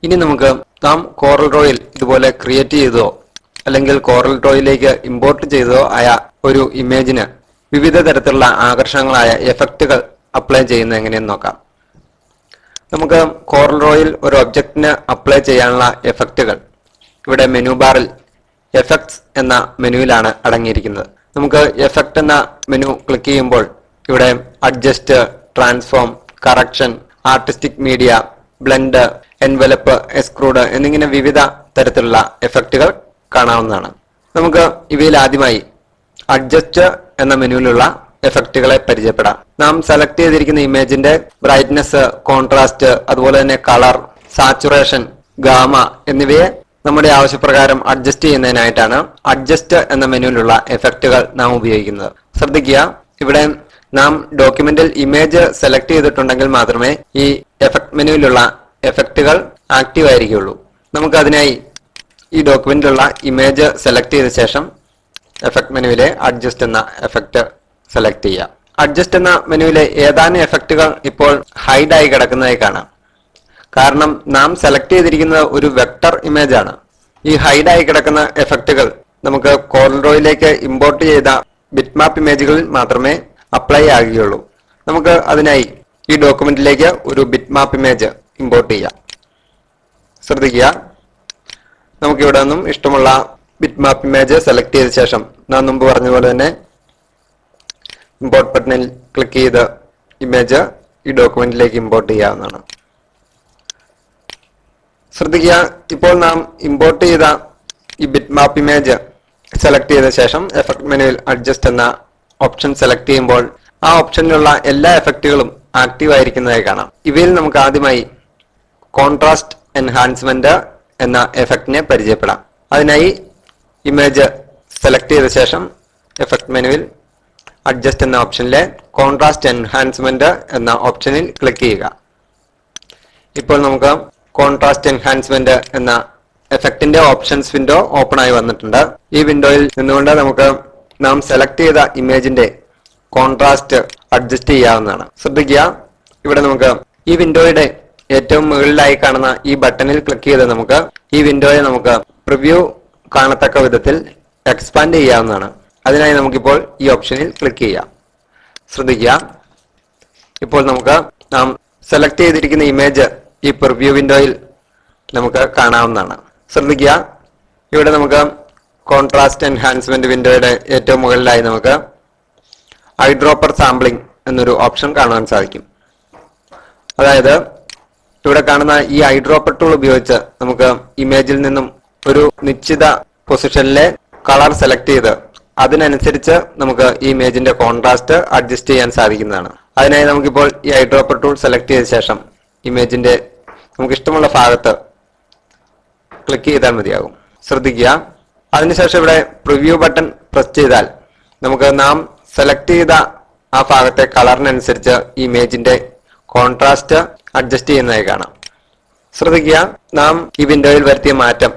ഇനി നമുക്ക് നാം കോറൽ ഡ്രോയിൽ ഇതുപോലെ ക്രിയേറ്റ് ചെയ്തതോ അല്ലെങ്കിൽ കോറൽ ഡ്രോയിലേക്ക് ഇമ്പോർട്ട് ചെയ്തതോ ആയ ഒരു ഇമേജിന് വിവിധ തരത്തിലുള്ള ആകർഷണങ്ങളായ എഫക്റ്റുകൾ അപ്ലൈ ചെയ്യുന്നത് എങ്ങനെയെന്ന് നോക്കാം നമുക്ക് കോറൽ ഡ്രോയിൽ ഒരു ഒബ്ജക്റ്റിന് അപ്ലൈ ചെയ്യാനുള്ള എഫക്റ്റുകൾ ഇവിടെ മെനു ബാറിൽ എഫക്ട്സ് എന്ന മെനുവിലാണ് അടങ്ങിയിരിക്കുന്നത് നമുക്ക് എഫക്റ്റ് എന്ന മെനു ക്ലിക്ക് ചെയ്യുമ്പോൾ ഇവിടെ adjust transform correction artistic media blend envelope extrude എന്നിങ്ങനെ വിവിധ തരത്തിലുള്ള എഫക്റ്റുകൾ കാണാവുന്നതാണ് നമുക്ക് ഇവയിൽ ആദ്യമായി അഡ്ജസ്റ്റ് എന്ന മെനുവിലുള്ള എഫക്റ്റുകളെ പരിചയപ്പെടാം നാം സെലക്ട് ചെയ്തിരിക്കുന്ന ഇമേജിന്റെ ബ്രൈറ്റ്നെസ് കോൺട്രാസ്റ്റ് അതുപോലെ തന്നെ കളർ സാച്ചുറേഷൻ ഗാമ എന്നിവയെ നമ്മുടെ ആവശ്യപ്രകാരം അഡ്ജസ്റ്റ് ചെയ്യുന്നതിനായിട്ടാണ് അഡ്ജസ്റ്റ് എന്ന മെനുവിലുള്ള എഫക്റ്റുകൾ നാം ഉപയോഗിക്കുന്നത് ശ്രദ്ധിക്കുക ഇവിടെ നാം ഡോക്യുമെന്റിൽ ഇമേജ് സെലക്ട് ചെയ്തിട്ടുണ്ടെങ്കിൽ മാത്രമേ ഈ എഫക്ട് മെനുവിലുള്ള എഫക്റ്റുകൾ ആക്റ്റീവ് ആയിരിക്കുള്ളൂ നമുക്ക് അതിനായി ഈ ഡോക്യുമെന്റിലുള്ള ഇമേജ് സെലക്ട് ചെയ്ത ശേഷം എഫക്ട് മെനുവിലെ അഡ്ജസ്റ്റ് എന്ന എഫക്റ്റ് സെലക്ട് ചെയ്യാം അഡ്ജസ്റ്റ് എന്ന മെനുവിലെ ഏതാനും എഫക്റ്റുകൾ ഇപ്പോൾ ഹൈഡ് ആയി കിടക്കുന്നതായി കാണാം കാരണം നാം സെലക്ട് ചെയ്തിരിക്കുന്നത് ഒരു വെക്ടർ ഇമേജ് ആണ് ഈ ഹൈഡ് ആയി കിടക്കുന്ന എഫക്റ്റുകൾ നമുക്ക് കോർഡ്രോയിലേക്ക് ഇമ്പോർട്ട് ചെയ്ത ബിറ്റ്മാപ്പ് ഇമേജുകളിൽ മാത്രമേ അപ്ലൈ ആകുകയുള്ളൂ നമുക്ക് അതിനായി ഈ ഡോക്യുമെന്റിലേക്ക് ഒരു ബിറ്റ്മാപ്പ് ഇമേജ് ഇമ്പോർട്ട് ചെയ്യാം ശ്രദ്ധിക്കുക നമുക്ക് ഇവിടെ നിന്നും ഇഷ്ടമുള്ള ബിറ്റ്മാപ്പ് ഇമേജ് സെലക്ട് ചെയ്ത ശേഷം നാം മുമ്പ് പറഞ്ഞ പോലെ തന്നെ ഇമ്പോർട്ട് ബട്ടണിൽ ക്ലിക്ക് ചെയ്ത് ഇമേജ് ഈ ഡോക്യുമെന്റിലേക്ക് ഇമ്പോർട്ട് ചെയ്യാവുന്നതാണ് ശ്രദ്ധിക്കുക ഇപ്പോൾ നാം ഇമ്പോർട്ട് ചെയ്ത ഈ ബിറ്റ്മാപ്പ് ഇമേജ് സെലക്ട് ചെയ്ത ശേഷം എഫക്ട് മെനുവിൽ അഡ്ജസ്റ്റ് എന്ന ഓപ്ഷൻ സെലക്ട് ചെയ്യുമ്പോൾ ആ ഓപ്ഷനിലുള്ള എല്ലാ എഫക്റ്റുകളും ആക്റ്റീവ് ആയിരിക്കുന്നതായി കാണാം ഇവയിൽ നമുക്ക് ആദ്യമായി കോൺട്രാസ്റ്റ് എൻഹാൻസ്മെന്റ് എന്ന എഫക്റ്റിനെ പരിചയപ്പെടാം അതിനായി ഇമേജ് സെലക്ട് ചെയ്ത ശേഷം എഫക്ട് മെനുവിൽ അഡ്ജസ്റ്റ് എന്ന ഓപ്ഷനിലെ കോൺട്രാസ്റ്റ് എൻഹാൻസ്മെന്റ് എന്ന ഓപ്ഷനിൽ ക്ലിക്ക് ചെയ്യുക ഇപ്പോൾ നമുക്ക് കോൺട്രാസ്റ്റ് എൻഹാൻസ്മെന്റ് എന്ന എഫക്റ്റിന്റെ ഓപ്ഷൻസ് വിൻഡോ ഓപ്പൺ ആയി വന്നിട്ടുണ്ട് ഈ വിൻഡോയിൽ നിന്നുകൊണ്ട് നമുക്ക് നാം സെലക്ട് ചെയ്ത ഇമേജിന്റെ കോൺട്രാസ്റ്റ് അഡ്ജസ്റ്റ് ചെയ്യാവുന്നതാണ് ശ്രദ്ധിക്കുക ഇവിടെ നമുക്ക് ഈ വിൻഡോയുടെ ഏറ്റവും മുകളിലായി കാണുന്ന ഈ ബട്ടണിൽ ക്ലിക്ക് ചെയ്ത് നമുക്ക് ഈ വിൻഡോയെ നമുക്ക് പ്രിവ്യൂ കാണത്തക്ക വിധത്തിൽ എക്സ്പാൻഡ് ചെയ്യാവുന്നതാണ് അതിനായി നമുക്കിപ്പോൾ ഈ ഓപ്ഷനിൽ ക്ലിക്ക് ചെയ്യാം ശ്രദ്ധിക്കുക ഇപ്പോൾ നമുക്ക് നാം സെലക്ട് ചെയ്തിരിക്കുന്ന ഇമേജ് ഈ പ്രിവ്യൂ വിൻഡോയിൽ നമുക്ക് കാണാവുന്നതാണ് ശ്രദ്ധിക്കുക ഇവിടെ നമുക്ക് കോൺട്രാസ്റ്റ് എൻഹാൻസ്മെന്റ് വിൻഡോയുടെ ഏറ്റവും മുകളിലായി നമുക്ക് ഐഡ്രോപ്പർ സാമ്പിളിംഗ് എന്നൊരു ഓപ്ഷൻ കാണാൻ സാധിക്കും അതായത് ഇവിടെ കാണുന്ന ഈ ഐഡ്രോപ്പർ ടൂൾ ഉപയോഗിച്ച് നമുക്ക് ഇമേജിൽ നിന്നും ഒരു നിശ്ചിത പൊസിഷനിലെ കളർ സെലക്ട് ചെയ്ത് അതിനനുസരിച്ച് നമുക്ക് ഈ ഇമേജിന്റെ കോൺട്രാസ്റ്റ് അഡ്ജസ്റ്റ് ചെയ്യാൻ സാധിക്കുന്നതാണ് അതിനായി നമുക്കിപ്പോൾ ഈ ഐഡ്രോപ്പർ ടൂൾ സെലക്ട് ചെയ്ത ശേഷം ഇമേജിന്റെ നമുക്ക് ഇഷ്ടമുള്ള ഭാഗത്ത് ക്ലിക്ക് ചെയ്താൽ മതിയാകും ശ്രദ്ധിക്കുക അതിനുശേഷം ഇവിടെ പ്രിവ്യൂ ബട്ടൺ പ്രസ് ചെയ്താൽ നമുക്ക് നാം സെലക്ട് ചെയ്ത ആ ഭാഗത്തെ കളറിനനുസരിച്ച് ഈ ഇമേജിന്റെ കോൺട്രാസ്റ്റ് അഡ്ജസ്റ്റ് ചെയ്യുന്നതായി കാണാം ശ്രദ്ധിക്കുക നാം ഈ വിൻഡോയിൽ വരുത്തിയ മാറ്റം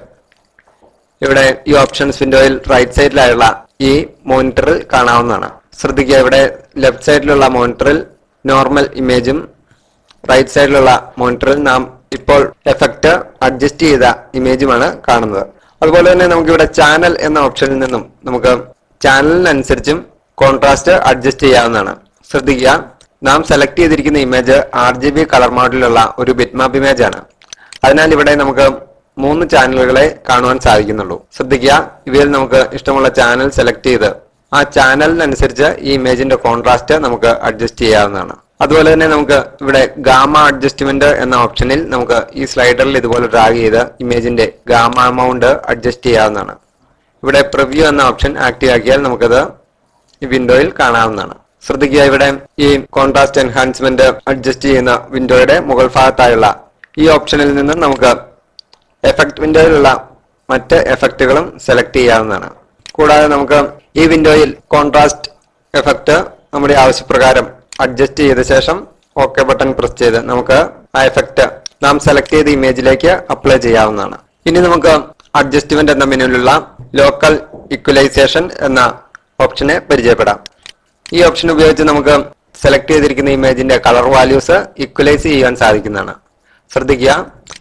ഇവിടെ ഈ ഓപ്ഷൻസ് വിൻഡോയിൽ റൈറ്റ് സൈഡിലായുള്ള ഈ മോണിറ്ററിൽ കാണാവുന്നതാണ് ശ്രദ്ധിക്കുക ഇവിടെ ലെഫ്റ്റ് സൈഡിലുള്ള മോണിറ്ററിൽ നോർമൽ ഇമേജും റൈറ്റ് സൈഡിലുള്ള മോണിറ്ററിൽ നാം ഇപ്പോൾ എഫക്റ്റ് അഡ്ജസ്റ്റ് ചെയ്ത ഇമേജുമാണ് കാണുന്നത് അതുപോലെ തന്നെ നമുക്ക് ഇവിടെ ചാനൽ എന്ന ഓപ്ഷനിൽ നിന്നും നമുക്ക് ചാനലിനനുസരിച്ചും കോൺട്രാസ്റ്റ് അഡ്ജസ്റ്റ് ചെയ്യാവുന്നതാണ് ശ്രദ്ധിക്കുക നാം സെലക്ട് ചെയ്തിരിക്കുന്ന image R G B colour മോഡലുള്ള ഒരു ബിറ്റ്മാപ്പ് ഇമേജ് ആണ് അതിനാൽ ഇവിടെ നമുക്ക് മൂന്ന് ചാനലുകളെ കാണുവാൻ സാധിക്കുന്നുള്ളൂ ശ്രദ്ധിക്കുക ഇവയിൽ നമുക്ക് ഇഷ്ടമുള്ള ചാനൽ സെലക്ട് ചെയ്ത് ആ ചാനലിനനുസരിച്ച് ഈ ഇമേജിന്റെ കോൺട്രാസ്റ്റ് നമുക്ക് അഡ്ജസ്റ്റ് ചെയ്യാവുന്നതാണ് അതുപോലെ തന്നെ നമുക്ക് ഇവിടെ ഗാമ അഡ്ജസ്റ്റ്മെന്റ് എന്ന ഓപ്ഷനിൽ നമുക്ക് ഈ സ്ലൈഡറിൽ ഇതുപോലെ ഡ്രാഗ് ചെയ്ത് ഇമേജിന്റെ ഗാമ എമൗണ്ട് അഡ്ജസ്റ്റ് ചെയ്യാവുന്നതാണ് ഇവിടെ പ്രിവ്യൂ എന്ന ഓപ്ഷൻ ആക്റ്റീവ് ആക്കിയാൽ നമുക്കത് ഈ വിൻഡോയിൽ കാണാവുന്നതാണ് ശ്രദ്ധിക്കുക ഇവിടെ ഈ കോൺട്രാസ്റ്റ് എൻഹാൻസ്മെന്റ് അഡ്ജസ്റ്റ് ചെയ്യുന്ന വിൻഡോയുടെ മുകൾ ഭാഗത്തായുള്ള ഈ ഓപ്ഷനിൽ നിന്ന് നമുക്ക് എഫക്ട് വിൻഡോയിലുള്ള മറ്റ് എഫക്റ്റുകളും സെലക്ട് ചെയ്യാവുന്നതാണ് കൂടാതെ നമുക്ക് ഈ വിൻഡോയിൽ കോൺട്രാസ്റ്റ് എഫക്റ്റ് നമ്മുടെ ആവശ്യപ്രകാരം അഡ്ജസ്റ്റ് ചെയ്ത ശേഷം ഓക്കെ ബട്ടൺ പ്രസ് ചെയ്ത് നമുക്ക് ആ എഫക്റ്റ് നാം സെലക്ട് ചെയ്ത ഇമേജിലേക്ക് അപ്ലൈ ചെയ്യാവുന്നതാണ് ഇനി നമുക്ക് അഡ്ജസ്റ്റ്മെന്റ് എന്ന മെനുവിലുള്ള ലോക്കൽ ഇക്വലൈസേഷൻ എന്ന ഓപ്ഷനെ പരിചയപ്പെടാം ഈ ഓപ്ഷൻ ഉപയോഗിച്ച് നമുക്ക് സെലക്ട് ചെയ്തിരിക്കുന്ന ഇമേജിന്റെ കളർ വാല്യൂസ് ഇക്വലൈസ് ചെയ്യാൻ സാധിക്കുന്നതാണ് ശ്രദ്ധിക്കുക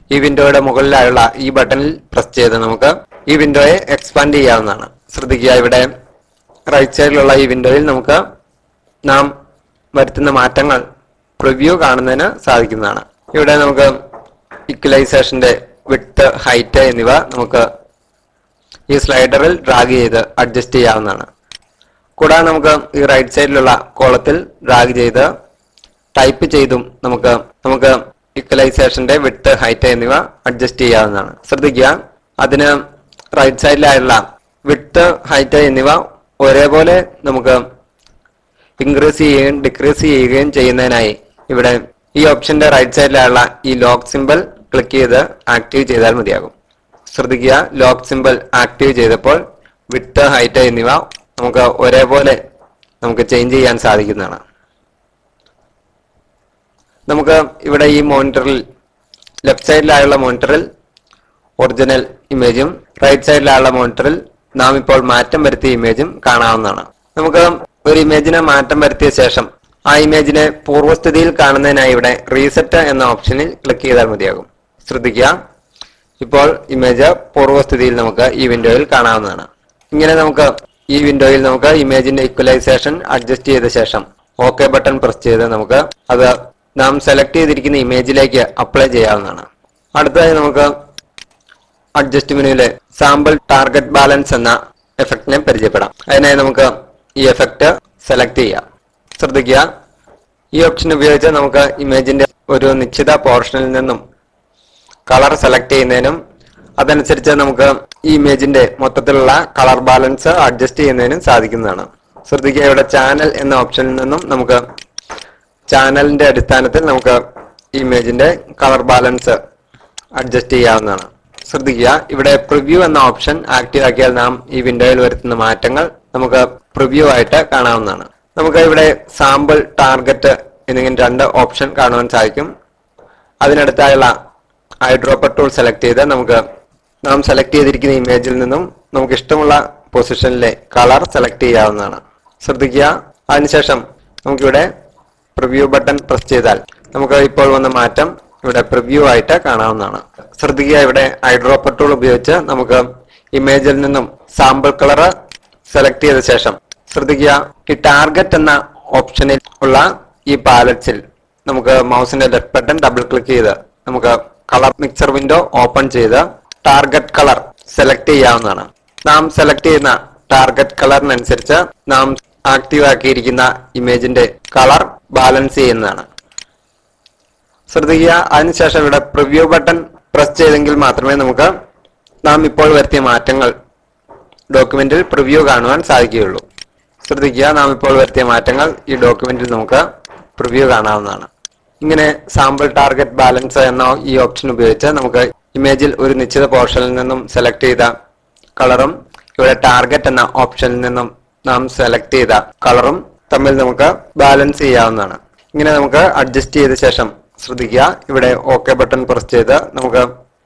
ഈ വിൻഡോയുടെ മുകളിലായുള്ള ഈ ബട്ടണിൽ പ്രസ് ചെയ്ത് നമുക്ക് ഈ വിൻഡോയെ എക്സ്പാൻഡ് ചെയ്യാവുന്നതാണ് ശ്രദ്ധിക്കുക ഇവിടെ റൈറ്റ് സൈഡിലുള്ള ഈ വിൻഡോയിൽ നമുക്ക് നാം വരുത്തുന്ന മാറ്റങ്ങൾ പ്രിവ്യൂ കാണുന്നതിന് സാധിക്കുന്നതാണ് ഇവിടെ നമുക്ക് ഇക്വലൈസേഷന്റെ വിട്ട് ഹൈറ്റ് എന്നിവ നമുക്ക് ഈ സ്ലൈഡറിൽ ഡ്രാഗ് ചെയ്ത് അഡ്ജസ്റ്റ് ചെയ്യാവുന്നതാണ് കൂടാതെ നമുക്ക് ഈ റൈറ്റ് സൈഡിലുള്ള കോളത്തിൽ ഡ്രാഗ് ചെയ്ത് ടൈപ്പ് ചെയ്തും നമുക്ക് നമുക്ക് ഇക്വലൈസേഷന്റെ വിട്ട് ഹൈറ്റ് എന്നിവ അഡ്ജസ്റ്റ് ചെയ്യാവുന്നതാണ് ശ്രദ്ധിക്കുക അതിന് റൈറ്റ് സൈഡിലായുള്ള വിട്ട് ഹൈറ്റ് എന്നിവ ഒരേപോലെ നമുക്ക് ഇൻക്രീസ് ചെയ്യുകയും ഡിക്രീസ് ചെയ്യുകയും ചെയ്യുന്നതിനായി ഇവിടെ ഈ ഓപ്ഷന്റെ റൈറ്റ് സൈഡിലുള്ള ഈ ലോക്ക് സിമ്പിൾ ക്ലിക്ക് ചെയ്ത് ആക്റ്റീവ് ചെയ്താൽ മതിയാകും ശ്രദ്ധിക്കുക ലോക്ക് സിമ്പിൾ ആക്റ്റീവ് ചെയ്തപ്പോൾ വിട്ട് ഹൈറ്റ് എന്നിവ നമുക്ക് ഒരേപോലെ നമുക്ക് ചേഞ്ച് ചെയ്യാൻ സാധിക്കുന്നതാണ് നമുക്ക് ഇവിടെ ഈ മോണിറ്ററിൽ ലെഫ്റ്റ് സൈഡിലായുള്ള മോണിറ്ററിൽ ഒറിജിനൽ ഇമേജും റൈറ്റ് സൈഡിലുള്ള മോണിറ്ററിൽ നാം ഇപ്പോൾ മാറ്റം വരുത്തിയ ഇമേജും കാണാവുന്നതാണ് നമുക്ക് ഒരു ഇമേജിനെ മാറ്റം വരുത്തിയ ശേഷം ആ ഇമേജിനെ പൂർവ്വസ്ഥിതിയിൽ കാണുന്നതിനായി ഇവിടെ റീസെറ്റ് എന്ന ഓപ്ഷനിൽ ക്ലിക്ക് ചെയ്താൽ മതിയാകും ശ്രദ്ധിക്കുക ഇപ്പോൾ ഇമേജ് പൂർവ്വസ്ഥിതിയിൽ നമുക്ക് ഈ വിൻഡോയിൽ കാണാവുന്നതാണ് ഇങ്ങനെ നമുക്ക് ഈ വിൻഡോയിൽ നമുക്ക് ഇമേജിന്റെ ഇക്വലൈസേഷൻ അഡ്ജസ്റ്റ് ചെയ്ത ശേഷം ഓക്കെ ബട്ടൺ പ്രസ് ചെയ്ത് നമുക്ക് അത് നാം സെലക്ട് ചെയ്തിരിക്കുന്ന ഇമേജിലേക്ക് അപ്ലൈ ചെയ്യാവുന്നതാണ് അടുത്തതായി നമുക്ക് അഡ്ജസ്റ്റ് മെനുവിലെ സാമ്പിൾ ടാർഗറ്റ് ബാലൻസ് എന്ന എഫക്റ്റിനെ പരിചയപ്പെടാം അതിനായി നമുക്ക് ഈ എഫക്റ്റ് സെലക്ട് ചെയ്യാം ശ്രദ്ധിക്കുക ഈ ഓപ്ഷൻ ഉപയോഗിച്ച് നമുക്ക് ഇമേജിന്റെ ഒരു നിശ്ചിത പോർഷനിൽ നിന്നും കളർ സെലക്ട് ചെയ്യുന്നതിനും അതനുസരിച്ച് നമുക്ക് ഈ ഇമേജിന്റെ മൊത്തത്തിലുള്ള കളർ ബാലൻസ് അഡ്ജസ്റ്റ് ചെയ്യുന്നതിനും സാധിക്കുന്നതാണ് ശ്രദ്ധിക്കുക ഇവിടെ ചാനൽ എന്ന ഓപ്ഷനിൽ നിന്നും നമുക്ക് ചാനലിന്റെ അടിസ്ഥാനത്തിൽ നമുക്ക് ഈ ഇമേജിന്റെ കളർ ബാലൻസ് അഡ്ജസ്റ്റ് ചെയ്യാവുന്നതാണ് ശ്രദ്ധിക്കുക ഇവിടെ പ്രിവ്യൂ എന്ന ഓപ്ഷൻ ആക്റ്റീവ് ആക്കിയാൽ നാം ഈ വിൻഡോയിൽ വരുത്തുന്ന മാറ്റങ്ങൾ നമുക്ക് പ്രിവ്യൂ ആയിട്ട് കാണാവുന്നതാണ് നമുക്ക് ഇവിടെ സാമ്പിൾ ടാർഗറ്റ് എന്നിങ്ങനെ രണ്ട് ഓപ്ഷൻ കാണുവാൻ സാധിക്കും അതിനടുത്തായുള്ള ഐഡ്രോപ്പർ ടൂൾ സെലക്ട് ചെയ്ത് നമുക്ക് നാം സെലക്ട് ചെയ്തിരിക്കുന്ന ഇമേജിൽ നിന്നും നമുക്ക് ഇഷ്ടമുള്ള പൊസിഷനിലെ കളർ സെലക്ട് ചെയ്യാവുന്നതാണ് ശ്രദ്ധിക്കുക അതിനുശേഷം നമുക്കിവിടെ പ്രിവ്യൂ ബട്ടൺ പ്രസ് ചെയ്താൽ നമുക്ക് ഇപ്പോൾ വന്ന മാറ്റം ഇവിടെ പ്രിവ്യൂ ആയിട്ട് കാണാവുന്നതാണ് ശ്രദ്ധിക്കുക ഇവിടെ ഐഡ്രോപ്പർ ടൂൾ ഉപയോഗിച്ച് നമുക്ക് ഇമേജിൽ നിന്നും സാമ്പിൾ കളർ സെലക്ട് ചെയ്ത ശേഷം ശ്രദ്ധിക്കുക ഈ ടാർഗറ്റ് എന്ന ഓപ്ഷനിൽ ഉള്ള ഈ പാലറ്റ്സിൽ നമുക്ക് മൗസിന്റെ ലെഫ്റ്റ് ബട്ടൺ ഡബിൾ ക്ലിക്ക് ചെയ്ത് നമുക്ക് കളർ മിക്സർ വിൻഡോ ഓപ്പൺ ചെയ്ത് ടാർഗറ്റ് കളർ സെലക്ട് ചെയ്യാവുന്നതാണ് നാം സെലക്ട് ചെയ്യുന്ന ടാർഗറ്റ് കളറിനനുസരിച്ച് നാം ആക്റ്റീവ് ആക്കിയിരിക്കുന്ന ഇമേജിന്റെ കളർ ബാലൻസ് ചെയ്യുന്നതാണ് ശ്രദ്ധിക്കുക അതിനുശേഷം ഇവിടെ പ്രിവ്യൂ ബട്ടൺ പ്രസ് ചെയ്തെങ്കിൽ മാത്രമേ നമുക്ക് നാം ഇപ്പോൾ വരുത്തിയ മാറ്റങ്ങൾ ഡോക്യുമെന്റിൽ പ്രിവ്യൂ കാണുവാൻ സാധിക്കുകയുള്ളൂ ശ്രദ്ധിക്കുക നാം ഇപ്പോൾ വരുത്തിയ മാറ്റങ്ങൾ ഈ ഡോക്യുമെന്റിൽ നമുക്ക് പ്രിവ്യൂ കാണാവുന്നതാണ് ഇങ്ങനെ സാമ്പിൾ ടാർഗറ്റ് ബാലൻസ് എന്ന ഈ ഓപ്ഷൻ ഉപയോഗിച്ച് നമുക്ക് ഇമേജിൽ ഒരു നിശ്ചിത പോർഷനിൽ നിന്നും സെലക്ട് ചെയ്ത കളറും ഇവിടെ ടാർഗറ്റ് എന്ന ഓപ്ഷനിൽ നിന്നും നാം സെലക്ട് ചെയ്ത കളറും തമ്മിൽ നമുക്ക് ബാലൻസ് ചെയ്യാവുന്നതാണ് ഇങ്ങനെ നമുക്ക് അഡ്ജസ്റ്റ് ചെയ്ത ശേഷം ശ്രദ്ധിക്കുക ഇവിടെ ഓക്കെ ബട്ടൺ പ്രസ് ചെയ്ത് നമുക്ക്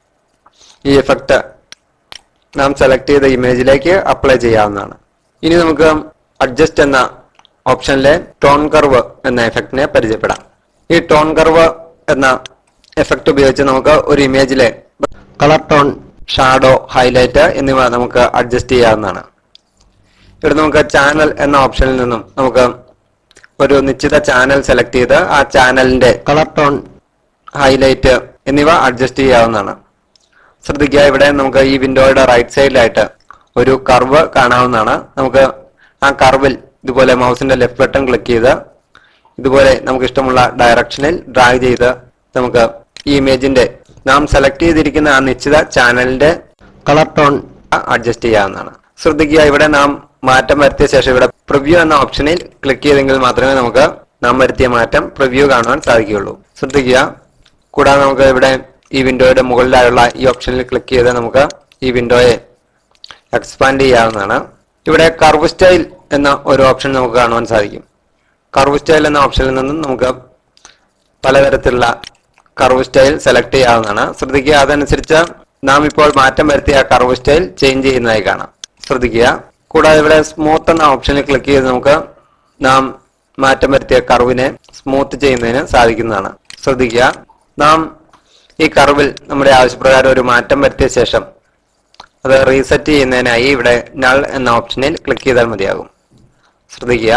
ഈ എഫക്റ്റ് നാം സെലക്ട് ചെയ്ത ഇമേജിലേക്ക് അപ്ലൈ ചെയ്യാവുന്നതാണ് ഇനി നമുക്ക് അഡ്ജസ്റ്റ് എന്ന ഓപ്ഷനിലെ ടോൺ കർവ് എന്ന എഫക്റ്റിനെ പരിചയപ്പെടാം ഈ ടോൺ കർവ് എന്ന എഫക്റ്റ് ഉപയോഗിച്ച് നമുക്ക് ഒരു ഇമേജിലെ കളർ ടോൺ ഷാഡോ ഹൈലൈറ്റ് എന്നിവ നമുക്ക് അഡ്ജസ്റ്റ് ചെയ്യാവുന്നതാണ് ഇവിടെ നമുക്ക് ചാനൽ എന്ന ഓപ്ഷനിൽ നിന്നും നമുക്ക് ഒരു നിശ്ചിത ചാനൽ സെലക്ട് ചെയ്ത് ആ ചാനലിന്റെ കളർ ടോൺ ഹൈലൈറ്റ് എന്നിവ അഡ്ജസ്റ്റ് ചെയ്യാവുന്നതാണ് ശ്രദ്ധിക്കുക ഇവിടെ നമുക്ക് ഈ വിൻഡോയുടെ റൈറ്റ് സൈഡിലായിട്ട് ഒരു കർവ് കാണാവുന്നതാണ് നമുക്ക് ആ കർവിൽ ഇതുപോലെ മൗസിന്റെ ലെഫ്റ്റ് ബട്ടൺ ക്ലിക്ക് ചെയ്ത് ഇതുപോലെ നമുക്ക് ഇഷ്ടമുള്ള ഡയറക്ഷനിൽ ഡ്രാഗ് ചെയ്ത് നമുക്ക് ഈ ഇമേജിന്റെ നാം സെലക്ട് ചെയ്തിരിക്കുന്ന ആ നിശ്ചിത ചാനലിന്റെ കളർ ടോൺ അഡ്ജസ്റ്റ് ചെയ്യാവുന്നതാണ് ശ്രദ്ധിക്കുക ഇവിടെ നാം മാറ്റം വരുത്തിയ ശേഷം ഇവിടെ പ്രിവ്യൂ എന്ന ഓപ്ഷനിൽ ക്ലിക്ക് ചെയ്തെങ്കിൽ മാത്രമേ നമുക്ക് നാം വരുത്തിയ മാറ്റം പ്രിവ്യൂ കാണുവാൻ സാധിക്കുകയുള്ളൂ ശ്രദ്ധിക്കുക കൂടാതെ നമുക്ക് ഇവിടെ ഈ വിൻഡോയുടെ മുകളിലായുള്ള ഈ ഓപ്ഷനിൽ ക്ലിക്ക് ചെയ്ത് നമുക്ക് ഈ വിൻഡോയെ എക്സ്പാൻഡ് ചെയ്യാവുന്നതാണ് ഇവിടെ കർവ് സ്റ്റൈൽ എന്ന ഒരു ഓപ്ഷൻ നമുക്ക് കാണുവാൻ സാധിക്കും കർവ് സ്റ്റൈൽ എന്ന ഓപ്ഷനിൽ നിന്നും നമുക്ക് പലതരത്തിലുള്ള കർവ് സ്റ്റൈൽ സെലക്ട് ചെയ്യാവുന്നതാണ് ശ്രദ്ധിക്കുക അതനുസരിച്ച് നാം ഇപ്പോൾ മാറ്റം വരുത്തിയ ആ കർവ് സ്റ്റൈൽ ചേഞ്ച് ചെയ്യുന്നതായി കാണാം ശ്രദ്ധിക്കുക കൂടാതെ ഇവിടെ സ്മൂത്ത് എന്ന ഓപ്ഷനിൽ ക്ലിക്ക് ചെയ്ത് നമുക്ക് നാം മാറ്റം വരുത്തിയ കർവിനെ സ്മൂത്ത് ചെയ്യുന്നതിന് സാധിക്കുന്നതാണ് ശ്രദ്ധിക്കുക നാം ഈ കർവിൽ നമ്മുടെ ആവശ്യപ്രകാരം ഒരു മാറ്റം വരുത്തിയ ശേഷം അത് റീസെറ്റ് ചെയ്യുന്നതിനായി ഇവിടെ നൾ എന്ന ഓപ്ഷനിൽ ക്ലിക്ക് ചെയ്താൽ മതിയാകും ശ്രദ്ധിക്കുക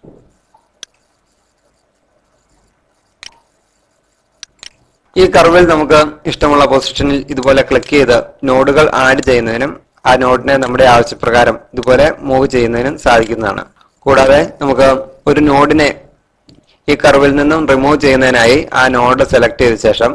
ഈ കർവിൽ നമുക്ക് ഇഷ്ടമുള്ള പൊസിഷനിൽ ഇതുപോലെ ക്ലിക്ക് ചെയ്ത് നോഡുകൾ ആഡ് ചെയ്യുന്നതിനും ആ നോഡിനെ നമ്മുടെ ആവശ്യപ്രകാരം ഇതുപോലെ മൂവ് ചെയ്യുന്നതിനും സാധിക്കുന്നതാണ് കൂടാതെ നമുക്ക് ഒരു നോഡിനെ ഈ കർവിൽ നിന്നും റിമൂവ് ചെയ്യുന്നതിനായി ആ നോഡ് സെലക്ട് ചെയ്ത ശേഷം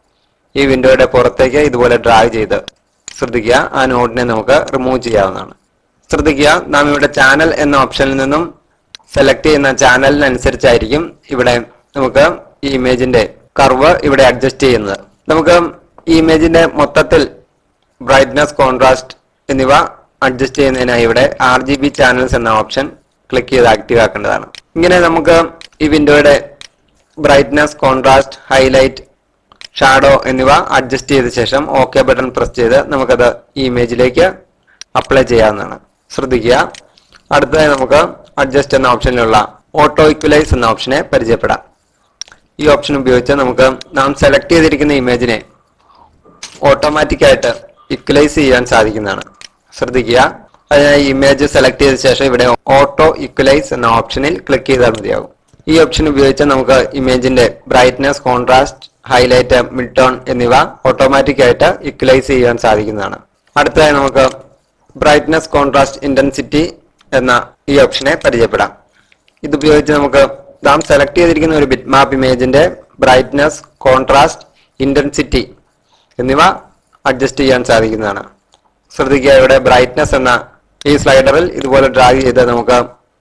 ഈ വിൻഡോയുടെ പുറത്തേക്ക് ഇതുപോലെ ഡ്രാഗ് ചെയ്ത് ശ്രദ്ധിക്കുക ആ നോഡിനെ നമുക്ക് റിമൂവ് ചെയ്യാവുന്നതാണ് ശ്രദ്ധിക്കുക നാം ഇവിടെ ചാനൽ എന്ന ഓപ്ഷനിൽ നിന്നും സെലക്ട് ചെയ്യുന്ന ചാനലിനനുസരിച്ചായിരിക്കും ഇവിടെ നമുക്ക് ഈ ഇമേജിന്റെ കർവ് ഇവിടെ അഡ്ജസ്റ്റ് ചെയ്യുന്നത് നമുക്ക് ഈ ഇമേജിന്റെ മൊത്തത്തിൽ ബ്രൈറ്റ്നസ് കോൺട്രാസ്റ്റ് എന്നിവ അഡ്ജസ്റ്റ് ചെയ്യുന്നതിനായി ഇവിടെ ആർ ജി ബി ചാനൽസ് എന്ന ഓപ്ഷൻ ക്ലിക്ക് ചെയ്ത് ആക്റ്റീവ് ആക്കേണ്ടതാണ് ഇങ്ങനെ നമുക്ക് ഈ വിൻഡോയുടെ ബ്രൈറ്റ്നസ് കോൺട്രാസ്റ്റ് ഹൈലൈറ്റ് ഷാഡോ എന്നിവ അഡ്ജസ്റ്റ് ചെയ്ത ശേഷം ഓക്കെ ബട്ടൺ പ്രസ് ചെയ്ത് നമുക്കത് ഈ ഇമേജിലേക്ക് അപ്ലൈ ചെയ്യാവുന്നതാണ് ശ്രദ്ധിക്കുക അടുത്തതായി നമുക്ക് അഡ്ജസ്റ്റ് എന്ന ഓപ്ഷനിലുള്ള ഓട്ടോ ഇക്വലൈസ് എന്ന ഓപ്ഷനെ പരിചയപ്പെടാം ഈ ഓപ്ഷൻ ഉപയോഗിച്ച് നമുക്ക് നാം സെലക്ട് ചെയ്തിരിക്കുന്ന ഇമേജിനെ ഓട്ടോമാറ്റിക് ആയിട്ട് ഇക്വലൈസ് ചെയ്യാൻ സാധിക്കുന്നതാണ് ശ്രദ്ധിക്കുക അതിനായി ഇമേജ് സെലക്ട് ചെയ്ത ശേഷം ഇവിടെ ഓട്ടോ ഇക്വലൈസ് എന്ന ഓപ്ഷനിൽ ക്ലിക്ക് ചെയ്താൽ മതിയാകും ഈ ഓപ്ഷൻ ഉപയോഗിച്ച് നമുക്ക് ഇമേജിന്റെ brightness contrast highlight mid tone എന്നിവ ഓട്ടോമാറ്റിക് ആയിട്ട് ഇക്വലൈസ് ചെയ്യാൻ സാധിക്കുന്നതാണ് അടുത്തതായി നമുക്ക് ബ്രൈറ്റ്നസ് കോൺട്രാസ്റ്റ് ഇന്റൻസിറ്റി എന്ന ഈ ഓപ്ഷനെ പരിചയപ്പെടാം ഇതുപയോഗിച്ച് നമുക്ക് നാം സെലക്ട് ചെയ്തിരിക്കുന്ന ഒരു ബിറ്റ് മാപ്പ് ഇമേജിന്റെ ബ്രൈറ്റ്നസ് കോൺട്രാസ്റ്റ് ഇന്റൻസിറ്റി എന്നിവ അഡ്ജസ്റ്റ് ചെയ്യാൻ സാധിക്കുന്നതാണ് ശ്രദ്ധിക്കുക ഇവിടെ ബ്രൈറ്റ്നസ് എന്ന ഈ സ്ലൈഡറിൽ ഇതുപോലെ ഡ്രാഗ് ചെയ്ത് നമുക്ക്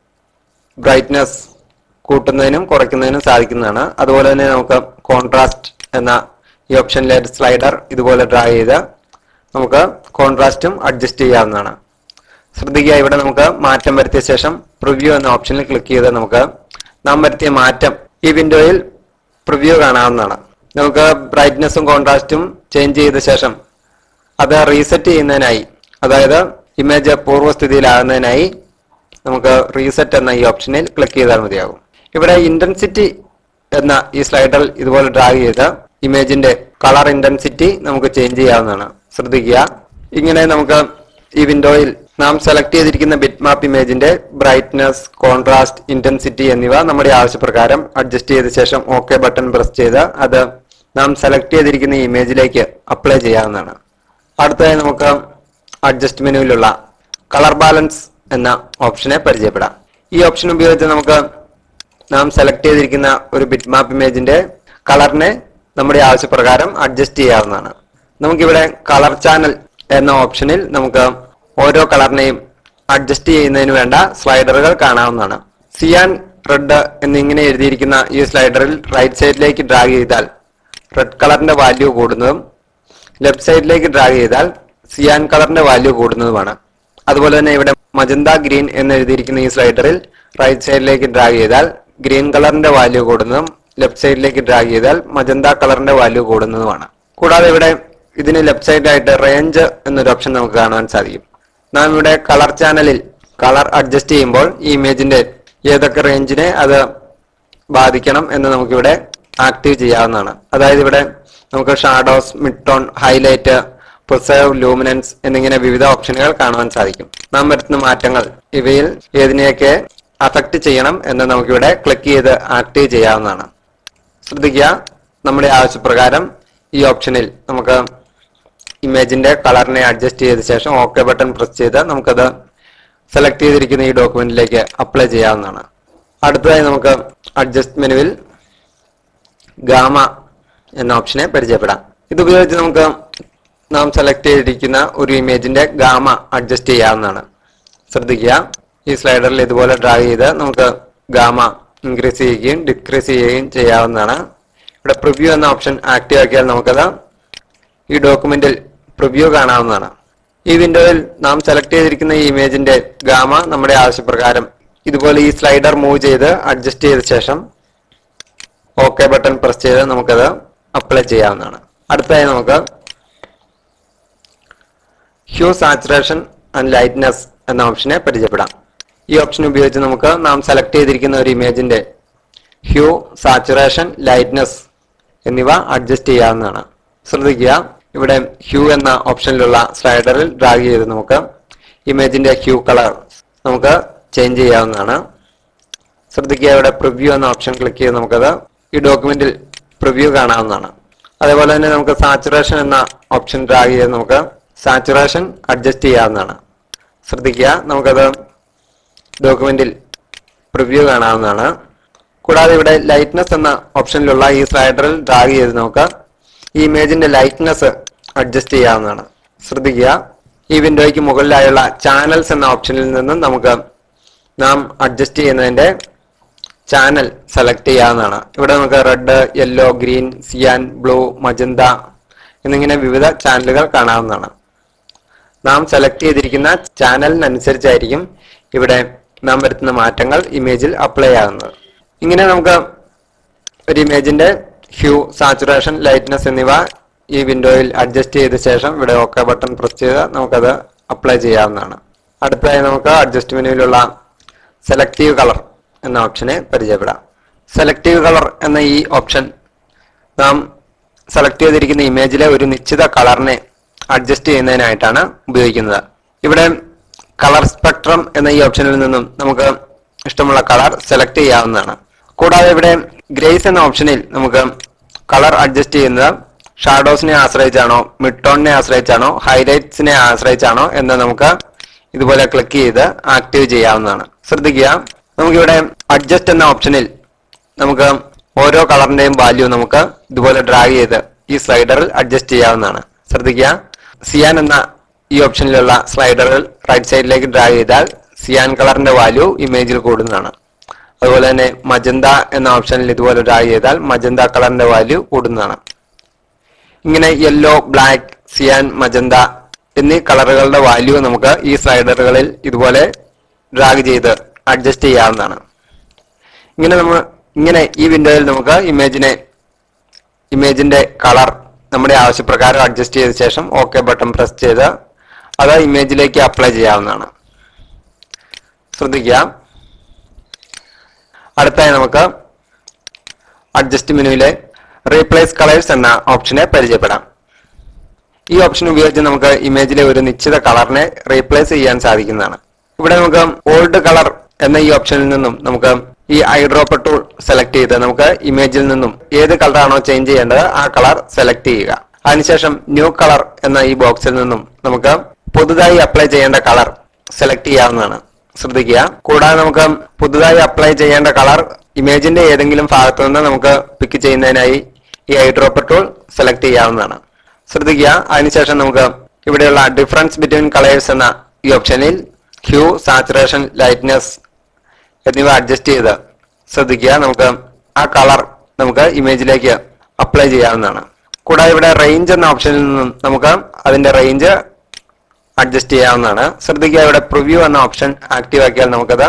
ബ്രൈറ്റ്നസ് കൂട്ടുന്നതിനും കുറയ്ക്കുന്നതിനും സാധിക്കുന്നതാണ് അതുപോലെ തന്നെ നമുക്ക് കോൺട്രാസ്റ്റ് എന്ന ഈ ഓപ്ഷനിലെ സ്ലൈഡർ ഇതുപോലെ ഡ്രാഗ് ചെയ്ത് നമുക്ക് കോൺട്രാസ്റ്റും അഡ്ജസ്റ്റ് ചെയ്യാവുന്നതാണ് ശ്രദ്ധിക്കുക ഇവിടെ നമുക്ക് മാറ്റം വരുത്തിയ ശേഷം പ്രിവ്യൂ എന്ന ഓപ്ഷനിൽ ക്ലിക്ക് ചെയ്ത് നമുക്ക് നാം വരുത്തിയ മാറ്റം ഈ വിൻഡോയിൽ പ്രിവ്യൂ കാണാവുന്നതാണ് നമുക്ക് ബ്രൈറ്റ്നസും കോൺട്രാസ്റ്റും ചേഞ്ച് ചെയ്ത ശേഷം അത് റീസെറ്റ് ചെയ്യുന്നതിനായി അതായത് ഇമേജ് പൂർവ്വസ്ഥിതിയിലാകുന്നതിനായി നമുക്ക് റീസെറ്റ് എന്ന ഈ ഓപ്ഷനിൽ ക്ലിക്ക് ചെയ്താൽ മതിയാകും ഇവിടെ ഇന്റൻസിറ്റി എന്ന ഈ സ്ലൈഡറിൽ ഇതുപോലെ ഡ്രാഗ് ചെയ്ത് ഇമേജിന്റെ കളർ ഇന്റൻസിറ്റി നമുക്ക് ചേഞ്ച് ചെയ്യാവുന്നതാണ് ശ്രദ്ധിക്കുക ഇങ്ങനെ നമുക്ക് ഈ വിൻഡോയിൽ നാം സെലക്ട് ചെയ്തിരിക്കുന്ന ബിറ്റ് മാപ്പ് ഇമേജിന്റെ ബ്രൈറ്റ്നസ് കോൺട്രാസ്റ്റ് ഇന്റൻസിറ്റി എന്നിവ നമ്മുടെ ആവശ്യപ്രകാരം അഡ്ജസ്റ്റ് ചെയ്ത ശേഷം ഓക്കെ ബട്ടൺ പ്രസ് ചെയ്ത് അത് നാം സെലക്ട് ചെയ്തിരിക്കുന്ന ഈ ഇമേജിലേക്ക് അപ്ലൈ ചെയ്യാവുന്നതാണ് അടുത്തതായി നമുക്ക് അഡ്ജസ്റ്റ് മെനുവിലുള്ള കളർ ബാലൻസ് എന്ന ഓപ്ഷനെ പരിചയപ്പെടാം ഈ ഓപ്ഷൻ ഉപയോഗിച്ച് നമുക്ക് നാം സെലക്ട് ചെയ്തിരിക്കുന്ന ഒരു ബിറ്റ് മാപ്പ് ഇമേജിന്റെ കളറിനെ നമ്മുടെ ആവശ്യപ്രകാരം അഡ്ജസ്റ്റ് ചെയ്യാവുന്നതാണ് നമുക്കിവിടെ കളർ ചാനൽ എന്ന ഓപ്ഷനിൽ നമുക്ക് ഓരോ കളറിനെയും അഡ്ജസ്റ്റ് ചെയ്യുന്നതിന് വേണ്ട സ്ലൈഡറുകൾ കാണാവുന്നതാണ് സിയാൻ റെഡ് എന്നിങ്ങനെ എഴുതിയിരിക്കുന്ന ഈ സ്ലൈഡറിൽ റൈറ്റ് സൈഡിലേക്ക് ഡ്രാഗ് ചെയ്താൽ റെഡ് കളറിന്റെ വാല്യൂ കൂടുന്നതും ലെഫ്റ്റ് സൈഡിലേക്ക് ഡ്രാഗ് ചെയ്താൽ സിയാൻ കളറിന്റെ വാല്യൂ കൂടുന്നതുമാണ് അതുപോലെ തന്നെ ഇവിടെ മജന്ത ഗ്രീൻ എന്ന് എഴുതിയിരിക്കുന്ന ഈ സ്ലൈഡറിൽ റൈറ്റ് സൈഡിലേക്ക് ഡ്രാഗ് ചെയ്താൽ ഗ്രീൻ കളറിന്റെ വാല്യൂ കൂടുന്നതും ലെഫ്റ്റ് സൈഡിലേക്ക് ഡ്രാഗ് ചെയ്താൽ മജന്ത കളറിന്റെ വാല്യൂ കൂടുന്നതുമാണ് കൂടാതെ ഇവിടെ ഇതിന് ലെഫ്റ്റ് സൈഡിലായിട്ട് റേഞ്ച് എന്നൊരു ഓപ്ഷൻ നമുക്ക് കാണാൻ സാധിക്കും നാം ഇവിടെ കളർ ചാനലിൽ കളർ അഡ്ജസ്റ്റ് ചെയ്യുമ്പോൾ ഈ ഇമേജിന്റെ ഏതൊക്കെ റേഞ്ചിനെ അത് ബാധിക്കണം എന്ന് നമുക്കിവിടെ ആക്റ്റീവ് ചെയ്യാവുന്നതാണ് അതായത് ഇവിടെ നമുക്ക് shadows mid tone highlight preserve luminance എന്നിങ്ങനെ വിവിധ ഓപ്ഷനുകൾ കാണുവാൻ സാധിക്കും നാം വരുത്തുന്ന മാറ്റങ്ങൾ ഇവയിൽ ഏതിനെയൊക്കെ അഫക്റ്റ് ചെയ്യണം എന്ന് നമുക്കിവിടെ ക്ലിക്ക് ചെയ്ത് ആക്റ്റീവ് ചെയ്യാവുന്നതാണ് ശ്രദ്ധിക്കുക നമ്മുടെ ആവശ്യപ്രകാരം ഈ ഓപ്ഷനിൽ നമുക്ക് ഇമേജിന്റെ കളറിനെ അഡ്ജസ്റ്റ് ചെയ്ത ശേഷം ഓക്കെ ബട്ടൺ പ്രസ് ചെയ്ത് നമുക്കത് സെലക്ട് ചെയ്തിരിക്കുന്ന ഈ ഡോക്യുമെന്റിലേക്ക് അപ്ലൈ ചെയ്യാവുന്നതാണ് അടുത്തതായി നമുക്ക് അഡ്ജസ്റ്റ് മെനുവിൽ ഗാമ എന്ന ഓപ്ഷനെ പരിചയപ്പെടാം ഇത് ഉപയോഗിച്ച് നമുക്ക് നാം സെലക്ട് ചെയ്തിരിക്കുന്ന ഒരു ഇമേജിന്റെ ഗാമ അഡ്ജസ്റ്റ് ചെയ്യാവുന്നതാണ് ശ്രദ്ധിക്കുക ഈ സ്ലൈഡറിൽ ഇതുപോലെ ഡ്രാഗ് ചെയ്ത് നമുക്ക് ഗാമ ഇൻക്രീസ് ചെയ്യുകയും ഡിക്രീസ് ചെയ്യുകയും ചെയ്യാവുന്നതാണ് ഇവിടെ പ്രിവ്യൂ എന്ന ഓപ്ഷൻ ആക്റ്റീവ് ആക്കിയാൽ നമുക്കത് ഈ ഡോക്യുമെന്റിൽ പ്രിവ്യൂ കാണാവുന്നതാണ് ഈ വിൻഡോയിൽ നാം സെലക്ട് ചെയ്തിരിക്കുന്ന ഈ ഇമേജിന്റെ ഗാമ നമ്മുടെ ആവശ്യപ്രകാരം ഇതുപോലെ ഈ സ്ലൈഡർ മൂവ് ചെയ്ത് അഡ്ജസ്റ്റ് ചെയ്ത ശേഷം ഓക്കെ ബട്ടൺ പ്രസ് ചെയ്ത് നമുക്കത് അപ്ലൈ ചെയ്യാവുന്നതാണ് അടുത്തതായി നമുക്ക് ഹ്യൂ സാച്ചുറേഷൻ ആൻഡ് ലൈറ്റ്നെസ് എന്ന ഓപ്ഷനെ പരിചയപ്പെടാം ഈ ഓപ്ഷൻ ഉപയോഗിച്ച് നമുക്ക് നാം സെലക്ട് ചെയ്തിരിക്കുന്ന ഒരു ഇമേജിന്റെ ഹ്യൂ സാച്ചുറേഷൻ ലൈറ്റ്നെസ് എന്നിവ അഡ്ജസ്റ്റ് ചെയ്യാവുന്നതാണ് ശ്രദ്ധിക്കുക ഇവിടെ ഹ്യൂ എന്ന ഓപ്ഷനിലുള്ള സ്ലൈഡറിൽ ഡ്രാഗ് ചെയ്ത് നമുക്ക് ഇമേജിന്റെ ഹ്യൂ കളർ നമുക്ക് ചേഞ്ച് ചെയ്യാവുന്നതാണ് ശ്രദ്ധിക്കുക ഇവിടെ പ്രിവ്യൂ എന്ന ഓപ്ഷൻ ക്ലിക്ക് ചെയ്ത് നമുക്കത് ഈ ഡോക്യുമെന്റിൽ പ്രിവ്യൂ കാണാവുന്നതാണ് അതേപോലെ തന്നെ നമുക്ക് സാച്ചുറേഷൻ എന്ന ഓപ്ഷൻ ഡ്രാഗ് ചെയ്ത് നമുക്ക് സാച്ചുറേഷൻ അഡ്ജസ്റ്റ് ചെയ്യാവുന്നതാണ് ശ്രദ്ധിക്കുക നമുക്കത് ഡോക്യുമെന്റിൽ പ്രിവ്യൂ കാണാവുന്നതാണ് കൂടാതെ ഇവിടെ ലൈറ്റ്നെസ് എന്ന ഓപ്ഷനിലുള്ള ഈ സ്ലൈഡറിൽ ഡ്രാഗ് ചെയ്ത് നമുക്ക് ഈ ഇമേജിന്റെ ലൈറ്റ്നെസ് അഡ്ജസ്റ്റ് ചെയ്യാവുന്നതാണ് ശ്രദ്ധിക്കുക ഈ വിൻഡോയ്ക്ക് മുകളിലായുള്ള ചാനൽസ് എന്ന ഓപ്ഷനിൽ നിന്നും നമുക്ക് നാം അഡ്ജസ്റ്റ് ചെയ്യുന്നതിന്റെ ചാനൽ സെലക്ട് ചെയ്യാവുന്നതാണ് ഇവിടെ നമുക്ക് red yellow green cyan blue magenta എന്നിങ്ങനെ വിവിധ ചാനലുകൾ കാണാവുന്നതാണ് നാം സെലക്ട് ചെയ്തിരിക്കുന്ന ചാനലിനനുസരിച്ചായിരിക്കും ഇവിടെ നാം വരുത്തുന്ന മാറ്റങ്ങൾ ഇമേജിൽ അപ്ലൈ ആകുന്നത് ഇങ്ങനെ നമുക്ക് ഒരു ഇമേജിന്റെ ഹ്യൂ സാച്ചുറേഷൻ ലൈറ്റ്നെസ് എന്നിവ ഈ വിൻഡോയിൽ അഡ്ജസ്റ്റ് ചെയ്ത ശേഷം ഇവിടെ ഓക്കെ ബട്ടൺ പ്രസ് ചെയ്ത് നമുക്കത് അപ്ലൈ ചെയ്യാവുന്നതാണ് അടുത്തതായി നമുക്ക് അഡ്ജസ്റ്റ് മെനുവിലുള്ള സെലക്റ്റീവ് കളർ എന്ന ഓപ്ഷനെ പരിചയപ്പെടാം സെലക്റ്റീവ് കളർ എന്ന ഈ ഓപ്ഷൻ നാം സെലക്ട് ചെയ്തിരിക്കുന്ന ഇമേജിലെ ഒരു നിശ്ചിത കളറിനെ അഡ്ജസ്റ്റ് ചെയ്യുന്നതിനായിട്ടാണ് ഉപയോഗിക്കുന്നത് ഇവിടെ കളർ സ്പെക്ട്രം എന്ന ഈ ഓപ്ഷനിൽ നിന്നും നമുക്ക് ഇഷ്ടമുള്ള കളർ സെലക്ട് ചെയ്യാവുന്നതാണ് കൂടാതെ ഇവിടെ ഗ്രേസ് എന്ന ഓപ്ഷനിൽ നമുക്ക് കളർ അഡ്ജസ്റ്റ് ചെയ്യുന്നത് ഷാഡോസിനെ ആശ്രയിച്ചാണോ മിഡ് ടോണിനെ ആശ്രയിച്ചാണോ ഹൈലൈറ്റ്സിനെ ആശ്രയിച്ചാണോ എന്ന് നമുക്ക് ഇതുപോലെ ക്ലിക്ക് ചെയ്ത് ആക്റ്റീവ് ചെയ്യാവുന്നതാണ് ശ്രദ്ധിക്കുക നമുക്കിവിടെ അഡ്ജസ്റ്റ് എന്ന ഓപ്ഷനിൽ നമുക്ക് ഓരോ കളറിന്റെയും വാല്യൂ നമുക്ക് ഇതുപോലെ ഡ്രാഗ് ചെയ്ത് ഈ സ്ലൈഡറിൽ അഡ്ജസ്റ്റ് ചെയ്യാവുന്നതാണ് ശ്രദ്ധിക്കുക സിയാൻ എന്ന ഈ ഓപ്ഷനിലുള്ള സ്ലൈഡറിൽ റൈറ്റ് സൈഡിലേക്ക് ഡ്രാഗ് ചെയ്താൽ സിയാൻ കളറിന്റെ വാല്യൂ ഇമേജിൽ കൂടുന്നതാണ് അതുപോലെ തന്നെ മജന്ത എന്ന ഓപ്ഷനിൽ ഇതുപോലെ ഡ്രാഗ് ചെയ്താൽ മജന്ത കളറിന്റെ വാല്യൂ കൂടുന്നതാണ് ഇങ്ങനെ യെല്ലോ ബ്ലാക്ക് സിയാൻ മജന്ത എന്നീ കളറുകളുടെ വാല്യൂ നമുക്ക് ഈ സ്ലൈഡറുകളിൽ ഇതുപോലെ ഡ്രാഗ് ചെയ്ത് അഡ്ജസ്റ്റ് ചെയ്യാവുന്നതാണ് ഇങ്ങനെ നമ്മൾ ഇങ്ങനെ ഈ വിൻഡോയിൽ നമുക്ക് ഇമേജിനെ ഇമേജിന്റെ കളർ നമ്മുടെ ആവശ്യപ്രകാരം അഡ്ജസ്റ്റ് ചെയ്ത ശേഷം ഓക്കെ ബട്ടൺ പ്രസ് ചെയ്ത് അത് ഇമേജിലേക്ക് അപ്ലൈ ചെയ്യാവുന്നതാണ് ശ്രദ്ധിക്കുക അടുത്തായി നമുക്ക് അഡ്ജസ്റ്റ് മെനുവിലെ റീപ്ലേസ് കളേഴ്സ് എന്ന ഓപ്ഷനെ പരിചയപ്പെടാം ഈ ഓപ്ഷൻ ഉപയോഗിച്ച് നമുക്ക് ഇമേജിലെ ഒരു നിശ്ചിത കളറിനെ റീപ്ലേസ് ചെയ്യാൻ സാധിക്കുന്നതാണ് ഇവിടെ നമുക്ക് ഓൾഡ് കളർ എന്ന ഈ ഓപ്ഷനിൽ നിന്നും നമുക്ക് ഈ ഐഡ്രോപ്പ് ടൂൾ സെലക്ട് ചെയ്ത് നമുക്ക് ഇമേജിൽ നിന്നും ഏത് കളറാണോ ചേഞ്ച് ചെയ്യേണ്ടത് ആ കളർ സെലക്ട് ചെയ്യുക അതിനുശേഷം ന്യൂ കളർ എന്ന ഈ ബോക്സിൽ നിന്നും നമുക്ക് പുതുതായി അപ്ലൈ ചെയ്യേണ്ട കളർ സെലക്ട് ചെയ്യാവുന്നതാണ് ശ്രദ്ധിക്കുക കൂടാതെ നമുക്ക് പുതുതായി അപ്ലൈ ചെയ്യേണ്ട കളർ ഇമേജിന്റെ ഏതെങ്കിലും ഭാഗത്തു നിന്ന് നമുക്ക് പിക്ക് ചെയ്യുന്നതിനായി ഈ ഐഡ്രോപ്പ് ടൂൾ സെലക്ട് ചെയ്യാവുന്നതാണ് ശ്രദ്ധിക്കുക അതിനുശേഷം നമുക്ക് ഇവിടെയുള്ള ഡിഫറൻസ് ബിറ്റ്വീൻ കളേഴ്സ് എന്ന ഈ ഓപ്ഷനിൽ ഹ്യൂ സാച്ചുറേഷൻ ലൈറ്റ്നെസ് എന്നിവ അഡ്ജസ്റ്റ് ചെയ്ത് ശ്രദ്ധിക്കുക നമുക്ക് ആ കളർ നമുക്ക് ഇമേജിലേക്ക് അപ്ലൈ ചെയ്യാവുന്നതാണ് കൂടാതെ ഇവിടെ റേഞ്ച് എന്ന ഓപ്ഷനിൽ നിന്നും നമുക്ക് അതിന്റെ റേഞ്ച് അഡ്ജസ്റ്റ് ചെയ്യാവുന്നതാണ് ശ്രദ്ധിക്കുക ഇവിടെ പ്രിവ്യൂ എന്ന ഓപ്ഷൻ ആക്റ്റീവ് ആക്കിയാൽ നമുക്കത്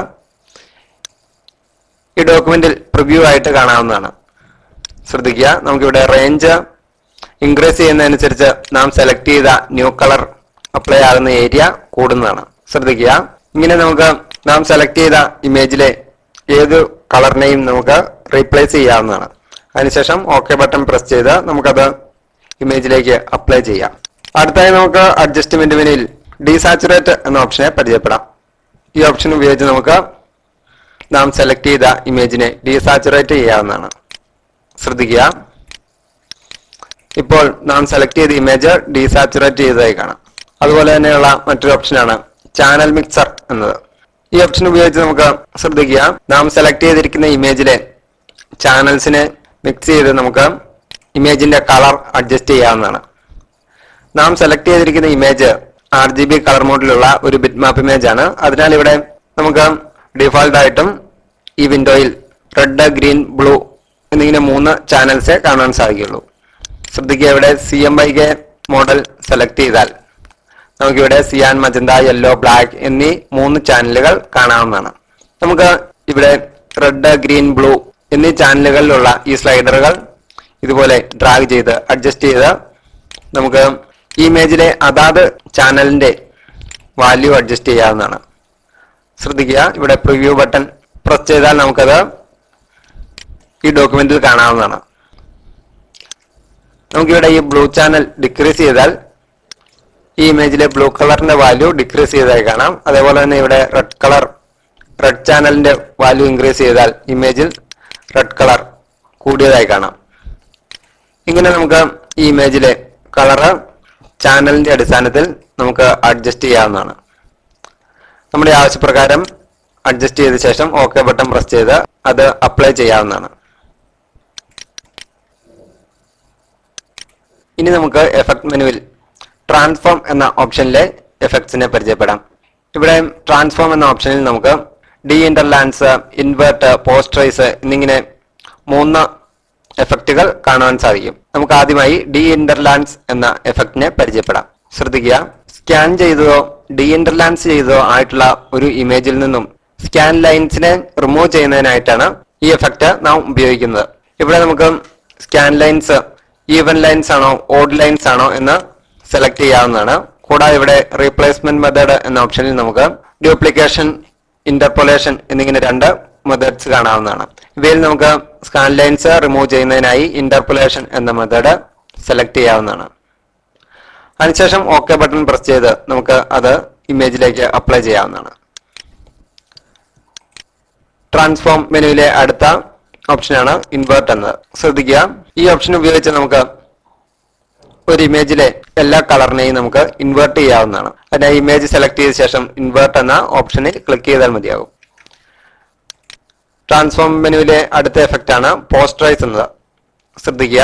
ഈ ഡോക്യുമെന്റിൽ പ്രിവ്യൂ ആയിട്ട് കാണാവുന്നതാണ് ശ്രദ്ധിക്കുക നമുക്കിവിടെ റേഞ്ച് ഇൻക്രീസ് ചെയ്യുന്നതനുസരിച്ച് നാം സെലക്ട് ചെയ്ത ന്യൂ കളർ അപ്ലൈ ആകുന്ന ഏരിയ കൂടുന്നതാണ് ശ്രദ്ധിക്കുക ഇങ്ങനെ നമുക്ക് നാം സെലക്ട് ചെയ്ത ഇമേജിലെ ഏത് കളറിനെയും നമുക്ക് റീപ്ലേസ് ചെയ്യാവുന്നതാണ് അതിനുശേഷം ഓക്കെ ബട്ടൺ പ്രസ് ചെയ്ത് നമുക്കത് ഇമേജിലേക്ക് അപ്ലൈ ചെയ്യാം അടുത്തായി നമുക്ക് അഡ്ജസ്റ്റ്മെന്റ് മെനുവിൽ ഡീസാച്ചുറേറ്റ് എന്ന ഓപ്ഷനെ പരിചയപ്പെടാം ഈ ഓപ്ഷൻ ഉപയോഗിച്ച് നമുക്ക് നാം സെലക്ട് ചെയ്ത ഇമേജിനെ ഡീസാച്ചുറേറ്റ് ചെയ്യാവുന്നതാണ് ശ്രദ്ധിക്കുക ഇപ്പോൾ നാം സെലക്ട് ചെയ്ത ഇമേജ് ഡീസാച്ചുറേറ്റ് ചെയ്തതായി കാണാം അതുപോലെ തന്നെയുള്ള മറ്റൊരു ഓപ്ഷനാണ് ചാനൽ മിക്സർ എന്നത് ഈ ഓപ്ഷൻ ഉപയോഗിച്ച് നമുക്ക് ശ്രദ്ധിക്കുക നാം സെലക്ട് ചെയ്തിരിക്കുന്ന ഇമേജിലെ ചാനൽസിനെ മിക്സ് ചെയ്ത് നമുക്ക് ഇമേജിന്റെ കളർ അഡ്ജസ്റ്റ് ചെയ്യാവുന്നതാണ് നാം സെലക്ട് ചെയ്തിരിക്കുന്ന image R G B colour മോഡിലുള്ള ഒരു ബിറ്റ് മാപ്പ് ഇമേജ് ആണ് അതിനാൽ ഇവിടെ നമുക്ക് ഡിഫോൾട്ട് ആയിട്ടും ഈ വിൻഡോയിൽ റെഡ് ഗ്രീൻ ബ്ലൂ എന്നിങ്ങനെ മൂന്ന് ചാനൽസേ കാണാൻ സാധിക്കുള്ളൂ ശ്രദ്ധിക്കുക ഇവിടെ C M I K model select ചെയ്താൽ നമുക്കിവിടെ സിയാൻ മജന്ത യെല്ലോ ബ്ലാക്ക് എന്നീ മൂന്ന് ചാനലുകൾ കാണാവുന്നതാണ് നമുക്ക് ഇവിടെ റെഡ് ഗ്രീൻ ബ്ലൂ എന്നീ ചാനലുകളിലുള്ള ഈ സ്ലൈഡറുകൾ ഇതുപോലെ ഡ്രാഗ് ചെയ്ത് അഡ്ജസ്റ്റ് ചെയ്ത് നമുക്ക് ഈ ഇമേജിലെ അതാത് ചാനലിന്റെ വാല്യൂ അഡ്ജസ്റ്റ് ചെയ്യാവുന്നതാണ് ശ്രദ്ധിക്കുക ഇവിടെ പ്രിവ്യൂ ബട്ടൺ പ്രസ് ചെയ്താൽ നമുക്കത് ഈ ഡോക്യുമെന്റിൽ കാണാവുന്നതാണ് നമുക്കിവിടെ ഈ ബ്ലൂ ചാനൽ ഡിക്രീസ് ചെയ്താൽ ഈ ഇമേജിലെ ബ്ലൂ കളറിന്റെ വാല്യൂ ഡിക്രീസ് ചെയ്തതായി കാണാം അതേപോലെ തന്നെ ഇവിടെ റെഡ് കളർ റെഡ് ചാനലിന്റെ വാല്യൂ ഇൻക്രീസ് ചെയ്താൽ ഇമേജിൽ റെഡ് കളർ കൂടിയതായി കാണാം ഇങ്ങനെ നമുക്ക് ഈ ഇമേജിലെ കളറ് ചാനലിന്റെ അടിസ്ഥാനത്തിൽ നമുക്ക് അഡ്ജസ്റ്റ് ചെയ്യാവുന്നതാണ് നമ്മുടെ ആവശ്യപ്രകാരം അഡ്ജസ്റ്റ് ചെയ്ത ശേഷം ഓക്കെ ബട്ടൺ പ്രസ് ചെയ്ത് അത് അപ്ലൈ ചെയ്യാവുന്നതാണ് ഇനി നമുക്ക് എഫക്ട് മെനുവിൽ ട്രാൻസ്ഫോം എന്ന ഓപ്ഷനിലെ എഫക്ട്സിനെ പരിചയപ്പെടാം ഇവിടെ ട്രാൻസ്ഫോം എന്ന ഓപ്ഷനിൽ നമുക്ക് ഡി ഇന്റർലാൻസ് ഇൻവേർട്ട് പോസ്റ്ററൈസ് എന്നിങ്ങനെ മൂന്ന് എഫക്റ്റുകൾ കാണുവാൻ സാധിക്കും നമുക്ക് ആദ്യമായി ഡി ഇന്റർലാൻസ് എന്ന എഫക്റ്റിനെ പരിചയപ്പെടാം ശ്രദ്ധിക്കുക സ്കാൻ ചെയ്തതോ ഡി ഇന്റർലാൻസ് ചെയ്തതോ ആയിട്ടുള്ള ഒരു ഇമേജിൽ നിന്നും സ്കാൻ ലൈൻസിനെ റിമൂവ് ചെയ്യുന്നതിനായിട്ടാണ് ഈ എഫക്റ്റ് നാം ഉപയോഗിക്കുന്നത് ഇവിടെ നമുക്ക് സ്കാൻ ലൈൻസ് ഈവൻ ലൈൻസ് ആണോ ഓഡ് ലൈൻസ് ആണോ എന്ന് സെലക്ട് ചെയ്യാവുന്നതാണ് കൂടാതെ ഇവിടെ റീപ്ലേസ്മെന്റ് മെത്തേഡ് എന്ന ഓപ്ഷനിൽ നമുക്ക് ഡ്യൂപ്ലിക്കേഷൻ ഇന്റർപൊലേഷൻ എന്നിങ്ങനെ രണ്ട് മെത്തേഡ്സ് കാണാവുന്നതാണ് ഇവയിൽ നമുക്ക് സ്കാൻ ലൈൻസ് റിമൂവ് ചെയ്യുന്നതിനായി ഇന്റർപൊലേഷൻ എന്ന മെത്തേഡ് സെലക്ട് ചെയ്യാവുന്നതാണ് അതിനുശേഷം ഓക്കെ ബട്ടൺ പ്രസ് ചെയ്ത് നമുക്ക് അത് ഇമേജിലേക്ക് അപ്ലൈ ചെയ്യാവുന്നതാണ് ട്രാൻസ്ഫോം മെനുവിലെ അടുത്ത ഓപ്ഷനാണ് ഇൻവേർട്ട് എന്നത് ശ്രദ്ധിക്കുക ഈ ഓപ്ഷൻ ഉപയോഗിച്ച് നമുക്ക് ഒരു ഇമേജിലെ എല്ലാ കളറിനെയും നമുക്ക് ഇൻവേർട്ട് ചെയ്യാവുന്നതാണ് അതിനെ ഇമേജ് സെലക്ട് ചെയ്ത ശേഷം ഇൻവേർട്ട് എന്ന ഓപ്ഷനിൽ ക്ലിക്ക് ചെയ്താൽ മതിയാകും ട്രാൻസ്ഫോം മെനുവിലെ അടുത്ത എഫക്റ്റ് ആണ് പോസ്റ്ററൈസ് എന്നത് ശ്രദ്ധിക്കുക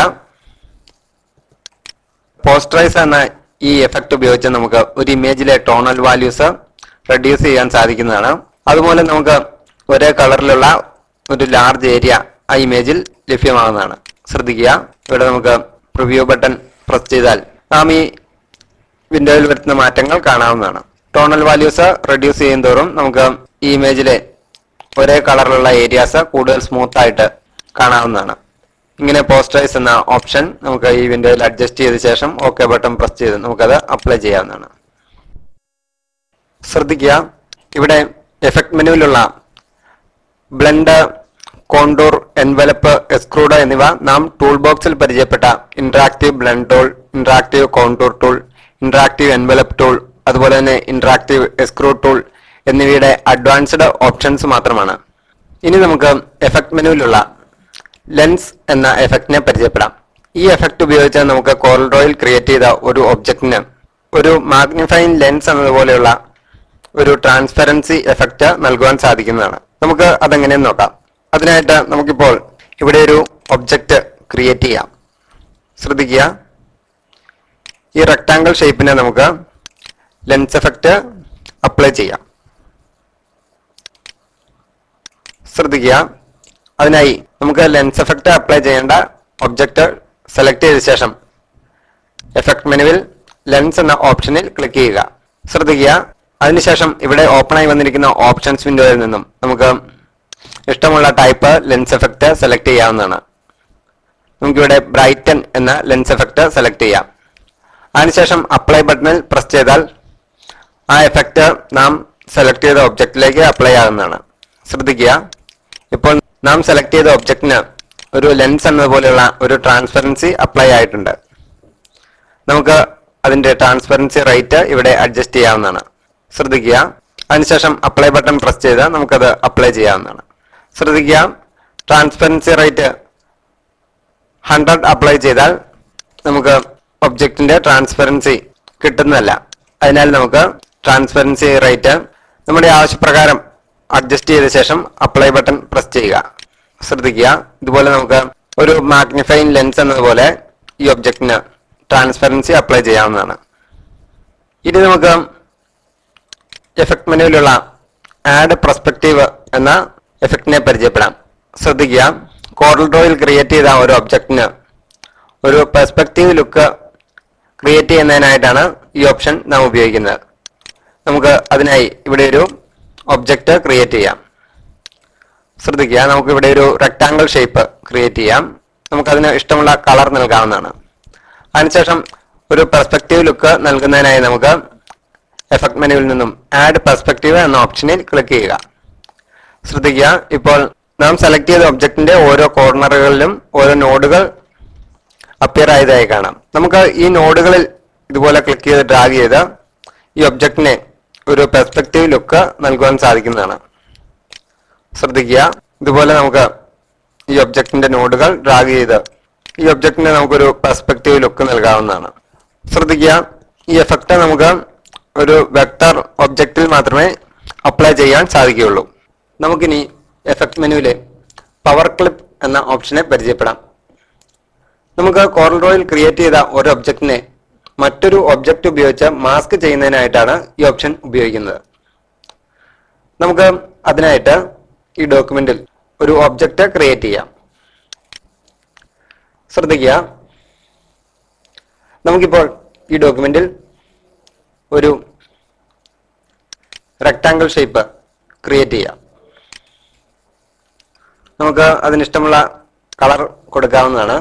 പോസ്റ്ററൈസ് എന്ന ഈ എഫക്റ്റ് ഉപയോഗിച്ച് നമുക്ക് ഒരു ഇമേജിലെ ടോണൽ വാല്യൂസ് റെഡ്യൂസ് ചെയ്യാൻ സാധിക്കുന്നതാണ് അതുപോലെ നമുക്ക് ഒരേ കളറിലുള്ള ഒരു ലാർജ് ഏരിയ ആ ഇമേജിൽ ലഭ്യമാകുന്നതാണ് ശ്രദ്ധിക്കുക ഇവിടെ നമുക്ക് പ്രിവ്യൂ ബട്ടൺ പ്രസ് ചെയ്താൽ നാം ഈ വിൻഡോയിൽ വരുത്തുന്ന മാറ്റങ്ങൾ കാണാവുന്നതാണ് ടോണൽ വാല്യൂസ് റെഡ്യൂസ് ചെയ്യുന്തോറും നമുക്ക് ഈ ഇമേജിലെ ഒരേ കളറിലുള്ള ഏരിയാസ് കൂടുതൽ സ്മൂത്ത് ആയിട്ട് കാണാവുന്നതാണ് ഇങ്ങനെ പോസ്റ്ററൈസ് എന്ന ഓപ്ഷൻ നമുക്ക് ഈ വിൻഡോയിൽ അഡ്ജസ്റ്റ് ചെയ്ത ശേഷം ഓക്കെ ബട്ടൺ പ്രസ് ചെയ്ത് നമുക്കത് അപ്ലൈ ചെയ്യാവുന്നതാണ് ശ്രദ്ധിക്കുക ഇവിടെ എഫക്ട് മെനുവിലുള്ള ബ്ലെൻഡ് കോണ്ടൂർ എൻവലപ്പ് എക്സ്ക്രൂഡ് എന്നിവ നാം ടൂൾ ബോക്സിൽ പരിചയപ്പെട്ട interactive blend tool interactive contour tool interactive envelope tool അതുപോലെ തന്നെ ഇന്ററാക്റ്റീവ് എക്സ്ക്രൂഡ് ടൂൾ എന്നിവയുടെ അഡ്വാൻസ്ഡ് ഓപ്ഷൻസ് മാത്രമാണ് ഇനി നമുക്ക് എഫക്ട് മെനുവിലുള്ള ലെൻസ് എന്ന എഫക്റ്റിനെ പരിചയപ്പെടാം ഈ എഫക്റ്റ് ഉപയോഗിച്ച് നമുക്ക് കോൾഡ്രോയിൽ ക്രിയേറ്റ് ചെയ്ത ഒരു ഒബ്ജക്റ്റിന് ഒരു മാഗ്നിഫൈങ് ലെൻസ് എന്നതുപോലെയുള്ള ഒരു ട്രാൻസ്പെറൻസി എഫക്റ്റ് നൽകുവാൻ സാധിക്കുന്നതാണ് നമുക്ക് അതെങ്ങനെയെന്ന് നോക്കാം അതിനായിട്ട് നമുക്കിപ്പോൾ ഇവിടെ ഒരു ഒബ്ജക്റ്റ് ക്രിയേറ്റ് ചെയ്യാം ശ്രദ്ധിക്കുക ഈ റെക്ടാങ്കിൾ ഷേപ്പിനെ നമുക്ക് ലെൻസ് എഫക്റ്റ് അപ്ലൈ ചെയ്യാം ശ്രദ്ധിക്കുക അതിനായി നമുക്ക് ലെൻസ് എഫക്റ്റ് അപ്ലൈ ചെയ്യേണ്ട ഒബ്ജക്റ്റ് സെലക്ട് ചെയ്ത ശേഷം എഫക്ട് മെനുവിൽ ലെൻസ് എന്ന ഓപ്ഷനിൽ ക്ലിക്ക് ചെയ്യുക ശ്രദ്ധിക്കുക അതിനുശേഷം ഇവിടെ ഓപ്പൺ ആയി വന്നിരിക്കുന്ന ഓപ്ഷൻസ് വിൻഡോയിൽ നിന്നും നമുക്ക് ഇഷ്ടമുള്ള ടൈപ്പ് ലെൻസ് എഫക്റ്റ് സെലക്ട് ചെയ്യാവുന്നതാണ് നമുക്കിവിടെ ബ്രൈറ്റൻ എന്ന ലെൻസ് എഫക്റ്റ് സെലക്ട് ചെയ്യാം അതിനുശേഷം അപ്ലൈ ബട്ടണിൽ പ്രസ് ചെയ്താൽ ആ എഫക്റ്റ് നാം സെലക്ട് ചെയ്ത ഒബ്ജക്റ്റിലേക്ക് അപ്ലൈ ആകുന്നതാണ് ശ്രദ്ധിക്കുക ഇപ്പോൾ നാം സെലക്ട് ചെയ്ത ഒബ്ജക്റ്റിന് ഒരു ലെൻസ് എന്നതുപോലെയുള്ള ഒരു ട്രാൻസ്പെറൻസി അപ്ലൈ ആയിട്ടുണ്ട് നമുക്ക് അതിന്റെ ട്രാൻസ്പെറൻസി റേറ്റ് ഇവിടെ അഡ്ജസ്റ്റ് ചെയ്യാവുന്നതാണ് ശ്രദ്ധിക്കുക അതിനുശേഷം അപ്ലൈ ബട്ടൺ പ്രസ് ചെയ്ത് നമുക്കത് അപ്ലൈ ചെയ്യാവുന്നതാണ് ശ്രദ്ധിക്കുക ട്രാൻസ്പെറൻസി റേറ്റ് ഹൺഡ്രഡ് അപ്ലൈ ചെയ്താൽ നമുക്ക് ഒബ്ജക്റ്റിന്റെ ട്രാൻസ്പെറൻസി കിട്ടുന്നതല്ല അതിനാൽ നമുക്ക് ട്രാൻസ്പെറൻസി റേറ്റ് നമ്മുടെ ആവശ്യപ്രകാരം അഡ്ജസ്റ്റ് ചെയ്ത ശേഷം അപ്ലൈ ബട്ടൺ പ്രസ് ചെയ്യുക ശ്രദ്ധിക്കുക ഇതുപോലെ നമുക്ക് ഒരു മാഗ്നിഫൈങ് ലെൻസ് എന്നതുപോലെ ഈ ഒബ്ജക്റ്റിന് ട്രാൻസ്പെറൻസി അപ്ലൈ ചെയ്യാവുന്നതാണ് ഇനി നമുക്ക് എഫക്ട് മെനുവിലുള്ള ആഡ് പെർസ്പെക്റ്റീവ് എന്ന എഫക്റ്റിനെ പരിചയപ്പെടാം ശ്രദ്ധിക്കുക കോഡൽ ഡ്രോയിൽ ക്രിയേറ്റ് ചെയ്ത ഒരു ഒബ്ജക്റ്റിന് ഒരു പെർസ്പെക്റ്റീവ് ലുക്ക് ക്രിയേറ്റ് ചെയ്യുന്നതിനായിട്ടാണ് ഈ ഓപ്ഷൻ നാം ഉപയോഗിക്കുന്നത് നമുക്ക് അതിനായി ഇവിടെ ഒരു ഒബ്ജക്റ്റ് ക്രിയേറ്റ് ചെയ്യാം ശ്രദ്ധിക്കുക നമുക്ക് ഇവിടെ ഒരു റെക്ടാങ്കിൾ ഷേപ്പ് ക്രിയേറ്റ് ചെയ്യാം നമുക്കതിന് ഇഷ്ടമുള്ള കളർ നൽകാവുന്നതാണ് അതിനുശേഷം ഒരു പെർസ്പെക്റ്റീവ് ലുക്ക് നൽകുന്നതിനായി നമുക്ക് എഫക്ട് മെനുവിൽ നിന്നും ആഡ് പെർസ്പെക്റ്റീവ് എന്ന ഓപ്ഷനിൽ ക്ലിക്ക് ചെയ്യുക ശ്രദ്ധിക്കുക ഇപ്പോൾ നാം സെലക്ട് ചെയ്ത ഒബ്ജക്റ്റിന്റെ ഓരോ കോർണറുകളിലും ഓരോ നോഡുകൾ അപ്പിയർ ആയതായി കാണാം നമുക്ക് ഈ നോഡുകളിൽ ഇതുപോലെ ക്ലിക്ക് ചെയ്ത് ഡ്രാഗ് ചെയ്ത് ഈ ഒബ്ജക്റ്റിനെ ഒരു പെർസ്പെക്റ്റീവ് ലുക്ക് നൽകുവാൻ സാധിക്കുന്നതാണ് ശ്രദ്ധിക്കുക ഇതുപോലെ നമുക്ക് ഈ ഒബ്ജക്റ്റിന്റെ നോഡുകൾ ഡ്രാഗ് ചെയ്ത് ഈ ഒബ്ജക്റ്റിന് നമുക്കൊരു പെർസ്പെക്റ്റീവ് ലുക്ക് നൽകാവുന്നതാണ് ശ്രദ്ധിക്കുക ഈ എഫക്റ്റ് നമുക്ക് ഒരു വെക്ടർ ഒബ്ജക്റ്റിൽ മാത്രമേ അപ്ലൈ ചെയ്യാൻ സാധിക്കുകയുള്ളൂ നമുക്കിനി എഫക്ട് മെനുവിലെ പവർ ക്ലിപ്പ് എന്ന ഓപ്ഷനെ പരിചയപ്പെടാം നമുക്ക് കോറൽ ഡ്രോയിൽ ക്രിയേറ്റ് ചെയ്ത ഒരു ഒബ്ജക്റ്റിനെ മറ്റൊരു ഒബ്ജക്റ്റ് ഉപയോഗിച്ച് മാസ്ക് ചെയ്യുന്നതിനായിട്ടാണ് ഈ ഓപ്ഷൻ ഉപയോഗിക്കുന്നത് നമുക്ക് അതിനായിട്ട് ഈ ഡോക്യുമെന്റിൽ ഒരു ഒബ്ജക്റ്റ് ക്രിയേറ്റ് ചെയ്യാം ശ്രദ്ധിക്കുക നമുക്കിപ്പോൾ ഈ ഡോക്യുമെന്റിൽ ഒരു റെക്ടാങ്കിൾ ഷേപ്പ് ക്രിയേറ്റ് ചെയ്യാം നമുക്ക് അതിനിഷ്ടമുള്ള കളർ കൊടുക്കാവുന്നതാണ്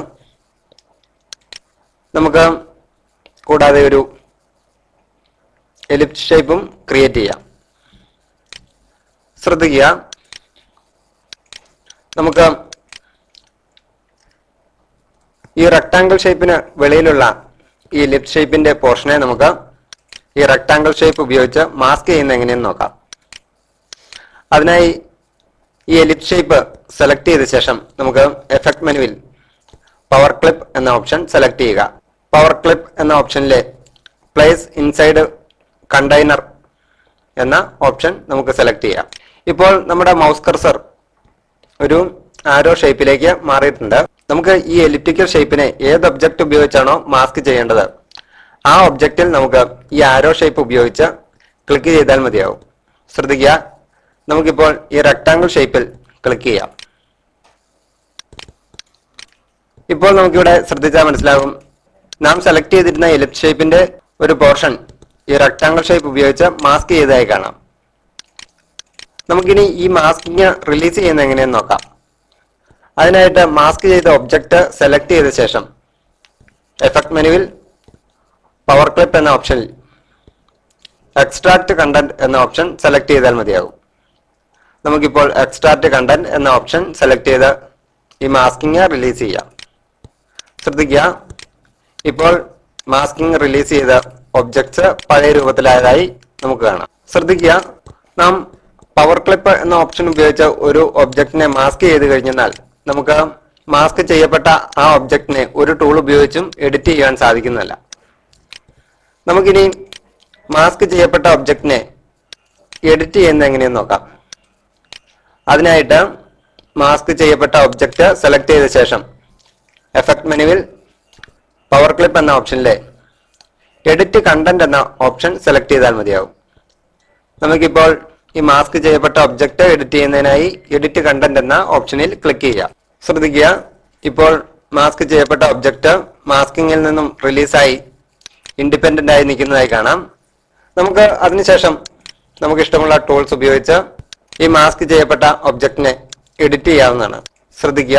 നമുക്ക് കൂടാതെ ഒരു എലിപ്സ് ഷേപ്പും ക്രിയേറ്റ് ചെയ്യാം ശ്രദ്ധിക്കുക നമുക്ക് ഈ റെക്ടാങ്കിൾ ഷേപ്പിന് വെളിയിലുള്ള ഈ ലിപ് ഷേപ്പിന്റെ പോർഷനെ നമുക്ക് ഈ റെക്ടാങ്കിൾ ഷേപ്പ് ഉപയോഗിച്ച് മാസ്ക് ചെയ്യുന്ന എങ്ങനെയെന്ന് നോക്കാം അതിനായി ഈ എലിപ്സ് ഷേപ്പ് സെലക്ട് ചെയ്ത ശേഷം നമുക്ക് എഫക്ട് മെനുവിൽ പവർ ക്ലിപ്പ് എന്ന ഓപ്ഷൻ സെലക്ട് ചെയ്യുക പവർ ക്ലിപ്പ് എന്ന ഓപ്ഷനിലെ പ്ലേസ് ഇൻസൈഡ് കണ്ടെയ്നർ എന്ന ഓപ്ഷൻ നമുക്ക് സെലക്ട് ചെയ്യാം ഇപ്പോൾ നമ്മുടെ മൗസ് കർസർ ഒരു ആരോ ഷേപ്പിലേക്ക് മാറിയിട്ടുണ്ട് നമുക്ക് ഈ എലിപ്റ്റിക്കൽ ഷേപ്പിനെ ഏത് ഒബ്ജക്റ്റ് ഉപയോഗിച്ചാണോ മാസ്ക് ചെയ്യേണ്ടത് ആ ഒബ്ജക്റ്റിൽ നമുക്ക് ഈ ആരോ ഷേപ്പ് ഉപയോഗിച്ച് ക്ലിക്ക് ചെയ്താൽ മതിയാവും ശ്രദ്ധിക്കുക നമുക്കിപ്പോൾ ഈ റെക്ടാങ്കിൾ ഷേപ്പിൽ ക്ലിക്ക് ചെയ്യാം ഇപ്പോൾ നമുക്കിവിടെ ശ്രദ്ധിച്ചാൽ മനസ്സിലാകും നാം സെലക്ട് ചെയ്തിരുന്ന എലിപ്സ് ഷേപ്പിന്റെ ഒരു പോർഷൻ ഈ റെക്ടാങ്കിൾ ഷേപ്പ് ഉപയോഗിച്ച് മാസ്ക് ചെയ്തതായി കാണാം നമുക്കിനി ഈ മാസ്കിങ് റിലീസ് ചെയ്യുന്ന എങ്ങനെയെന്ന് നോക്കാം അതിനായിട്ട് മാസ്ക് ചെയ്ത ഒബ്ജക്റ്റ് സെലക്ട് ചെയ്ത ശേഷം എഫക്ട് മെനുവിൽ പവർ ക്ലിപ്പ് എന്ന ഓപ്ഷനിൽ എക്സ്ട്രാക്ട് കണ്ടന്റ് എന്ന ഓപ്ഷൻ സെലക്ട് ചെയ്താൽ മതിയാകും നമുക്കിപ്പോൾ എക്സ്ട്രാക്ട് കണ്ടന്റ് എന്ന ഓപ്ഷൻ സെലക്ട് ചെയ്ത് ഈ മാസ്കിങ് റിലീസ് ചെയ്യാം ശ്രദ്ധിക്കുക ഇപ്പോൾ മാസ്കിങ് റിലീസ് ചെയ്ത ഒബ്ജക്ട്സ് പഴയ രൂപത്തിലായതായി നമുക്ക് കാണാം ശ്രദ്ധിക്കുക നാം പവർ ക്ലിപ്പ് എന്ന ഓപ്ഷൻ ഉപയോഗിച്ച് ഒരു ഒബ്ജക്റ്റിനെ മാസ്ക് ചെയ്ത് കഴിഞ്ഞാൽ നമുക്ക് മാസ്ക് ചെയ്യപ്പെട്ട ആ ഒബ്ജക്റ്റിനെ ഒരു ടൂൾ ഉപയോഗിച്ചും എഡിറ്റ് ചെയ്യാൻ സാധിക്കുന്നതല്ല നമുക്കിനി മാസ്ക് ചെയ്യപ്പെട്ട ഒബ്ജക്റ്റിനെ എഡിറ്റ് ചെയ്യുന്നത് എങ്ങനെയെന്ന് നോക്കാം അതിനായിട്ട് മാസ്ക് ചെയ്യപ്പെട്ട ഒബ്ജക്റ്റ് സെലക്ട് ചെയ്ത ശേഷം എഫക്ട് മെനുവിൽ പവർ ക്ലിപ്പ് എന്ന ഓപ്ഷനിലെ എഡിറ്റ് കണ്ടന്റ് എന്ന ഓപ്ഷൻ സെലക്ട് ചെയ്താൽ മതിയാവും നമുക്കിപ്പോൾ ഈ മാസ്ക് ചെയ്യപ്പെട്ട ഒബ്ജക്റ്റ് എഡിറ്റ് ചെയ്യുന്നതിനായി എഡിറ്റ് കണ്ടന്റ് എന്ന ഓപ്ഷനിൽ ക്ലിക്ക് ചെയ്യാം ശ്രദ്ധിക്കുക ഇപ്പോൾ മാസ്ക് ചെയ്യപ്പെട്ട ഒബ്ജക്റ്റ് മാസ്കിങ്ങിൽ നിന്നും റിലീസായി ഇൻഡിപെൻഡന്റ് ആയി നിൽക്കുന്നതായി കാണാം നമുക്ക് അതിനുശേഷം നമുക്ക് ഇഷ്ടമുള്ള ടൂൾസ് ഉപയോഗിച്ച് ഈ മാസ്ക് ചെയ്യപ്പെട്ട ഒബ്ജക്റ്റിനെ എഡിറ്റ് ചെയ്യാവുന്നതാണ് ശ്രദ്ധിക്കുക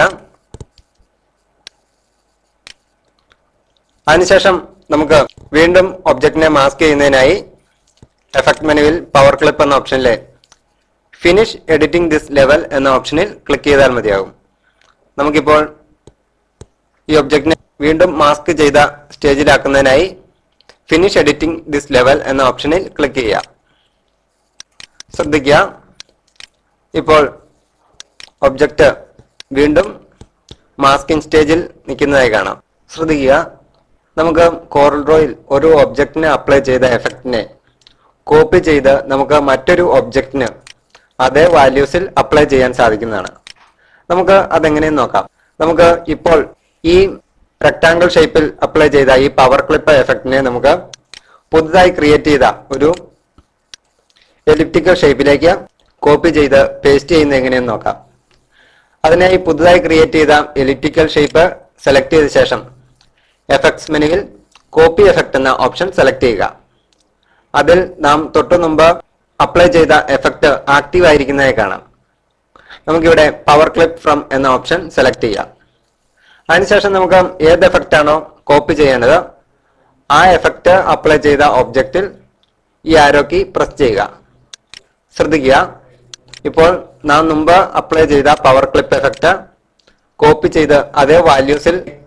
അതിനുശേഷം നമുക്ക് വീണ്ടും ഒബ്ജക്റ്റിനെ മാസ്ക് ചെയ്യുന്നതിനായി എഫക്ട് മെനുവിൽ പവർ ക്ലിപ്പ് എന്ന ഓപ്ഷനിലെ ഫിനിഷ് എഡിറ്റിംഗ് ദിസ് ലെവൽ എന്ന ഓപ്ഷനിൽ ക്ലിക്ക് ചെയ്താൽ മതിയാകും നമുക്കിപ്പോൾ ഈ ഒബ്ജക്റ്റിനെ വീണ്ടും മാസ്ക് ചെയ്ത സ്റ്റേജിലാക്കുന്നതിനായി ഫിനിഷ് എഡിറ്റിംഗ് ദിസ് ലെവൽ എന്ന ഓപ്ഷനിൽ ക്ലിക്ക് ചെയ്യാം ശ്രദ്ധിക്കുക ഇപ്പോൾ ഒബ്ജക്റ്റ് വീണ്ടും മാസ്കിംഗ് സ്റ്റേജിൽ നിൽക്കുന്നതായി കാണാം ശ്രദ്ധിക്കുക നമുക്ക് കോറൽ ഡ്രോയിൽ ഒരു ഒബ്ജക്റ്റിന് അപ്ലൈ ചെയ്ത എഫക്റ്റിനെ കോപ്പി ചെയ്ത് നമുക്ക് മറ്റൊരു ഒബ്ജക്റ്റിന് അതേ വാല്യൂസിൽ അപ്ലൈ ചെയ്യാൻ സാധിക്കുന്നതാണ് നമുക്ക് അതെങ്ങനെയെന്ന് നോക്കാം നമുക്ക് ഇപ്പോൾ ഈ റെക്ടാങ്കിൾ ഷേപ്പിൽ അപ്ലൈ ചെയ്ത ഈ പവർ ക്ലിപ്പ് എഫക്റ്റിനെ നമുക്ക് പുതുതായി ക്രിയേറ്റ് ചെയ്ത ഒരു എലിപ്റ്റിക്കൽ ഷേപ്പിലേക്ക് കോപ്പി ചെയ്ത് പേസ്റ്റ് ചെയ്യുന്നത് എങ്ങനെയെന്ന് നോക്കാം അതിനായി പുതുതായി ക്രിയേറ്റ് ചെയ്ത എലിപ്റ്റിക്കൽ ഷേപ്പ് സെലക്ട് ചെയ്ത ശേഷം എഫക്ട്സ് മെനുവിൽ കോപ്പി എഫക്ട് എന്ന ഓപ്ഷൻ സെലക്ട് ചെയ്യുക അതിൽ നാം തൊട്ടു മുമ്പ് അപ്ലൈ ചെയ്ത എഫക്ട് ആക്റ്റീവ് ആയിരിക്കുന്നതായി കാണാം നമുക്കിവിടെ പവർ ക്ലിപ്പ് ഫ്രം എന്ന ഓപ്ഷൻ സെലക്ട് ചെയ്യാം അതിനുശേഷം നമുക്ക് ഏത് എഫക്റ്റ് ആണോ കോപ്പി ചെയ്യേണ്ടത് ആ എഫക്റ്റ് അപ്ലൈ ചെയ്ത ഒബ്ജക്റ്റിൽ ഈ ആരോ കീ പ്രസ് ചെയ്യുക ശ്രദ്ധിക്കുക ഇപ്പോൾ നാം മുമ്പ് അപ്ലൈ ചെയ്ത പവർ ക്ലിപ്പ് എഫക്റ്റ് കോപ്പി ചെയ്ത് അതേ വാല്യൂസിൽ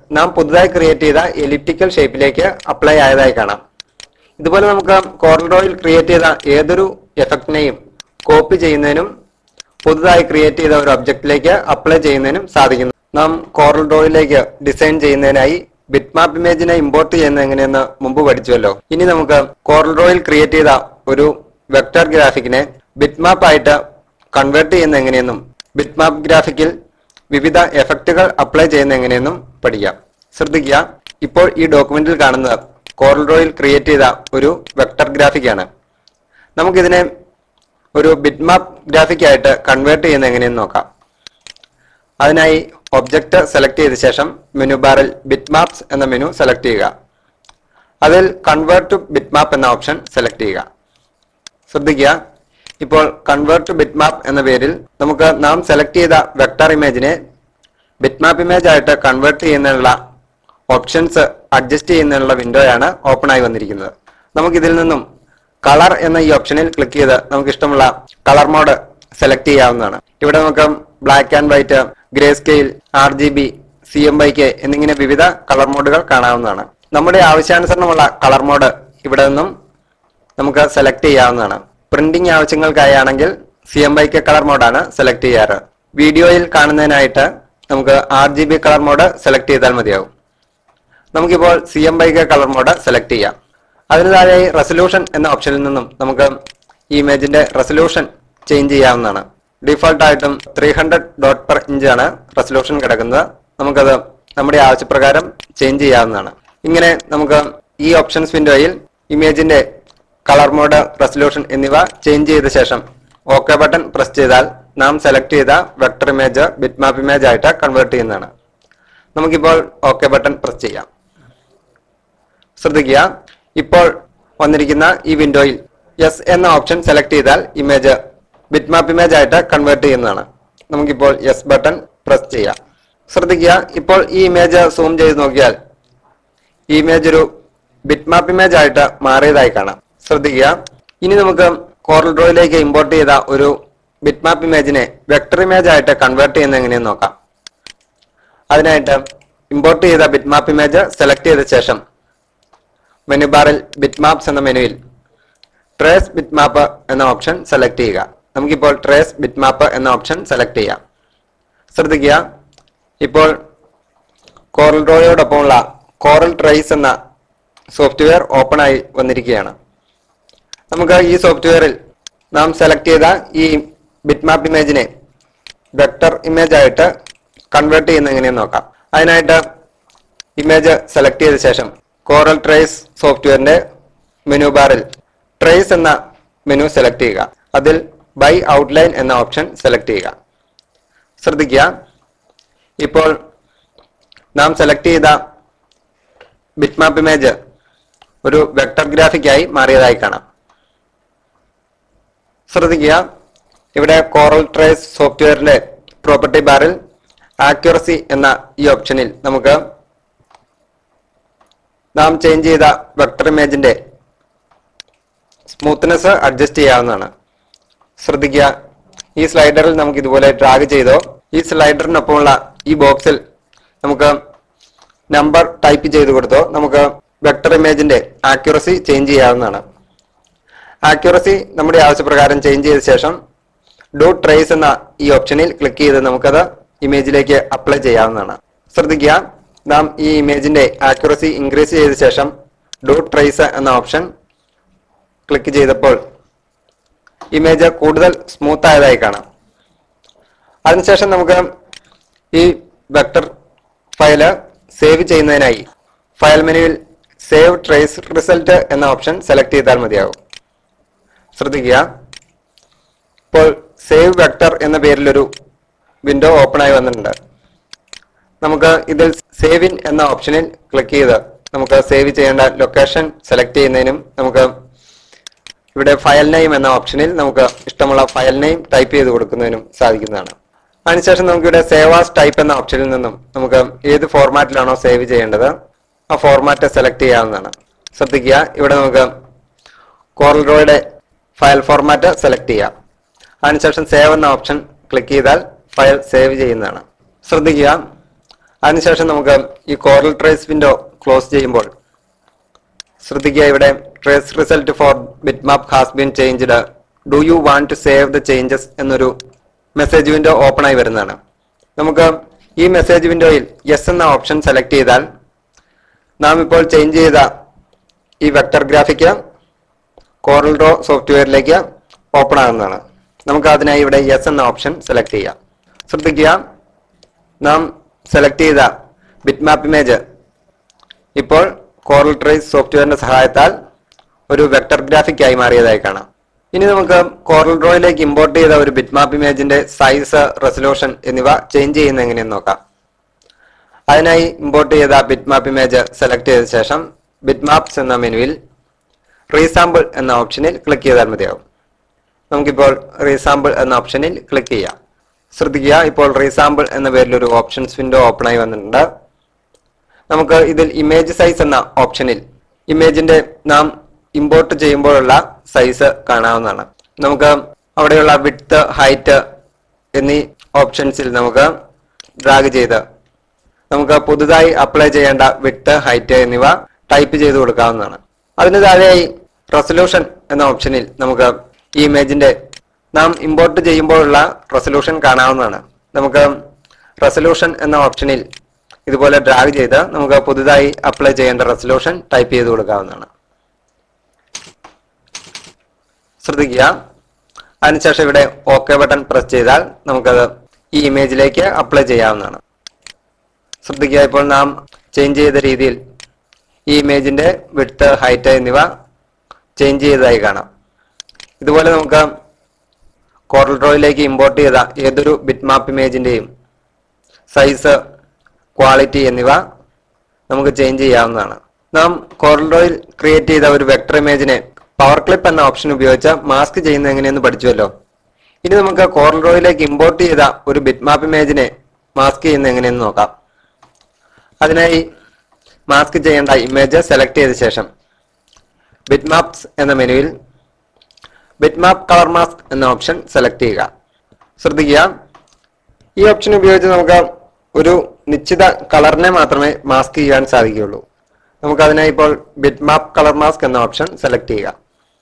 നാം പുതുതായി ക്രിയേറ്റ് ചെയ്ത എലിപ്റ്റിക്കൽ ഷേപ്പിലേക്ക് അപ്ലൈ ആയതായി കാണാം ഇതുപോലെ നമുക്ക് കോർണറോയിൽ ക്രിയേറ്റ് ചെയ്ത ഏതൊരു എഫക്റ്റിനെയും കോപ്പി ചെയ്യുന്നതിനും പുതുതായി ക്രിയേറ്റ് ചെയ്ത ഒരു ഒബ്ജക്റ്റിലേക്ക് അപ്ലൈ ചെയ്യുന്നതിനും സാധിക്കുന്നു നാം കോറൽ ഡ്രോയിലേക്ക് ഡിസൈൻ ചെയ്യുന്നതിനായി ബിറ്റ്മാപ്പ് ഇമേജിനെ ഇമ്പോർട്ട് ചെയ്യുന്നത് എങ്ങനെയെന്ന് മുമ്പ് പഠിച്ചുവല്ലോ ഇനി നമുക്ക് കോറൽ ഡ്രോയിൽ ക്രിയേറ്റ് ചെയ്ത ഒരു വെക്ടർ ഗ്രാഫിക്കിനെ ബിറ്റ്മാപ്പ് ആയിട്ട് കൺവേർട്ട് ചെയ്യുന്ന എങ്ങനെയെന്നും ബിറ്റ്മാപ്പ് ഗ്രാഫിക്കിൽ വിവിധ എഫക്റ്റുകൾ അപ്ലൈ ചെയ്യുന്ന എങ്ങനെയെന്നും പഠിക്കാം ശ്രദ്ധിക്കുക ഇപ്പോൾ ഈ ഡോക്യുമെന്റിൽ കാണുന്നത് കോറൽ ഡ്രോയിൽ ക്രിയേറ്റ് ചെയ്ത ഒരു വെക്ടർ ഗ്രാഫിക്കാണ് നമുക്കിതിനെ ഒരു ബിറ്റ്മാപ്പ് ഗ്രാഫിക് ആയിട്ട് കൺവേർട്ട് ചെയ്യുന്ന എങ്ങനെയെന്ന് നോക്കാം അതിനായി ഒബ്ജക്റ്റ് സെലക്ട് ചെയ്ത ശേഷം മെനു ബാറിൽ ബിറ്റ്മാപ്സ് എന്ന മെനു സെലക്ട് ചെയ്യുക അതിൽ കൺവേർട്ട് ടു ബിറ്റ്മാപ്പ് എന്ന ഓപ്ഷൻ സെലക്ട് ചെയ്യുക ശ്രദ്ധിക്കുക ഇപ്പോൾ കൺവേർട്ട് ടു ബിറ്റ്മാപ്പ് എന്ന പേരിൽ നമുക്ക് നാം സെലക്ട് ചെയ്ത വെക്ടർ ഇമേജിനെ ബിറ്റ്മാപ്പ് ഇമേജ് ആയിട്ട് കൺവേർട്ട് ചെയ്യുന്നതിനുള്ള ഓപ്ഷൻസ് അഡ്ജസ്റ്റ് ചെയ്യുന്നതിനുള്ള വിൻഡോയാണ് ഓപ്പൺ ആയി വന്നിരിക്കുന്നത് നമുക്ക് ഇതിൽ നിന്നും കളർ എന്ന ഈ ഓപ്ഷനിൽ ക്ലിക്ക് ചെയ്ത് നമുക്ക് ഇഷ്ടമുള്ള കളർ മോഡ് സെലക്ട് ചെയ്യാവുന്നതാണ് ഇവിടെ നമുക്ക് black and white grey scale R G B C M Y K എന്നിങ്ങനെ വിവിധ കളർ മോഡുകൾ കാണാവുന്നതാണ് നമ്മുടെ ആവശ്യാനുസരണമുള്ള കളർ മോഡ് ഇവിടെ നിന്നും നമുക്ക് സെലക്ട് ചെയ്യാവുന്നതാണ് പ്രിന്റിംഗ് ആവശ്യങ്ങൾക്കായി ആണെങ്കിൽ സി എം വൈക്ക് കളർ മോഡാണ് സെലക്ട് ചെയ്യാറ് വീഡിയോയിൽ കാണുന്നതിനായിട്ട് നമുക്ക് R G B colour mode select ചെയ്താൽ മതിയാവും നമുക്കിപ്പോൾ C M Y K colour mode select ചെയ്യാം അതിന് താഴെയായി റെസൊല്യൂഷൻ എന്ന ഓപ്ഷനിൽ നിന്നും നമുക്ക് ഈ ഇമേജിന്റെ റെസൊല്യൂഷൻ ചേഞ്ച് ചെയ്യാവുന്നതാണ് ഡിഫോൾട്ട് ആയിട്ടും three hundred dot per inch ആണ് റെസൊല്യൂഷൻ കിടക്കുന്നത് നമുക്കത് നമ്മുടെ ആവശ്യപ്രകാരം ചേഞ്ച് ചെയ്യാവുന്നതാണ് ഇങ്ങനെ നമുക്ക് ഈ ഓപ്ഷൻസ് വിൻഡോയിൽ ഇമേജിന്റെ കളർ മോഡ് റെസൊല്യൂഷൻ എന്നിവ ചേഞ്ച് ചെയ്ത ശേഷം ഓക്കെ ബട്ടൺ പ്രസ് ചെയ്താൽ നാം സെലക്ട് ചെയ്ത വെക്ടർ ഇമേജ് ബിറ്റ്മാപ്പ് ഇമേജ് ആയിട്ട് കൺവേർട്ട് ചെയ്യുന്നതാണ് നമുക്കിപ്പോൾ ഓക്കെ ബട്ടൺ പ്രസ് ചെയ്യാം ശ്രദ്ധിക്കുക ഇപ്പോൾ വന്നിരിക്കുന്ന ഈ വിൻഡോയിൽ യെസ് എന്ന ഓപ്ഷൻ സെലക്ട് ചെയ്താൽ ഇമേജ് ബിറ്റ്മാപ്പ് ഇമേജ് ആയിട്ട് കൺവേർട്ട് ചെയ്യുന്നതാണ് നമുക്കിപ്പോൾ യെസ് ബട്ടൺ പ്രസ് ചെയ്യാം ശ്രദ്ധിക്കുക ഇപ്പോൾ ഈ ഇമേജ് സൂം ചെയ്ത് നോക്കിയാൽ ഈ ഇമേജ് ഒരു ബിറ്റ്മാപ്പ് ഇമേജ് ആയിട്ട് മാറിയതായി കാണാം ശ്രദ്ധിക്കുക ഇനി നമുക്ക് കോറൽ ഡ്രോയിലേക്ക് ഇമ്പോർട്ട് ചെയ്ത ഒരു ബിറ്റ്മാപ്പ് ഇമേജിനെ വെക്ടർ ഇമേജ് ആയിട്ട് കൺവേർട്ട് ചെയ്യുന്നത് എങ്ങനെയെന്ന് നോക്കാം അതിനായിട്ട് ഇമ്പോർട്ട് ചെയ്ത ബിറ്റ്മാപ്പ് ഇമേജ് സെലക്ട് ചെയ്ത ശേഷം മെനു ബാറിൽ ബിറ്റ്മാപ്സ് എന്ന മെനുവിൽ ട്രേസ് ബിറ്റ്മാപ്പ് എന്ന ഓപ്ഷൻ സെലക്ട് ചെയ്യുക നമുക്കിപ്പോൾ ട്രേസ് ബിറ്റ്മാപ്പ് എന്ന ഓപ്ഷൻ സെലക്ട് ചെയ്യാം ശ്രദ്ധിക്കുക ഇപ്പോൾ കോറൽ ഡ്രോയോടൊപ്പമുള്ള കോറൽ ട്രേസ് എന്ന സോഫ്റ്റ്വെയർ ഓപ്പൺ ആയി വന്നിരിക്കുകയാണ് നമുക്ക് ഈ സോഫ്റ്റ്വെയറിൽ നാം സെലക്ട് ചെയ്ത ഈ ബിറ്റ്മാപ്പ് ഇമേജിനെ വെക്ടർ ഇമേജ് ആയിട്ട് കൺവേർട്ട് ചെയ്യുന്ന എങ്ങനെയെന്ന് നോക്കാം അതിനായിട്ട് ഇമേജ് സെലക്ട് ചെയ്ത ശേഷം കോറൽ ട്രേസ് സോഫ്റ്റ്വെയറിന്റെ മെനു ബാറിൽ ട്രേസ് എന്ന മെനു സെലക്ട് ചെയ്യുക അതിൽ ബൈ ഔട്ട്ലൈൻ എന്ന ഓപ്ഷൻ സെലക്ട് ചെയ്യുക ശ്രദ്ധിക്കുക ഇപ്പോൾ നാം സെലക്ട് ചെയ്ത ബിറ്റ്മാപ്പ് ഇമേജ് ഒരു വെക്ടർ ഗ്രാഫിക്കായി മാറിയതായി കാണാം ശ്രദ്ധിക്കുക ഇവിടെ കോറൽ ട്രേസ് സോഫ്റ്റ്വെയറിന്റെ പ്രോപ്പർട്ടി ബാറിൽ ആക്യുറസി എന്ന ഈ ഓപ്ഷനിൽ നമുക്ക് നാം ചേഞ്ച് ചെയ്ത വെക്ടർ ഇമേജിന്റെ സ്മൂത്ത്നെസ് അഡ്ജസ്റ്റ് ചെയ്യാവുന്നതാണ് ശ്രദ്ധിക്കുക ഈ സ്ലൈഡറിൽ നമുക്ക് ഇതുപോലെ ഡ്രാഗ് ചെയ്തോ ഈ സ്ലൈഡറിനൊപ്പമുള്ള ഈ ബോക്സിൽ നമുക്ക് നമ്പർ ടൈപ്പ് ചെയ്ത് കൊടുത്തോ നമുക്ക് വെക്ടർ ഇമേജിന്റെ ആക്യുറസി ചേഞ്ച് ചെയ്യാവുന്നതാണ് ആക്യുറസി നമ്മുടെ ആവശ്യപ്രകാരം ചേഞ്ച് ചെയ്ത ശേഷം ഡു ട്രേസ് എന്ന ഈ ഓപ്ഷനിൽ ക്ലിക്ക് ചെയ്ത് നമുക്കത് ഇമേജിലേക്ക് അപ്ലൈ ചെയ്യാവുന്നതാണ് ശ്രദ്ധിക്കുക നാം ഈ ഇമേജിന്റെ ആക്യുറസി ഇൻക്രീസ് ചെയ്ത ശേഷം ഡു ട്രേസ് എന്ന ഓപ്ഷൻ ക്ലിക്ക് ചെയ്തപ്പോൾ ഇമേജ് കൂടുതൽ സ്മൂത്ത് ആയതായി കാണാം അതിനുശേഷം നമുക്ക് ഈ വെക്ടർ ഫയല് സേവ് ചെയ്യുന്നതിനായി ഫയൽ മെനുവിൽ സേവ് ട്രേസ് റിസൾട്ട് എന്ന ഓപ്ഷൻ സെലക്ട് ചെയ്താൽ മതിയാകും ശ്രദ്ധിക്കുക ഇപ്പോൾ സേവ് വെക്ടർ എന്ന പേരിലൊരു വിൻഡോ ഓപ്പൺ ആയി വന്നിട്ടുണ്ട് നമുക്ക് ഇതിൽ സേവ് ഇൻ എന്ന ഓപ്ഷനിൽ ക്ലിക്ക് ചെയ്ത് നമുക്ക് സേവ് ചെയ്യേണ്ട ലൊക്കേഷൻ സെലക്ട് ചെയ്യുന്നതിനും നമുക്ക് ഇവിടെ ഫയൽ നെയിം എന്ന ഓപ്ഷനിൽ നമുക്ക് ഇഷ്ടമുള്ള ഫയൽ നെയിം ടൈപ്പ് ചെയ്ത് കൊടുക്കുന്നതിനും സാധിക്കുന്നതാണ് അതിനുശേഷം നമുക്ക് ഇവിടെ സേവ് ആസ് ടൈപ്പ് എന്ന ഓപ്ഷനിൽ നിന്നും നമുക്ക് ഏത് ഫോർമാറ്റിലാണോ സേവ് ചെയ്യേണ്ടത് ആ ഫോർമാറ്റ് സെലക്ട് ചെയ്യാവുന്നതാണ് ശ്രദ്ധിക്കുക ഇവിടെ നമുക്ക് കോറൽ റോയുടെ ഫയൽ ഫോർമാറ്റ് സെലക്ട് ചെയ്യാം അതിനുശേഷം സേവ് എന്ന ഓപ്ഷൻ ക്ലിക്ക് ചെയ്താൽ ഫയൽ സേവ് ചെയ്യുന്നതാണ് ശ്രദ്ധിക്കുക അതിനുശേഷം നമുക്ക് ഈ കോറൽ ട്രേസ് വിൻഡോ ക്ലോസ് ചെയ്യുമ്പോൾ ശ്രദ്ധിക്കുക ഇവിടെ trace result for bit map has been changed do you want to save the changes എന്നൊരു മെസ്സേജ് വിൻഡോ ഓപ്പൺ ആയി വരുന്നതാണ് നമുക്ക് ഈ മെസ്സേജ് വിൻഡോയിൽ യെസ് എന്ന ഓപ്ഷൻ സെലക്ട് ചെയ്താൽ നാം ഇപ്പോൾ ചേഞ്ച് ചെയ്ത ഈ വെക്ടർ ഗ്രാഫിക്ക് കോറൽ ഡ്രോ സോഫ്റ്റ്വെയറിലേക്ക് ഓപ്പൺ ആകുന്നതാണ് നമുക്ക് അതിനായി ഇവിടെ യെസ് എന്ന ഓപ്ഷൻ സെലക്ട് ചെയ്യാം ശ്രദ്ധിക്കുക നാം സെലക്ട് ചെയ്ത ബിറ്റ് മാപ്പ് ഇമേജ് ഇപ്പോൾ കോറൽ ട്രേസ് സോഫ്റ്റ്വെയറിന്റെ സഹായത്താൽ ഒരു വെക്ടർ ഗ്രാഫിക് ആയി മാറിയതായി കാണാം ഇനി നമുക്ക് കോറൽ ഡ്രോയിലേക്ക് ഇമ്പോർട്ട് ചെയ്ത ഒരു ബിറ്റ് മാപ്പ് ഇമേജിന്റെ സൈസ് റെസൊല്യൂഷൻ എന്നിവ ചേഞ്ച് ചെയ്യുന്ന എങ്ങനെയെന്ന് നോക്കാം അതിനായി ഇമ്പോർട്ട് ചെയ്ത ബിറ്റ് മാപ്പ് ഇമേജ് സെലക്ട് ചെയ്ത ശേഷം ബിറ്റ് മാപ്സ് എന്ന മെനുവിൽ റീസാമ്പിൾ എന്ന ഓപ്ഷനിൽ ക്ലിക്ക് ചെയ്താൽ മതിയാവും നമുക്കിപ്പോൾ റീസാമ്പിൾ എന്ന ഓപ്ഷനിൽ ക്ലിക്ക് ചെയ്യാം ശ്രദ്ധിക്കുക ഇപ്പോൾ റീസാമ്പിൾ എന്ന പേരിൽ ഒരു ഓപ്ഷൻസ് വിൻഡോ ഓപ്പൺ ആയി വന്നിട്ടുണ്ട് നമുക്ക് ഇതിൽ ഇമേജ് സൈസ് എന്ന ഓപ്ഷനിൽ ഇമേജിന്റെ നാം ഇമ്പോർട്ട് ചെയ്യുമ്പോഴുള്ള സൈസ് കാണാവുന്നതാണ് നമുക്ക് അവിടെയുള്ള വിഡ്ത്ത് ഹൈറ്റ് എന്നീ ഓപ്ഷൻസിൽ നമുക്ക് ഡ്രാഗ് ചെയ്ത് നമുക്ക് പുതുതായി അപ്ലൈ ചെയ്യേണ്ട വിഡ്ത്ത് ഹൈറ്റ് എന്നിവ ടൈപ്പ് ചെയ്ത് കൊടുക്കാവുന്നതാണ് അതിന് താഴെയായി റെസൊല്യൂഷൻ എന്ന ഓപ്ഷനിൽ നമുക്ക് ഈ ഇമേജിന്റെ നാം ഇമ്പോർട്ട് ചെയ്യുമ്പോഴുള്ള റെസൊല്യൂഷൻ കാണാവുന്നതാണ് നമുക്ക് റെസൊല്യൂഷൻ എന്ന ഓപ്ഷനിൽ ഇതുപോലെ ഡ്രാഗ് ചെയ്ത് നമുക്ക് പുതുതായി അപ്ലൈ ചെയ്യേണ്ട റെസൊല്യൂഷൻ ടൈപ്പ് ചെയ്ത് കൊടുക്കാവുന്നതാണ് ശ്രദ്ധിക്കുക അതിനുശേഷം ഇവിടെ ഓക്കെ ബട്ടൺ പ്രസ് ചെയ്താൽ നമുക്കത് ഈ ഇമേജിലേക്ക് അപ്ലൈ ചെയ്യാവുന്നതാണ് ശ്രദ്ധിക്കുക ഇപ്പോൾ നാം ചേഞ്ച് ചെയ്ത രീതിയിൽ ഈ ഇമേജിന്റെ വിഡ്ത്ത് ഹൈറ്റ് എന്നിവ ചേഞ്ച് ചെയ്തതായി കാണാം ഇതുപോലെ നമുക്ക് കോറൽ ഡ്രോയിലേക്ക് ഇമ്പോർട്ട് ചെയ്ത ഏതൊരു ബിറ്റ് മാപ്പ് ഇമേജിന്റെയും സൈസ് ക്വാളിറ്റി എന്നിവ നമുക്ക് ചേഞ്ച് ചെയ്യാവുന്നതാണ് നാം കോറൽ ഡ്രോയിൽ ക്രിയേറ്റ് ചെയ്ത ഒരു വെക്ടർ ഇമേജിനെ പവർ ക്ലിപ്പ് എന്ന ഓപ്ഷൻ ഉപയോഗിച്ച് മാസ്ക് ചെയ്യുന്നത് എങ്ങനെയെന്ന് പഠിച്ചുവല്ലോ ഇനി നമുക്ക് കോറൽ ഡ്രോയിലേക്ക് ഇമ്പോർട്ട് ചെയ്ത ഒരു ബിറ്റ് മാപ്പ് ഇമേജിനെ മാസ്ക് ചെയ്യുന്നത് എങ്ങനെയെന്ന് നോക്കാം അതിനായി മാസ്ക് ചെയ്യേണ്ട ഇമേജ് സെലക്ട് ചെയ്ത ശേഷം ബിറ്റ് മാപ്സ് എന്ന മെനുവിൽ ബിറ്റ് മാപ്പ് കളർ മാസ്ക് എന്ന ഓപ്ഷൻ സെലക്ട് ചെയ്യുക ശ്രദ്ധിക്കുക ഈ ഓപ്ഷൻ ഉപയോഗിച്ച് നമുക്ക് ഒരു നിശ്ചിത കളറിനെ മാത്രമേ മാസ്ക് ചെയ്യാൻ സാധിക്കുകയുള്ളൂ നമുക്ക് അതിനായി ഇപ്പോൾ ബിറ്റ് മാപ്പ് കളർ മാസ്ക് എന്ന ഓപ്ഷൻ സെലക്ട് ചെയ്യുക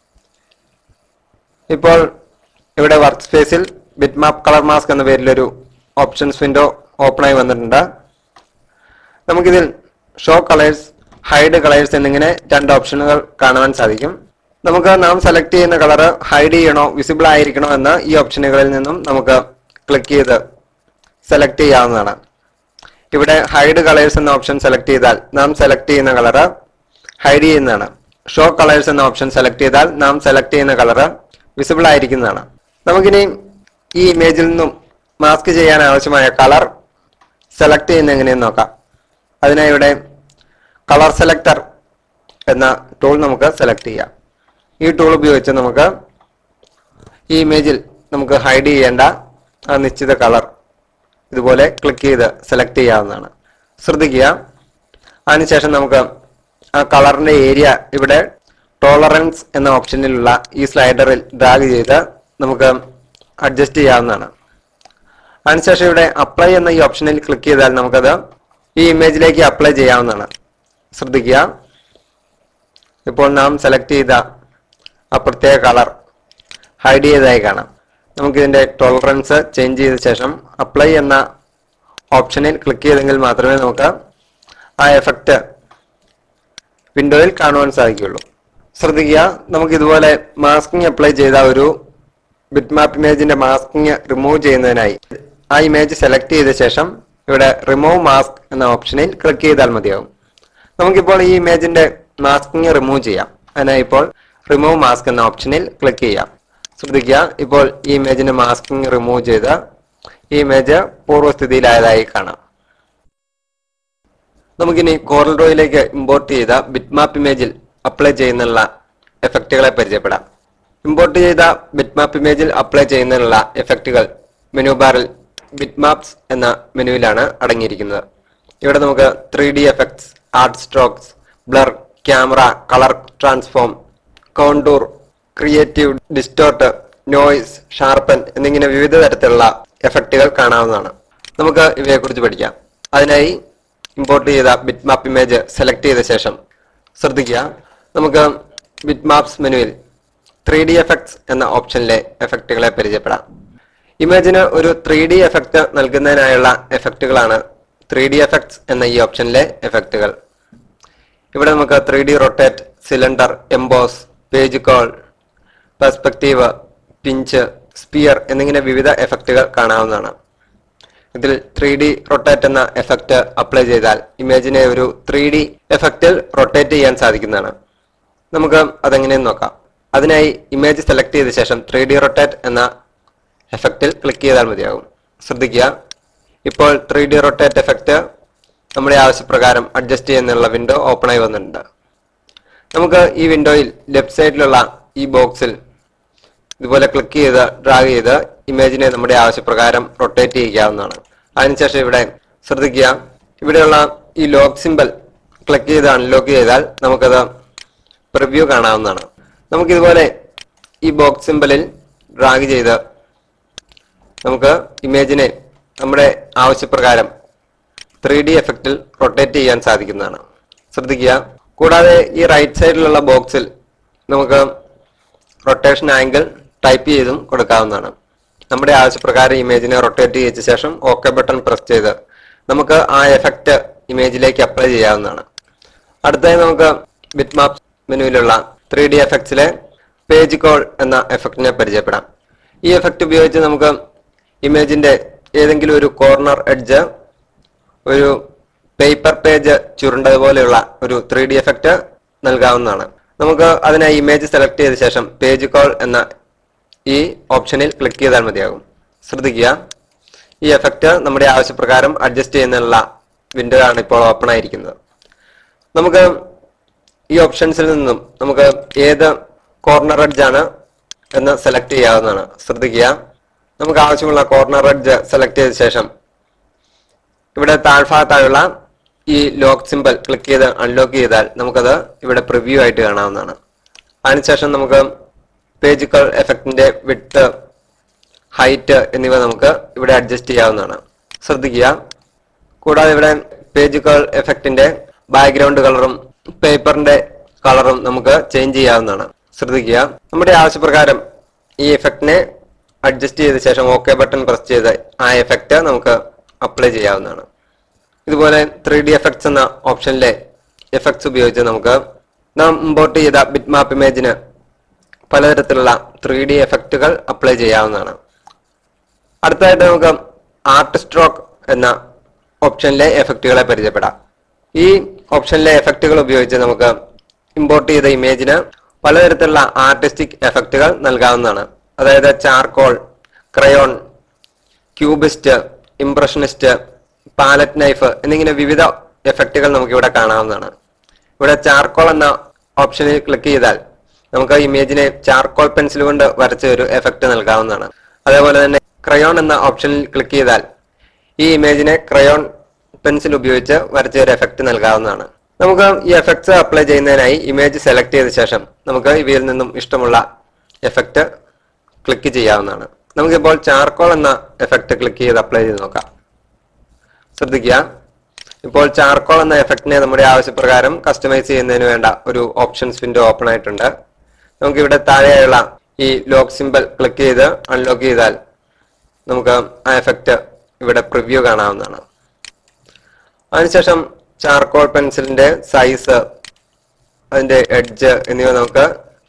ഇപ്പോൾ ഇവിടെ വർക്ക് സ്പേസിൽ ബിറ്റ് മാപ്പ് കളർ മാസ്ക് എന്ന പേരിലൊരു ഓപ്ഷൻസ് വിൻഡോ ഓപ്പൺ ആയി വന്നിട്ടുണ്ട് നമുക്കിതിൽ ഷോ കളേഴ്സ് ഹൈഡ് കളേഴ്സ് എന്നിങ്ങനെ രണ്ട് ഓപ്ഷനുകൾ കാണുവാൻ സാധിക്കും നമുക്ക് നാം സെലക്ട് ചെയ്യുന്ന കളർ ഹൈഡ് ചെയ്യണോ വിസിബിൾ ആയിരിക്കണോ എന്ന് ഈ ഓപ്ഷനുകളിൽ നിന്നും നമുക്ക് ക്ലിക്ക് ചെയ്ത് സെലക്ട് ചെയ്യാവുന്നതാണ് ഇവിടെ ഹൈഡ് കളേഴ്സ് എന്ന ഓപ്ഷൻ സെലക്ട് ചെയ്താൽ നാം സെലക്ട് ചെയ്യുന്ന കളർ ഹൈഡ് ചെയ്യുന്നതാണ് ഷോ കളേഴ്സ് എന്ന ഓപ്ഷൻ സെലക്ട് ചെയ്താൽ നാം സെലക്ട് ചെയ്യുന്ന കളർ വിസിബിൾ ആയിരിക്കുന്നതാണ് നമുക്കിനി ഈ ഇമേജിൽ നിന്നും മാസ്ക് ചെയ്യാൻ ആവശ്യമായ കളർ സെലക്ട് ചെയ്യുന്ന എങ്ങനെയെന്ന് നോക്കാം അതിനായി ഇവിടെ കളർ സെലക്ടർ എന്ന ടൂൾ നമുക്ക് സെലക്ട് ചെയ്യാം ഈ ടൂൾ ഉപയോഗിച്ച് നമുക്ക് ഈ ഇമേജിൽ നമുക്ക് ഹൈഡ് ചെയ്യേണ്ട ആ നിശ്ചിത കളർ ഇതുപോലെ ക്ലിക്ക് ചെയ്ത് സെലക്ട് ചെയ്യാവുന്നതാണ് ശ്രദ്ധിക്കുക അതിനുശേഷം നമുക്ക് ആ കളറിന്റെ ഏരിയ ഇവിടെ ടോളറൻസ് എന്ന ഓപ്ഷനിലുള്ള ഈ സ്ലൈഡറിൽ ഡ്രാഗ് ചെയ്ത് നമുക്ക് അഡ്ജസ്റ്റ് ചെയ്യാവുന്നതാണ് അതിനുശേഷം ഇവിടെ അപ്ലൈ എന്ന ഈ ഓപ്ഷനിൽ ക്ലിക്ക് ചെയ്താൽ നമുക്കത് ഈ ഇമേജിലേക്ക് അപ്ലൈ ചെയ്യാവുന്നതാണ് ശ്രദ്ധിക്കുക ഇപ്പോൾ നാം സെലക്ട് ചെയ്ത ആ പ്രത്യേക കളർ ഹൈഡ് ചെയ്തതായി കാണാം നമുക്കിതിന്റെ ടോളറൻസ് ചേഞ്ച് ചെയ്ത ശേഷം അപ്ലൈ എന്ന ഓപ്ഷനിൽ ക്ലിക്ക് ചെയ്തെങ്കിൽ മാത്രമേ നമുക്ക് ആ എഫക്റ്റ് വിൻഡോയിൽ കാണുവാൻ സാധിക്കുകയുള്ളൂ ശ്രദ്ധിക്കുക നമുക്ക് ഇതുപോലെ മാസ്കിംഗ് അപ്ലൈ ചെയ്ത ഒരു ബിറ്റ് മാപ്പ് ഇമേജിന്റെ മാസ്കിംഗ് റിമൂവ് ചെയ്യുന്നതിനായി ആ ഇമേജ് സെലക്ട് ചെയ്ത ശേഷം ഇവിടെ റിമൂവ് മാസ്ക് എന്ന ഓപ്ഷനിൽ ക്ലിക്ക് ചെയ്താൽ മതിയാവും നമുക്കിപ്പോൾ ഈ ഇമേജിന്റെ മാസ്കിംഗ് റിമൂവ് ചെയ്യാം അതിനായി ഇപ്പോൾ റിമൂവ് മാസ്ക് എന്ന ഓപ്ഷനിൽ ക്ലിക്ക് ചെയ്യാം ശ്രദ്ധിക്കുക ഇപ്പോൾ ഈ ഇമേജിന്റെ മാസ്കിംഗ് റിമൂവ് ചെയ്ത് ഈ ഇമേജ് പൂർവ്വസ്ഥിതിയിലായതായി കാണാം നമുക്കിനി കോറൽ ഡ്രോയിലേക്ക് ഇമ്പോർട്ട് ചെയ്ത ബിറ്റ് മാപ്പ് ഇമേജിൽ അപ്ലൈ ചെയ്യുന്നുള്ള എഫക്റ്റുകളെ പരിചയപ്പെടാം ഇമ്പോർട്ട് ചെയ്ത ബിറ്റ് മാപ്പ് ഇമേജിൽ അപ്ലൈ ചെയ്യുന്നതിനുള്ള എഫക്റ്റുകൾ മെനു ബാറിൽ ബിറ്റ് മാപ്സ് എന്ന മെനുവിലാണ് അടങ്ങിയിരിക്കുന്നത് ഇവിടെ നമുക്ക് three D effects art strokes blur camera colour transform contour creative distort noise sharpen എന്നിങ്ങനെ വിവിധ തരത്തിലുള്ള എഫക്റ്റുകൾ കാണാവുന്നതാണ് നമുക്ക് ഇവയെക്കുറിച്ച് പഠിക്കാം അതിനായി ഇമ്പോർട്ട് ചെയ്ത ബിറ്റ് മാപ്പ് ഇമേജ് സെലക്ട് ചെയ്ത ശേഷം ശ്രദ്ധിക്കുക നമുക്ക് ബിറ്റ് മാപ്സ് മെനുവിൽ ത്രീ ഡി എഫക്ട്സ് എന്ന ഓപ്ഷനിലെ എഫക്റ്റുകളെ പരിചയപ്പെടാം ഇമേജിന് ഒരു ത്രീ ഡി എഫക്റ്റ് നൽകുന്നതിനായുള്ള എഫക്റ്റുകളാണ് ത്രീ ഡി എഫക്ട്സ് എന്ന ഈ ഓപ്ഷനിലെ എഫക്റ്റുകൾ ഇവിടെ നമുക്ക് three D rotate cylinder emboss page curl perspective pinch sphere എന്നിങ്ങനെ വിവിധ എഫക്റ്റുകൾ കാണാവുന്നതാണ് ഇതിൽ ത്രീ ഡി റൊട്ടേറ്റ് എന്ന എഫക്റ്റ് അപ്ലൈ ചെയ്താൽ ഇമേജിനെ ഒരു ത്രീ ഡി എഫക്റ്റിൽ റൊട്ടേറ്റ് ചെയ്യാൻ സാധിക്കുന്നതാണ് നമുക്ക് അതെങ്ങനെയെന്ന് നോക്കാം അതിനായി ഇമേജ് സെലക്ട് ചെയ്ത ശേഷം ത്രീ ഡി റൊട്ടേറ്റ് എന്ന എഫക്റ്റിൽ ക്ലിക്ക് ചെയ്താൽ മതിയാകും ശ്രദ്ധിക്കുക ഇപ്പോൾ ത്രീ ഡി റൊട്ടേറ്റ് എഫക്റ്റ് നമ്മുടെ ആവശ്യപ്രകാരം അഡ്ജസ്റ്റ് ചെയ്യുന്നുള്ള വിൻഡോ ഓപ്പൺ ആയി വന്നിട്ടുണ്ട് നമുക്ക് ഈ വിൻഡോയിൽ ലെഫ്റ്റ് സൈഡിലുള്ള ഈ ബോക്സിൽ ഇതുപോലെ ക്ലിക്ക് ചെയ്ത് ഡ്രാഗ് ചെയ്ത് ഇമേജിനെ നമ്മുടെ ആവശ്യപ്രകാരം റൊട്ടേറ്റ് ചെയ്യാവുന്നതാണ് അതിനുശേഷം ഇവിടെ ശ്രദ്ധിക്കുക ഇവിടെയുള്ള ഈ ലോക്ക് സിമ്പൽ ക്ലിക്ക് ചെയ്ത് അൺലോക്ക് ചെയ്താൽ നമുക്കത് പ്രിവ്യൂ കാണാവുന്നതാണ് നമുക്കിതുപോലെ ഈ ബോക്സ് സിമ്പലിൽ ഡ്രാഗ് ചെയ്ത് നമുക്ക് ഇമേജിനെ നമ്മുടെ ആവശ്യപ്രകാരം ത്രീ ഡി എഫക്റ്റിൽ റൊട്ടേറ്റ് ചെയ്യാൻ സാധിക്കുന്നതാണ് ശ്രദ്ധിക്കുക കൂടാതെ ഈ റൈറ്റ് സൈഡിലുള്ള ബോക്സിൽ നമുക്ക് റൊട്ടേഷൻ ആംഗിൾ ടൈപ്പ് ചെയ്തും കൊടുക്കാവുന്നതാണ് നമ്മുടെ ആവശ്യപ്രകാരം ഇമേജിനെ റൊട്ടേറ്റ് ചെയ്ത ശേഷം ഓക്കെ ബട്ടൺ പ്രസ് ചെയ്ത് നമുക്ക് ആ എഫക്റ്റ് ഇമേജിലേക്ക് അപ്ലൈ ചെയ്യാവുന്നതാണ് അടുത്തായി നമുക്ക് ബിറ്റ് മാപ്പ് മെനുവിലുള്ള ത്രീ ഡി എഫക്ട്സിലെ പേജ് കോൾ എന്ന എഫക്റ്റിനെ പരിചയപ്പെടാം ഈ എഫക്റ്റ് ഉപയോഗിച്ച് നമുക്ക് ഇമേജിന്റെ ഏതെങ്കിലും ഒരു കോർണർ എഡ്ജ് ഒരു പേപ്പർ പേജ് ചുരുണ്ടതുപോലെയുള്ള ഒരു ത്രീ ഡി എഫക്റ്റ് നൽകാവുന്നതാണ് നമുക്ക് അതിനായി ഇമേജ് സെലക്ട് ചെയ്ത ശേഷം പേജ് കോൾ എന്ന ഈ ഓപ്ഷനിൽ ക്ലിക്ക് ചെയ്താൽ മതിയാകും ശ്രദ്ധിക്കുക ഈ എഫക്റ്റ് നമ്മുടെ ആവശ്യപ്രകാരം അഡ്ജസ്റ്റ് ചെയ്യുന്നതിനുള്ള വിൻഡോ ആണ് ഇപ്പോൾ ഓപ്പൺ ആയിരിക്കുന്നത് നമുക്ക് ഈ ഓപ്ഷൻസിൽ നിന്നും നമുക്ക് ഏത് കോർണർ എഡ്ജ് ആണ് എന്ന് സെലക്ട് ചെയ്യാവുന്നതാണ് ശ്രദ്ധിക്കുക നമുക്ക് ആവശ്യമുള്ള കോർണർ എഡ്ജ് സെലക്ട് ചെയ്ത ശേഷം ഇവിടെ താഴ്ഭാഗത്തായുള്ള ഈ ലോക്ക് സിമ്പൽ ക്ലിക്ക് ചെയ്ത് അൺലോക്ക് ചെയ്താൽ നമുക്കത് ഇവിടെ പ്രിവ്യൂ ആയിട്ട് കാണാവുന്നതാണ് അതിനുശേഷം നമുക്ക് പേജുകൾ എഫക്റ്റിന്റെ വിട്ട് ഹൈറ്റ് എന്നിവ നമുക്ക് ഇവിടെ അഡ്ജസ്റ്റ് ചെയ്യാവുന്നതാണ് ശ്രദ്ധിക്കുക കൂടാതെ ഇവിടെ പേജുകൾ എഫക്റ്റിന്റെ ബാക്ക്ഗ്രൗണ്ട് കളറും പേപ്പറിന്റെ കളറും നമുക്ക് ചേഞ്ച് ചെയ്യാവുന്നതാണ് ശ്രദ്ധിക്കുക നമ്മുടെ ആവശ്യപ്രകാരം ഈ എഫക്റ്റിനെ അഡ്ജസ്റ്റ് ചെയ്ത ശേഷം ഓക്കെ ബട്ടൺ പ്രസ് ചെയ്ത് ആ എഫക്റ്റ് നമുക്ക് അപ്ലൈ ചെയ്യാവുന്നതാണ് ഇതുപോലെ ത്രീ ഡി എഫക്ട്സ് എന്ന ഓപ്ഷനിലെ എഫക്ട്സ് ഉപയോഗിച്ച് നമുക്ക് നാം ഇമ്പോർട്ട് ചെയ്ത ബിറ്റ് മാപ്പ് ഇമേജിന് പലതരത്തിലുള്ള ത്രീ ഡി എഫക്റ്റുകൾ അപ്ലൈ ചെയ്യാവുന്നതാണ് അടുത്തതായിട്ട് നമുക്ക് ആർട്ട് സ്ട്രോക്ക് എന്ന ഓപ്ഷനിലെ എഫക്റ്റുകളെ പരിചയപ്പെടാം ഈ ഓപ്ഷനിലെ എഫക്റ്റുകൾ ഉപയോഗിച്ച് നമുക്ക് ഇമ്പോർട്ട് ചെയ്ത ഇമേജിന് പലതരത്തിലുള്ള ആർട്ടിസ്റ്റിക് എഫക്റ്റുകൾ നൽകാവുന്നതാണ് അതായത് charcoal crayon cubist impressionist palette knife എന്നിങ്ങനെ വിവിധ എഫക്റ്റുകൾ നമുക്ക് ഇവിടെ കാണാവുന്നതാണ് ഇവിടെ ചാർക്കോൾ എന്ന ഓപ്ഷനിൽ ക്ലിക്ക് ചെയ്താൽ നമുക്ക് ഇമേജിനെ ചാർക്കോൾ പെൻസിൽ കൊണ്ട് വരച്ച ഒരു എഫക്റ്റ് നൽകാവുന്നതാണ് അതേപോലെ തന്നെ ക്രയോൺ എന്ന ഓപ്ഷനിൽ ക്ലിക്ക് ചെയ്താൽ ഈ ഇമേജിനെ ക്രയോൺ പെൻസിൽ ഉപയോഗിച്ച് വരച്ച ഒരു എഫക്റ്റ് നൽകാവുന്നതാണ് നമുക്ക് ഈ എഫക്ട്സ് അപ്ലൈ ചെയ്യുന്നതിനായി ഇമേജ് സെലക്ട് ചെയ്ത ശേഷം നമുക്ക് ഇവയിൽ നിന്നും ഇഷ്ടമുള്ള എഫക്റ്റ് ക്ലിക്ക് ചെയ്യാവുന്നതാണ് നമുക്കിപ്പോൾ ചാർക്കോൾ എന്ന എഫക്റ്റ് ക്ലിക്ക് ചെയ്ത് അപ്ലൈ ചെയ്ത് നോക്കാം ശ്രദ്ധിക്കുക ഇപ്പോൾ ചാർക്കോൾ എന്ന എഫക്റ്റിനെ നമ്മുടെ ആവശ്യപ്രകാരം കസ്റ്റമൈസ് ചെയ്യുന്നതിന് വേണ്ട ഒരു ഓപ്ഷൻസ് വിൻഡോ ഓപ്പൺ ആയിട്ടുണ്ട് നമുക്ക് ഇവിടെ താഴെയുള്ള ഈ ലോക്ക് സിമ്പൽ ക്ലിക്ക് ചെയ്ത് അൺലോക്ക് ചെയ്താൽ നമുക്ക് ആ എഫക്റ്റ് ഇവിടെ പ്രിവ്യൂ കാണാവുന്നതാണ് അതിനുശേഷം ചാർക്കോൾ പെൻസിലിന്റെ സൈസ് അതിന്റെ എഡ്ജ് എന്നിവ നമുക്ക്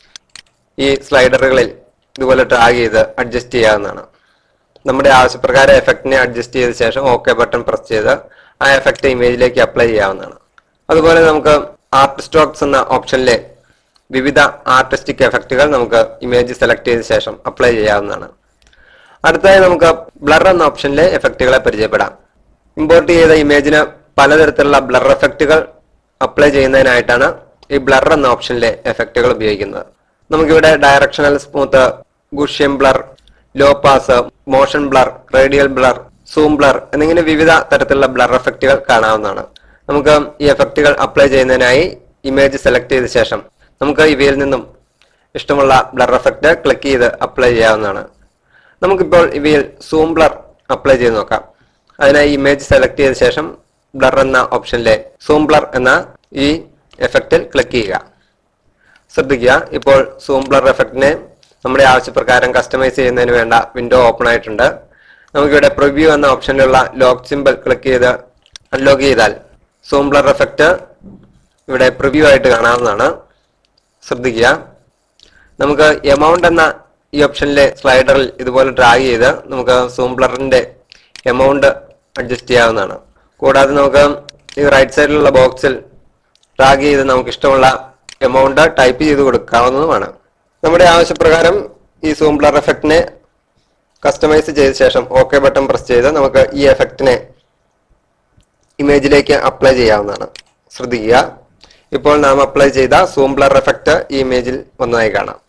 ഈ സ്ലൈഡറുകളിൽ ഇതുപോലെ ഡ്രാഗ് ചെയ്ത് അഡ്ജസ്റ്റ് ചെയ്യാവുന്നതാണ് നമ്മുടെ ആവശ്യപ്രകാരം എഫക്റ്റിനെ അഡ്ജസ്റ്റ് ചെയ്ത ശേഷം ഓക്കെ ബട്ടൺ പ്രസ് ചെയ്ത് ആ എഫക്റ്റ് ഇമേജിലേക്ക് അപ്ലൈ ചെയ്യാവുന്നതാണ് അതുപോലെ നമുക്ക് ആർട്ട് സ്ട്രോക്സ് എന്ന ഓപ്ഷനിലെ വിവിധ ആർട്ടിസ്റ്റിക് എഫക്റ്റുകൾ നമുക്ക് ഇമേജ് സെലക്ട് ചെയ്ത ശേഷം അപ്ലൈ ചെയ്യാവുന്നതാണ് അടുത്തതായി നമുക്ക് ബ്ലർ എന്ന ഓപ്ഷനിലെ എഫക്റ്റുകളെ പരിചയപ്പെടാം ഇമ്പോർട്ട് ചെയ്ത ഇമേജിന് പലതരത്തിലുള്ള ബ്ലർ എഫക്റ്റുകൾ അപ്ലൈ ചെയ്യുന്നതിനായിട്ടാണ് ഈ ബ്ലർ എന്ന ഓപ്ഷനിലെ എഫക്റ്റുകൾ ഉപയോഗിക്കുന്നത് നമുക്കിവിടെ directional smooth Gaussian blur low pass motion blur radial blur zoom blur എന്നിങ്ങനെ വിവിധ തരത്തിലുള്ള ബ്ലർ എഫക്റ്റുകൾ കാണാവുന്നതാണ് നമുക്ക് ഈ എഫക്റ്റുകൾ അപ്ലൈ ചെയ്യുന്നതിനായി ഇമേജ് സെലക്ട് ചെയ്ത ശേഷം നമുക്ക് ഇവയിൽ നിന്നും ഇഷ്ടമുള്ള ബ്ലർ എഫക്റ്റ് ക്ലിക്ക് ചെയ്ത് അപ്ലൈ ചെയ്യാവുന്നതാണ് നമുക്കിപ്പോൾ ഇവയിൽ സൂം ബ്ലർ അപ്ലൈ ചെയ്ത് നോക്കാം അതിനായി ഇമേജ് സെലക്ട് ചെയ്ത ശേഷം ബ്ലർ എന്ന ഓപ്ഷനിലെ സൂം ബ്ലർ എന്ന ഈ എഫക്റ്റിൽ ക്ലിക്ക് ചെയ്യുക ശ്രദ്ധിക്കുക ഇപ്പോൾ സൂം ബ്ലർ എഫക്റ്റിനെ നമ്മുടെ ആവശ്യപ്രകാരം കസ്റ്റമൈസ് ചെയ്യുന്നതിന് വേണ്ട വിൻഡോ ഓപ്പൺ ആയിട്ടുണ്ട് നമുക്കിവിടെ പ്രിവ്യൂ എന്ന ഓപ്ഷനിലുള്ള ലോക്ക് സിമ്പിൾ ക്ലിക്ക് ചെയ്ത് അൺലോക്ക് ചെയ്താൽ സൂം ബ്ലർ എഫക്റ്റ് ഇവിടെ പ്രിവ്യൂ ആയിട്ട് കാണാവുന്നതാണ് ശ്രദ്ധിക്കുക നമുക്ക് എമൗണ്ട് എന്ന ഈ ഓപ്ഷനിലെ സ്ലൈഡറിൽ ഇതുപോലെ ഡ്രാഗ് ചെയ്ത് നമുക്ക് സൂം ബ്ലറിന്റെ എമൗണ്ട് അഡ്ജസ്റ്റ് ചെയ്യാവുന്നതാണ് കൂടാതെ നമുക്ക് ഈ റൈറ്റ് സൈഡിലുള്ള ബോക്സിൽ ഡ്രാഗ് ചെയ്ത് നമുക്ക് ഇഷ്ടമുള്ള എമൗണ്ട് ടൈപ്പ് ചെയ്ത് കൊടുക്കാവുന്നതുമാണ് നമ്മുടെ ആവശ്യപ്രകാരം ഈ സൂം ബ്ലർ എഫക്റ്റിനെ കസ്റ്റമൈസ് ചെയ്ത ശേഷം ഓക്കെ ബട്ടൺ പ്രസ് ചെയ്ത് നമുക്ക് ഈ എഫക്റ്റിനെ ഇമേജിലേക്ക് അപ്ലൈ ചെയ്യാവുന്നതാണ് ശ്രദ്ധിക്കുക ഇപ്പോൾ നാം അപ്ലൈ ചെയ്ത സൂം ബ്ലർ എഫക്റ്റ് ഈ ഇമേജിൽ വന്നതായി കാണാം